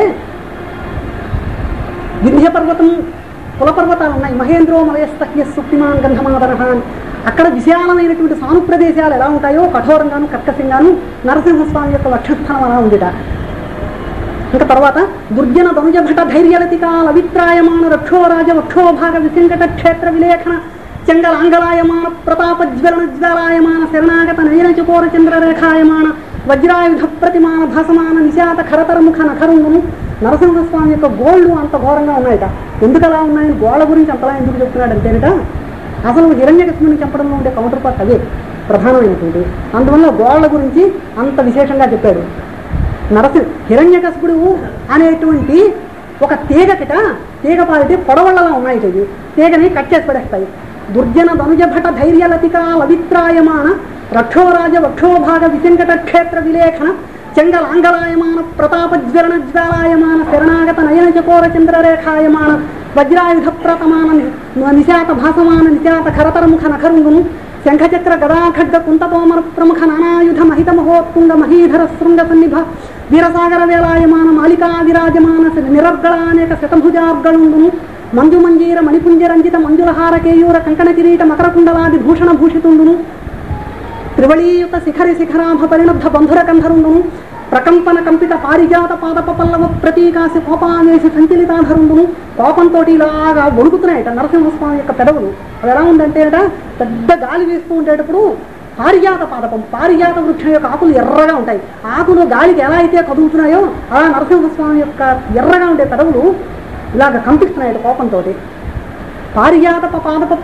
వింధ్య పర్వతం కుల పర్వతాలు ఉన్నాయి మహేంద్రో మలయస్తహ్య సుక్తిమాన్ గంధమాదరహాన్ అక్కడ విశాలమైనటువంటి సాను ప్రదేశాలు ఎలా ఉంటాయో కఠోరంగాను కర్కశంగాను నరసింహస్వామి యొక్క వక్షస్థలం అలా ఉందిట ఇంకా తర్వాత దుర్జన ధనుజ భట ధైర్యలతికాల అభిప్రాయమాన రక్షోరాజ వక్షోభాగ విశంకట క్షేత్ర విలేఖన చంగలాంగలాయమాన ప్రతాపజ్వలన జ్వలాయమాన శరణాగత నయన చకోర చంద్రరేఖాయమాన వజ్రాయుధ ప్రతిమాన భాసమాన నిశాత ఖరతర ముఖ నఖరుంగును నరసింహస్వామి యొక్క గోళ్ళు అంత ఘోరంగా ఉన్నాయట ఎందుకు అలా ఉన్నాయని గోళ్ళ గురించి అంతలా ఎందుకు చెప్తున్నాడు అంటేనట అసలు హిరణ్యకృష్ణుని చంపడంలో ఉండే కౌంటర్ పార్ట్ అదే ప్రధానమైనటువంటి అందువల్ల గోళ్ళ గురించి అంత విశేషంగా చెప్పాడు నరసింహ హిరణ్యకశపుడు అనేటువంటి ఒక తీగకిట తీగ పాలిటి పొడవళ్ళలా ఉన్నాయి ఇవి తీగని కట్ చేసి పడేస్తాయి దుర్జన ధనుజ భట ధైర్యలతికా లవిత్రాయమాన రక్షోరాజ వక్షోభాగ విశంకట క్షేత్ర విలేఖన చెంగలాంగలాయమాన ప్రతాపజ్వరణ జ్వాలాయమాన శరణాగత నయన చకోర చంద్రరేఖాయమాన వజ్రాయుధ ప్రతమాన ని- నిశాత భాసమాన నిశాత ఖరతర ముఖ నఖరుంగును శంఖచక్ర గదాఖడ్గ కుంతతోమర ప్రముఖ నానాయుధ మహిత మహోత్తుంగ మహీధర శృంగ సన్నిభ వీరసాగర వేలాయమాన మాలికా విరాజమాన నిరర్గళానేక శతభుజార్గళుండును మంజు మంజీర మణిపుంజ రంజిత మంజులహార కేయూర కంకణ కిరీట మకర కుండలాది భూషణ భూషితుండును త్రివళీయుత శిఖరి శిఖరాభ పరిణబ్ధ బంధుర కంధరుండును ప్రకంపన కంపిత పారిజాత పాదప పల్లవ ప్రతీకాసి కోపావేశి సంచలితాధరుండును కోపంతో ఇలాగా వణుకుతున్నాయట నరసింహస్వామి యొక్క పెదవులు అది ఎలా ఉందంటే అట పెద్ద గాలి వేస్తూ ఉండేటప్పుడు పారిజాత పాదపం పారిజాత వృక్షం యొక్క ఆకులు ఎర్రగా ఉంటాయి ఆకులు గాలికి ఎలా అయితే కదులుతున్నాయో అలా నరసింహస్వామి యొక్క ఎర్రగా ఉండే పెదవులు ఇలాగ కంపిస్తున్నాయట కోపంతో పారిజాత పాదప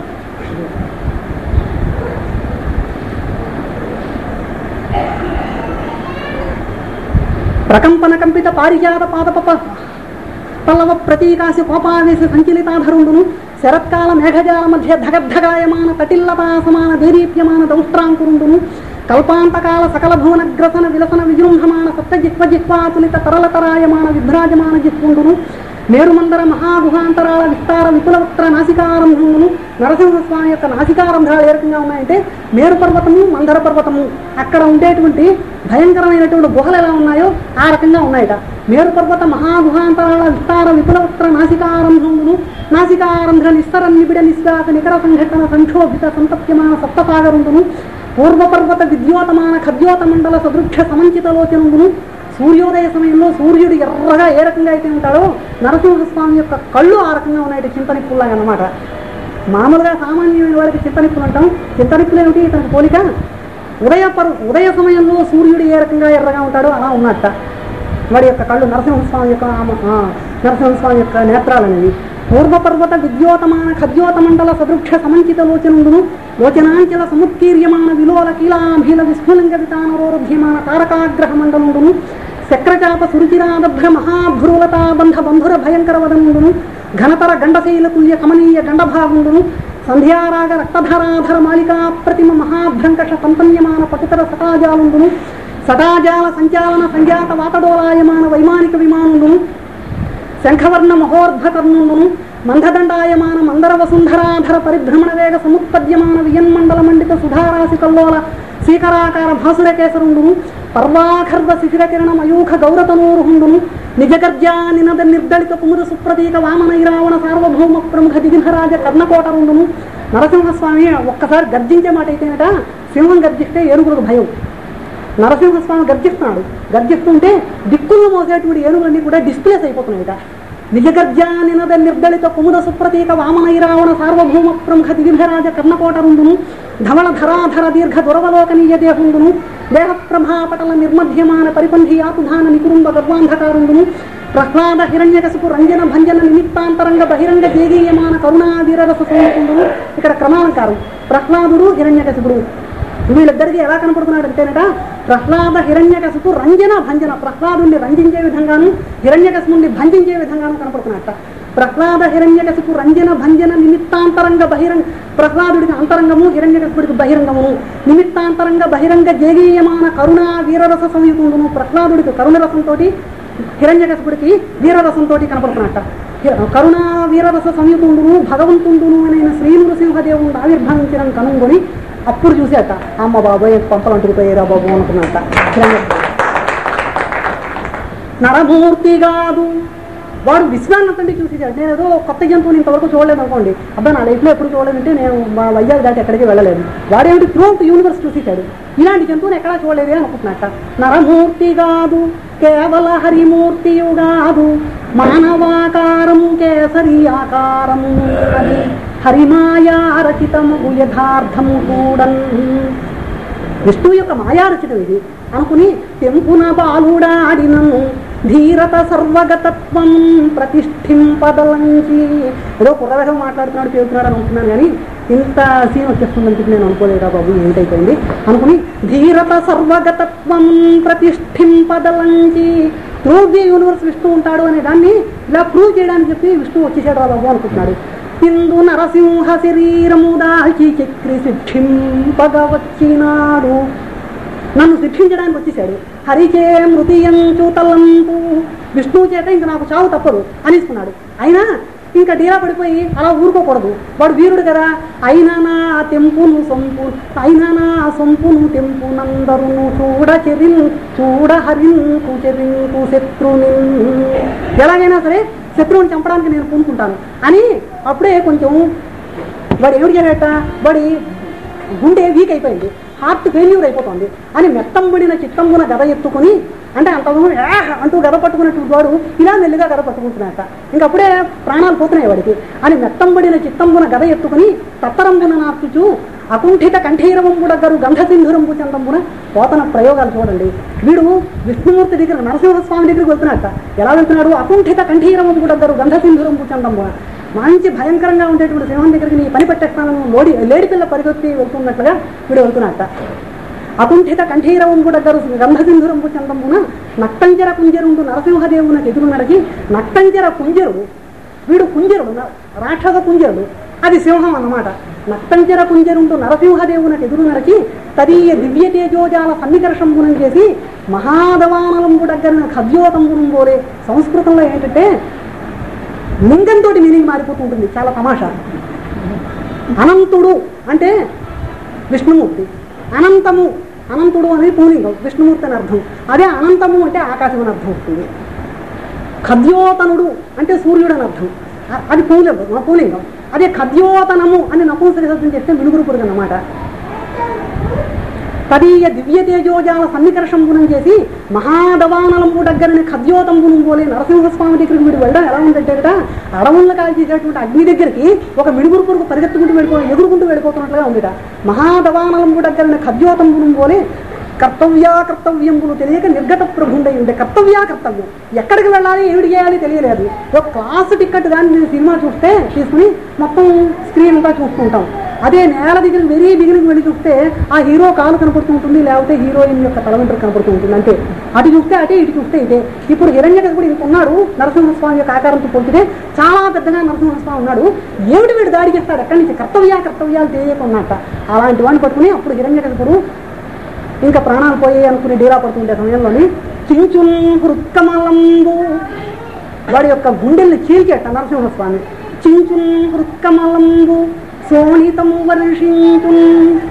ప్రకంపన కంపిత పారిజాత పాదప పల్లవ ప్రతీకాసి కోపావేశ సంచలితాధరుండును శరత్కాల మేఘజాల మధ్య ధగద్ధగాయమాన తటిల్లతా సమాన దేదీప్యమాన దౌష్ట్రాంకురుండును కల్పాంతకాల సకల భువన గ్రసన విలసన విజృంభమాన సప్త జిహ్వ జిహ్వాతులిత తరలతరాయమాన విభ్రాజమాన జిహ్వుండును మేరుమందర మహాగుహాంతరాల విస్తార విపులవక్త్ర నాసికారంభమును నరసింహస్వామి యొక్క నాసికారంధ్రాలు ఏ రకంగా ఉన్నాయంటే మేరు పర్వతము మందర పర్వతము అక్కడ ఉండేటువంటి భయంకరమైనటువంటి గుహలు ఎలా ఉన్నాయో ఆ రకంగా ఉన్నాయట మేరు పర్వత మహాగుహాంతరాల విస్తార విపులవక్త్ర నాసికారంభమును నాసికారంధ్ర నిస్తర నిబిడ నిశ్వాస నికర సంఘటన సంక్షోభిత సంతప్యమాన సప్తసాగరుండును పూర్వపర్వత విద్యోతమాన ఖద్యోత మండల సదృక్ష సమంచిత లోచనుండును సూర్యోదయ సమయంలో సూర్యుడు ఎర్రగా ఏ రకంగా అయితే ఉంటాడో నరసింహస్వామి యొక్క కళ్ళు ఆ రకంగా ఉన్నాయి చింతనిప్పుల్లాగా అన్నమాట మామూలుగా సామాన్యమైన వాడికి చింతనిప్పులు అంటాం చింతనిప్పులు ఏమిటి ఇతనికి పోలిక ఉదయ పరు ఉదయ సమయంలో సూర్యుడు ఏ రకంగా ఎర్రగా ఉంటాడో అలా ఉన్నట్ట వాడి యొక్క కళ్ళు నరసింహస్వామి యొక్క ఆమ- ఆ, నరసింహస్వామి యొక్క నేత్రాలనేవి పూర్వపర్వత విద్యోతమాన ఖద్యోత మండల సదృక్ష సమంచిత లోచనుండును లోచనాంచల సముత్కీర్యమాన విలోల కీలాంభీల విస్ఫులింగ వితానరోరుధ్యమాన తారకాగ్రహ మండలుండును చక్రచాప సురుచిరాదభ్ర మహాభ్రులతా బంధ బంధుర భయంకర వదనుండును ఘనతర గండశైల తుల్య కమనీయ గండభాగుండును సంధ్యారాగ రక్తధరాధర మాలికా ప్రతిమ మహాభ్రంకష సంపన్యమాన పటుతర సటాజాలుండును సటాజాల సంచాలన సంజాత వాతడోలాయమాన వైమానిక విమానుండును శంఖవర్ణ మహోర్ధకర్ణుండును మందదండాయమాన మందర వసుంధరాధర పరిభ్రమణ వేగ సముత్పద్యమాన వియన్మండల మండిత సుధారాశి కల్లోల శీకరాకార భాసుర కేసరుండును పర్వాఖర్వ శిశిర కిరణ మయూఖ గౌరతనోరుహుండును నిజగర్జా నినద నిర్దళిత కుముద సుప్రతీక వామన ఇరావణ సార్వభౌమ ప్రముఖ దిగిధరాజ కర్ణకోటరుండును నరసింహస్వామి ఒక్కసారి గర్జించే మాట అయితేనట సింహం గర్జిస్తే ఏనుగులకు భయం నరసింహస్వామి గర్జిస్తున్నాడు గర్జిస్తుంటే దిక్కులను మోసేటువంటి ఏనుగులన్నీ కూడా డిస్ప్లేస్ అయిపోతున్నాయిట నిజగర్జా నినద నిర్దళిత కుముద సుప్రతీక వామన ఇరావణ సార్వభౌమ ప్రముఖ దిగిధరాజ కర్ణకోటరుండును ధవళ ధరాధర దీర్ఘ దురవలోకనీయ దేహుండును దేహ ప్రభాపటల నిర్మధ్యమాన పరిపంధి ఆతుధాన నికురుంబ గర్వాంధకారుండును ప్రహ్లాద హిరణ్యకశపు రంజన భంజన నిమిత్తాంతరంగ బహిరంగ జేగీయమాన కరుణా వీరరస సౌందర్యుండును ఇక్కడ క్రమాలంకారం ప్రహ్లాదుడు హిరణ్యకశపుడు వీళ్ళిద్దరికి ఎలా కనపడుతున్నాడు అంటేనట ప్రహ్లాద హిరణ్యకశపు రంజన భంజన ప్రహ్లాదుని రంజించే విధంగాను హిరణ్యకశపుని భంజించే విధంగాను కనపడుతున్నట్ట ప్రహ్లాద హిరణ్యకశపు రంజన భంజన నిమిత్తాంతరంగ బహిరంగ ప్రహ్లాదుడికి అంతరంగము హిరణ్యకశపుడికి బహిరంగమును నిమిత్తాంతరంగ బహిరంగ జేగీయమాన కరుణ వీరరస సంయుతుండును ప్రహ్లాదుడికి కరుణరసంతో హిరణ్యకశపుడికి వీరరసంతో కనపడుతున్నట్ట కరుణా వీరరస సంయుతుండును భగవంతుండును అయిన శ్రీ నృసింహదేవుడు ఆవిర్భవించిన కనుగొని అప్పుడు చూసేట అమ్మ బాబాయ్ పంపలు అంటుకుపోయారా బాబు అనుకున్నట్ట నరమూర్తి కాదు వాడు విశ్వాన్నంతండి చూసేసాడు నేను ఏదో కొత్త జంతువుని ఇంతవరకు చూడలేదు అనుకోండి అబ్బా నా లైఫ్లో ఎప్పుడు చూడలేదంటే నేను మా వైజాగ్ దాటి ఎక్కడికి వెళ్ళలేదు వాడేమిటి త్రూఅవుట్ యూనివర్స్ చూసేశాడు ఇలాంటి జంతువుని ఎక్కడా చూడలేదే అనుకుంటున్నట్ట నరమూర్తి కాదు కేవల హరిమూర్తియు కాదు మానవాకారము కేసరి ఆకారము అది హరిమాయా రచితము యథార్థము చూడన్ విష్ణువు యొక్క మాయారచితం ఇది అనుకుని తెంపున బాలుడాడినను ధీరత సర్వగతత్వం ప్రతిష్ఠింపదలంచి ఏదో కుర్రవేషం మాట్లాడుతున్నాడు చేస్తున్నాడు అని అనుకున్నాను కానీ ఇంత సీన్ వచ్చేస్తుందని చెప్పి నేను అనుకోలేదా బాబు ఏంటైపోయింది అనుకుని ధీరత సర్వగతత్వం ప్రతిష్ఠింపదలంచి ప్రూవ్ ది యూనివర్స్ విష్ణు ఉంటాడు అనే దాన్ని ఇలా ప్రూవ్ చేయడానికి చెప్పి విష్ణు వచ్చేసాడు రా బాబు అనుకుంటున్నాడు ఇందు నరసింహ శరీరము దాల్చి చక్రి శిక్షింపగ వచ్చినాడు నన్ను శిక్షించడానికి వచ్చేసాడు హరిచే మృతియంచు తలంపు విష్ణువు చేత ఇంక నాకు చావు తప్పదు అనేసుకున్నాడు అయినా ఇంకా డీలా పడిపోయి అలా ఊరుకోకూడదు వాడు వీరుడు కదా అయినా నా తెంపును సొంపు అయినా నా సొంపును తెంపునందరును చూడ చెరిన్ చూడ హరింకు చెరింకు శత్రుని ఎలాగైనా సరే శత్రువుని చంపడానికి నేను పూనుకుంటాను అని అప్పుడే కొంచెం వాడు ఏమిటి చేయాలట వాడి గుండె వీక్ అయిపోయింది హార్ట్ ఫెయిల్యూర్ అయిపోతుంది అని మెత్తంబడిన చిత్తంబున గద ఎత్తుకుని అంటే అంత దూరం "ఆహ్" అంటూ గద పట్టుకున్నటువంటి వాడు ఇలా మెల్లిగా గద పట్టుకుంటున్నట్ట ఇంకప్పుడే ప్రాణాలు పోతున్నాయి వాడికి అని మెత్తంబడిన చిత్తంబున గద ఎత్తుకుని తత్తరంబున నార్చుచు అకుంఠిత కంఠీరవంబుడగ్గరు గంధసింధురంబు చందంబున పోతన ప్రయోగాలు చూడండి వీడు విష్ణుమూర్తి దగ్గర నరసింహస్వామి దగ్గరికి వెళ్తున్నట్ట ఎలా వెళ్తున్నాడు అకుంఠిత కంఠీరవంబుడగ్గరు గంధసింధురంబు చందంబున మంచి భయంకరంగా ఉండేటువంటి సింహం దగ్గరికి నీ పని పెట్టేస్తానని లోడి లేడి పిల్ల పరిగెత్తి వెళ్తున్నట్లుగా వీడు వెళ్తున్నట్ట అకుంఠిత కంఠీరవంబు దగ్గర గంధసింధురంబు చందమున నక్తంజర కుంజరుండు నరసింహదేవునకు ఎదురు నడిచి నక్తంజర కుంజరుడు వీడు కుంజరుడు న- రాక్షస కుంజరుడు అది సింహం అన్నమాట నక్తంజర కుంజరుండు నరసింహదేవునకు ఎదురు నరచి తదీయ దివ్య తేజోజాల సన్నికర్షంబునం చేసి మహాదవానలంబు దగ్గర ఖద్యోతంబునం పోలే సంస్కృతంలో ఏంటంటే లింగంతో మీనింగ్ మారిపోతూ ఉంటుంది చాలా తమాషా అనంతుడు అంటే విష్ణుమూర్తి అనంతము అనంతుడు అనేది పూలింగం విష్ణుమూర్తి అని అర్థం అదే అనంతము అంటే ఆకాశం అని అర్థం అవుతుంది ఖద్యోతనుడు అంటే సూర్యుడు అని అర్థం అ- అది పూలింగం పూలింగం అదే ఖద్యోతనము అని నపుంసక శబ్దం చేస్తే మినుగురు పురుగు అన్నమాట తదీయ దివ్య తేజోజాల సన్నికర్షంబునం చేసి మహాదవానలంబు దగ్గరని ఖద్యోతంబును పోలే నరసింహస్వామి దగ్గరికి వీడు వెళ్ళడం ఎలా ఉందంటే కదా అడవుల్లో కాల్చేసేటువంటి అగ్ని దగ్గరికి ఒక మిడుగురు పురుగు పరిగెత్తుకుంటూ వెళ్ళిపో ఎగురుకుంటూ వెళ్ళిపోతున్నట్లుగా ఉందిట మహాదవానలంబు దగ్గరని ఖద్యోతంబును పోలే కర్తవ్యా కర్తవ్యంబులు తెలియక నిర్గత ప్రభుండై ఉండే కర్తవ్యా కర్తవ్యం ఎక్కడికి వెళ్ళాలి ఏమిటి చేయాలి తెలియలేదు ఒక క్లాస్ టికెట్ దాన్ని నేను సినిమా చూస్తే తీసుకుని మొత్తం స్క్రీన్ అంతా చూసుకుంటాం అదే నేల దగ్గర వెరీ బిగినింగ్ వెళ్ళి చూస్తే ఆ హీరో కాలు కనపడుతూ ఉంటుంది లేకపోతే హీరోయిన్ యొక్క తల వెంట్రుక కనపడుతూ ఉంటుంది అంతే అటు చూస్తే అటే ఇటు చూస్తే ఇదే ఇప్పుడు హిరణ్య కూడా ఇంత ఉన్నాడు నరసింహస్వామి యొక్క ఆకారంతో పొందితే చాలా పెద్దగా నరసింహస్వామి ఉన్నాడు ఏమిటి వీడు దాడి చేస్తాడు ఎక్కడి నుంచి కర్తవ్యా కర్తవ్యాలు తెలియకున్నట్ట అలాంటి వాడిని పట్టుకుని అప్పుడు హిరణ్య ఇంకా ప్రాణాలు పోయి అనుకుని డీలా పడుతుండే సమయంలోని చించున్ హృత్కమలంబు వాడి యొక్క గుండెల్ని చీల్చేట నరసింహస్వామి చించున్ హృత్కమలంబు శోణితము వర్షించున్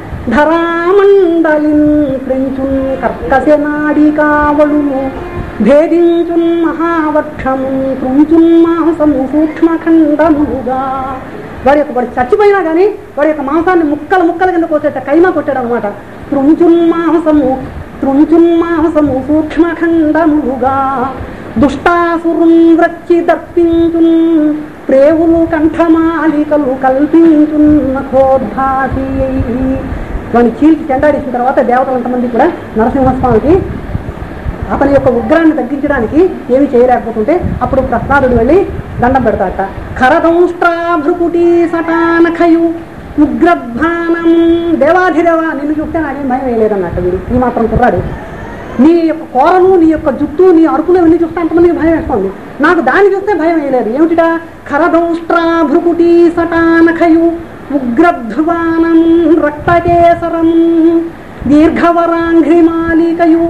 ధరామండలిన్ క్రించున్ కర్కశ నాడికావళులు భేదించున్ మహావక్షము కృంచున్ మాంసము సూక్ష్మఖండములుగా వాడి యొక్క వాడు చచ్చిపోయినా కానీ వాడి యొక్క మాంసాన్ని ముక్కలు ముక్కల కింద కోసేట కైమా కొట్టాడు అనమాట తృంచున్మాంసము తృంచున్మాంసము సూక్ష్మఖండములుగా దుష్టాసురుం వ్రచ్చి దర్పించున్ ప్రేవులు కంఠమాలికలు కల్పించున్ నఖోద్భాసి వాడిని చీల్చి చెండాడేసిన తర్వాత దేవతలు అంతమంది కూడా నరసింహస్వామికి అతని యొక్క ఉగ్రాన్ని తగ్గించడానికి ఏమి చేయలేకపోతుంటే అప్పుడు ప్రహ్లాదుడు వెళ్ళి దండం పెడతాట ఖరదంష్ట్రాభృకుటి సటానఖయు ఉగ్రభానం దేవాధిదేవ నిన్ను చూస్తే నాకేం భయం వేయలేదన్నట్టు వీడు ఈ మాత్రం కుర్రాడు నీ యొక్క కోరలు నీ యొక్క జుట్టు నీ అరుపులు ఇవన్నీ చూస్తే అంతమందికి భయం వేస్తుంది నాకు దాన్ని చూస్తే భయం వేయలేదు ఏమిటిటా ఖరదంష్ట్రాభృకుటి సటానఖయు ఉగ్రధ్వానం రక్తకేసరం దీర్ఘవరాంఘ్రిమాలికయు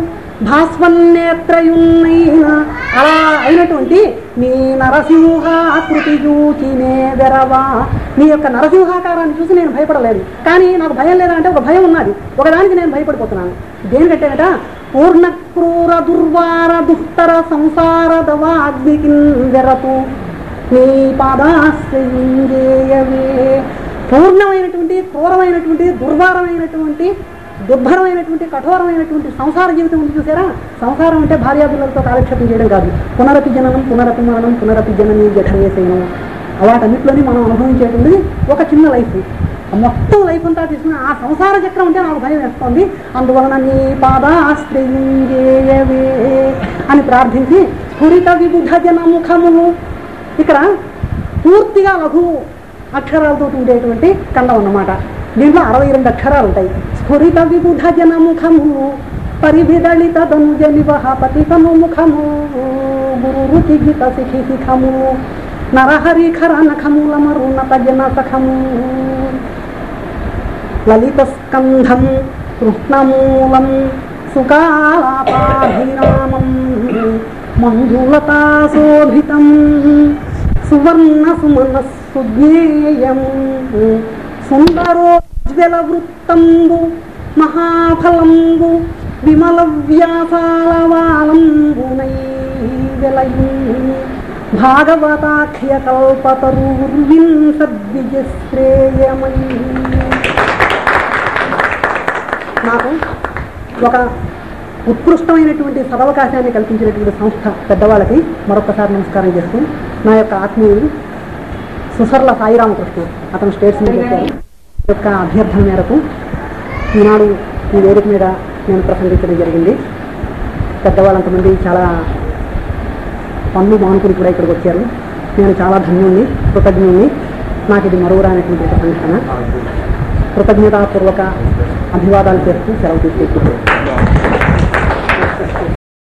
భాస్వన్నేత్రయున్నైన అలా అయినటువంటి నీ నరసింహాకృతి చూచి నేదెరవా నీ యొక్క నరసింహాకారాన్ని చూసి నేను భయపడలేదు కానీ నాకు భయం లేదా అంటే ఒక భయం ఉన్నది ఒకదానికి నేను భయపడిపోతున్నాను దేనికంటేనట పూర్ణ క్రూర దుర్వార దుస్తర సంసార దవాగ్నికిందెరతు నీ పాదాశ్రయించేయవే పూర్ణమైనటువంటి క్రూరమైనటువంటి దుర్వారమైనటువంటి దుర్భరమైనటువంటి కఠోరమైనటువంటి సంసార జీవితం ఉంది చూసారా సంసారం అంటే భార్యాపిల్లలతో కాలక్షేపం చేయడం కాదు పునరపి జననం పునరపి మరణం పునరపి జనని జఠరేసేనం వాటన్నిటిలోని మనం అనుభవించేటువంటి ఒక చిన్న లైఫ్ మొత్తం లైఫ్ అంతా తీసుకుని ఆ సంసార చక్రం అంటే నాకు భయం వేస్తోంది అందువలన నీ పాదాశ్రయించేయవే అని ప్రార్థించి స్ఫురిత విబుధ జన ముఖమును ఇక్కడ పూర్తిగా లఘు అక్షరాలతో ఉండేటువంటి కండం అన్నమాట దీంట్లో అరవై రెండు అక్షరాలు ఉంటాయి స్ఫురిత విబుధ జన ముఖము పరివిదళిత ధనుజ నివహ పతితము ముఖము గురు రుచి గిత శిఖి శిఖము నరహరి ఖర నఖముల మరున్నత జన సఖము లలిత స్కంధం కృష్ణమూలం సుకాలాపాభిరామం మంజులతాశోభితం సువర్ణ సుమన సుజ్ఞేయం సుందరోజ్వల వృత్తంబు మహాఫలంబు విమల వ్యాసాలవాలంబునై వెలయు భాగవతాఖ్య కల్పతరుర్వింసద్విజశ్రేయమై నాకు ఒక ఉత్కృష్టమైనటువంటి సదవకాశాన్ని కల్పించినటువంటి సంస్థ పెద్దవాళ్ళకి మరొకసారి నమస్కారం చేస్తూ నా యొక్క ఆత్మీయుడు సుసర్ల సాయిరామకృష్ణ అతను స్టేట్స్ మీద చెప్పారు యొక్క అభ్యర్థన మేరకు ఈనాడు ఈ వేదిక మీద నేను ప్రసంగించడం జరిగింది పెద్దవాళ్ళంతమంది చాలా పనులు మానుకుని కూడా ఇక్కడికి వచ్చారు నేను చాలా ధన్యుణ్ణి కృతజ్ఞుణ్ణి నాకు ఇది మరువురానటువంటి ఒక సంఘటన కృతజ్ఞతాపూర్వక అభివాదాలు చేస్తూ సెలవు తీసుకుంటున్నాను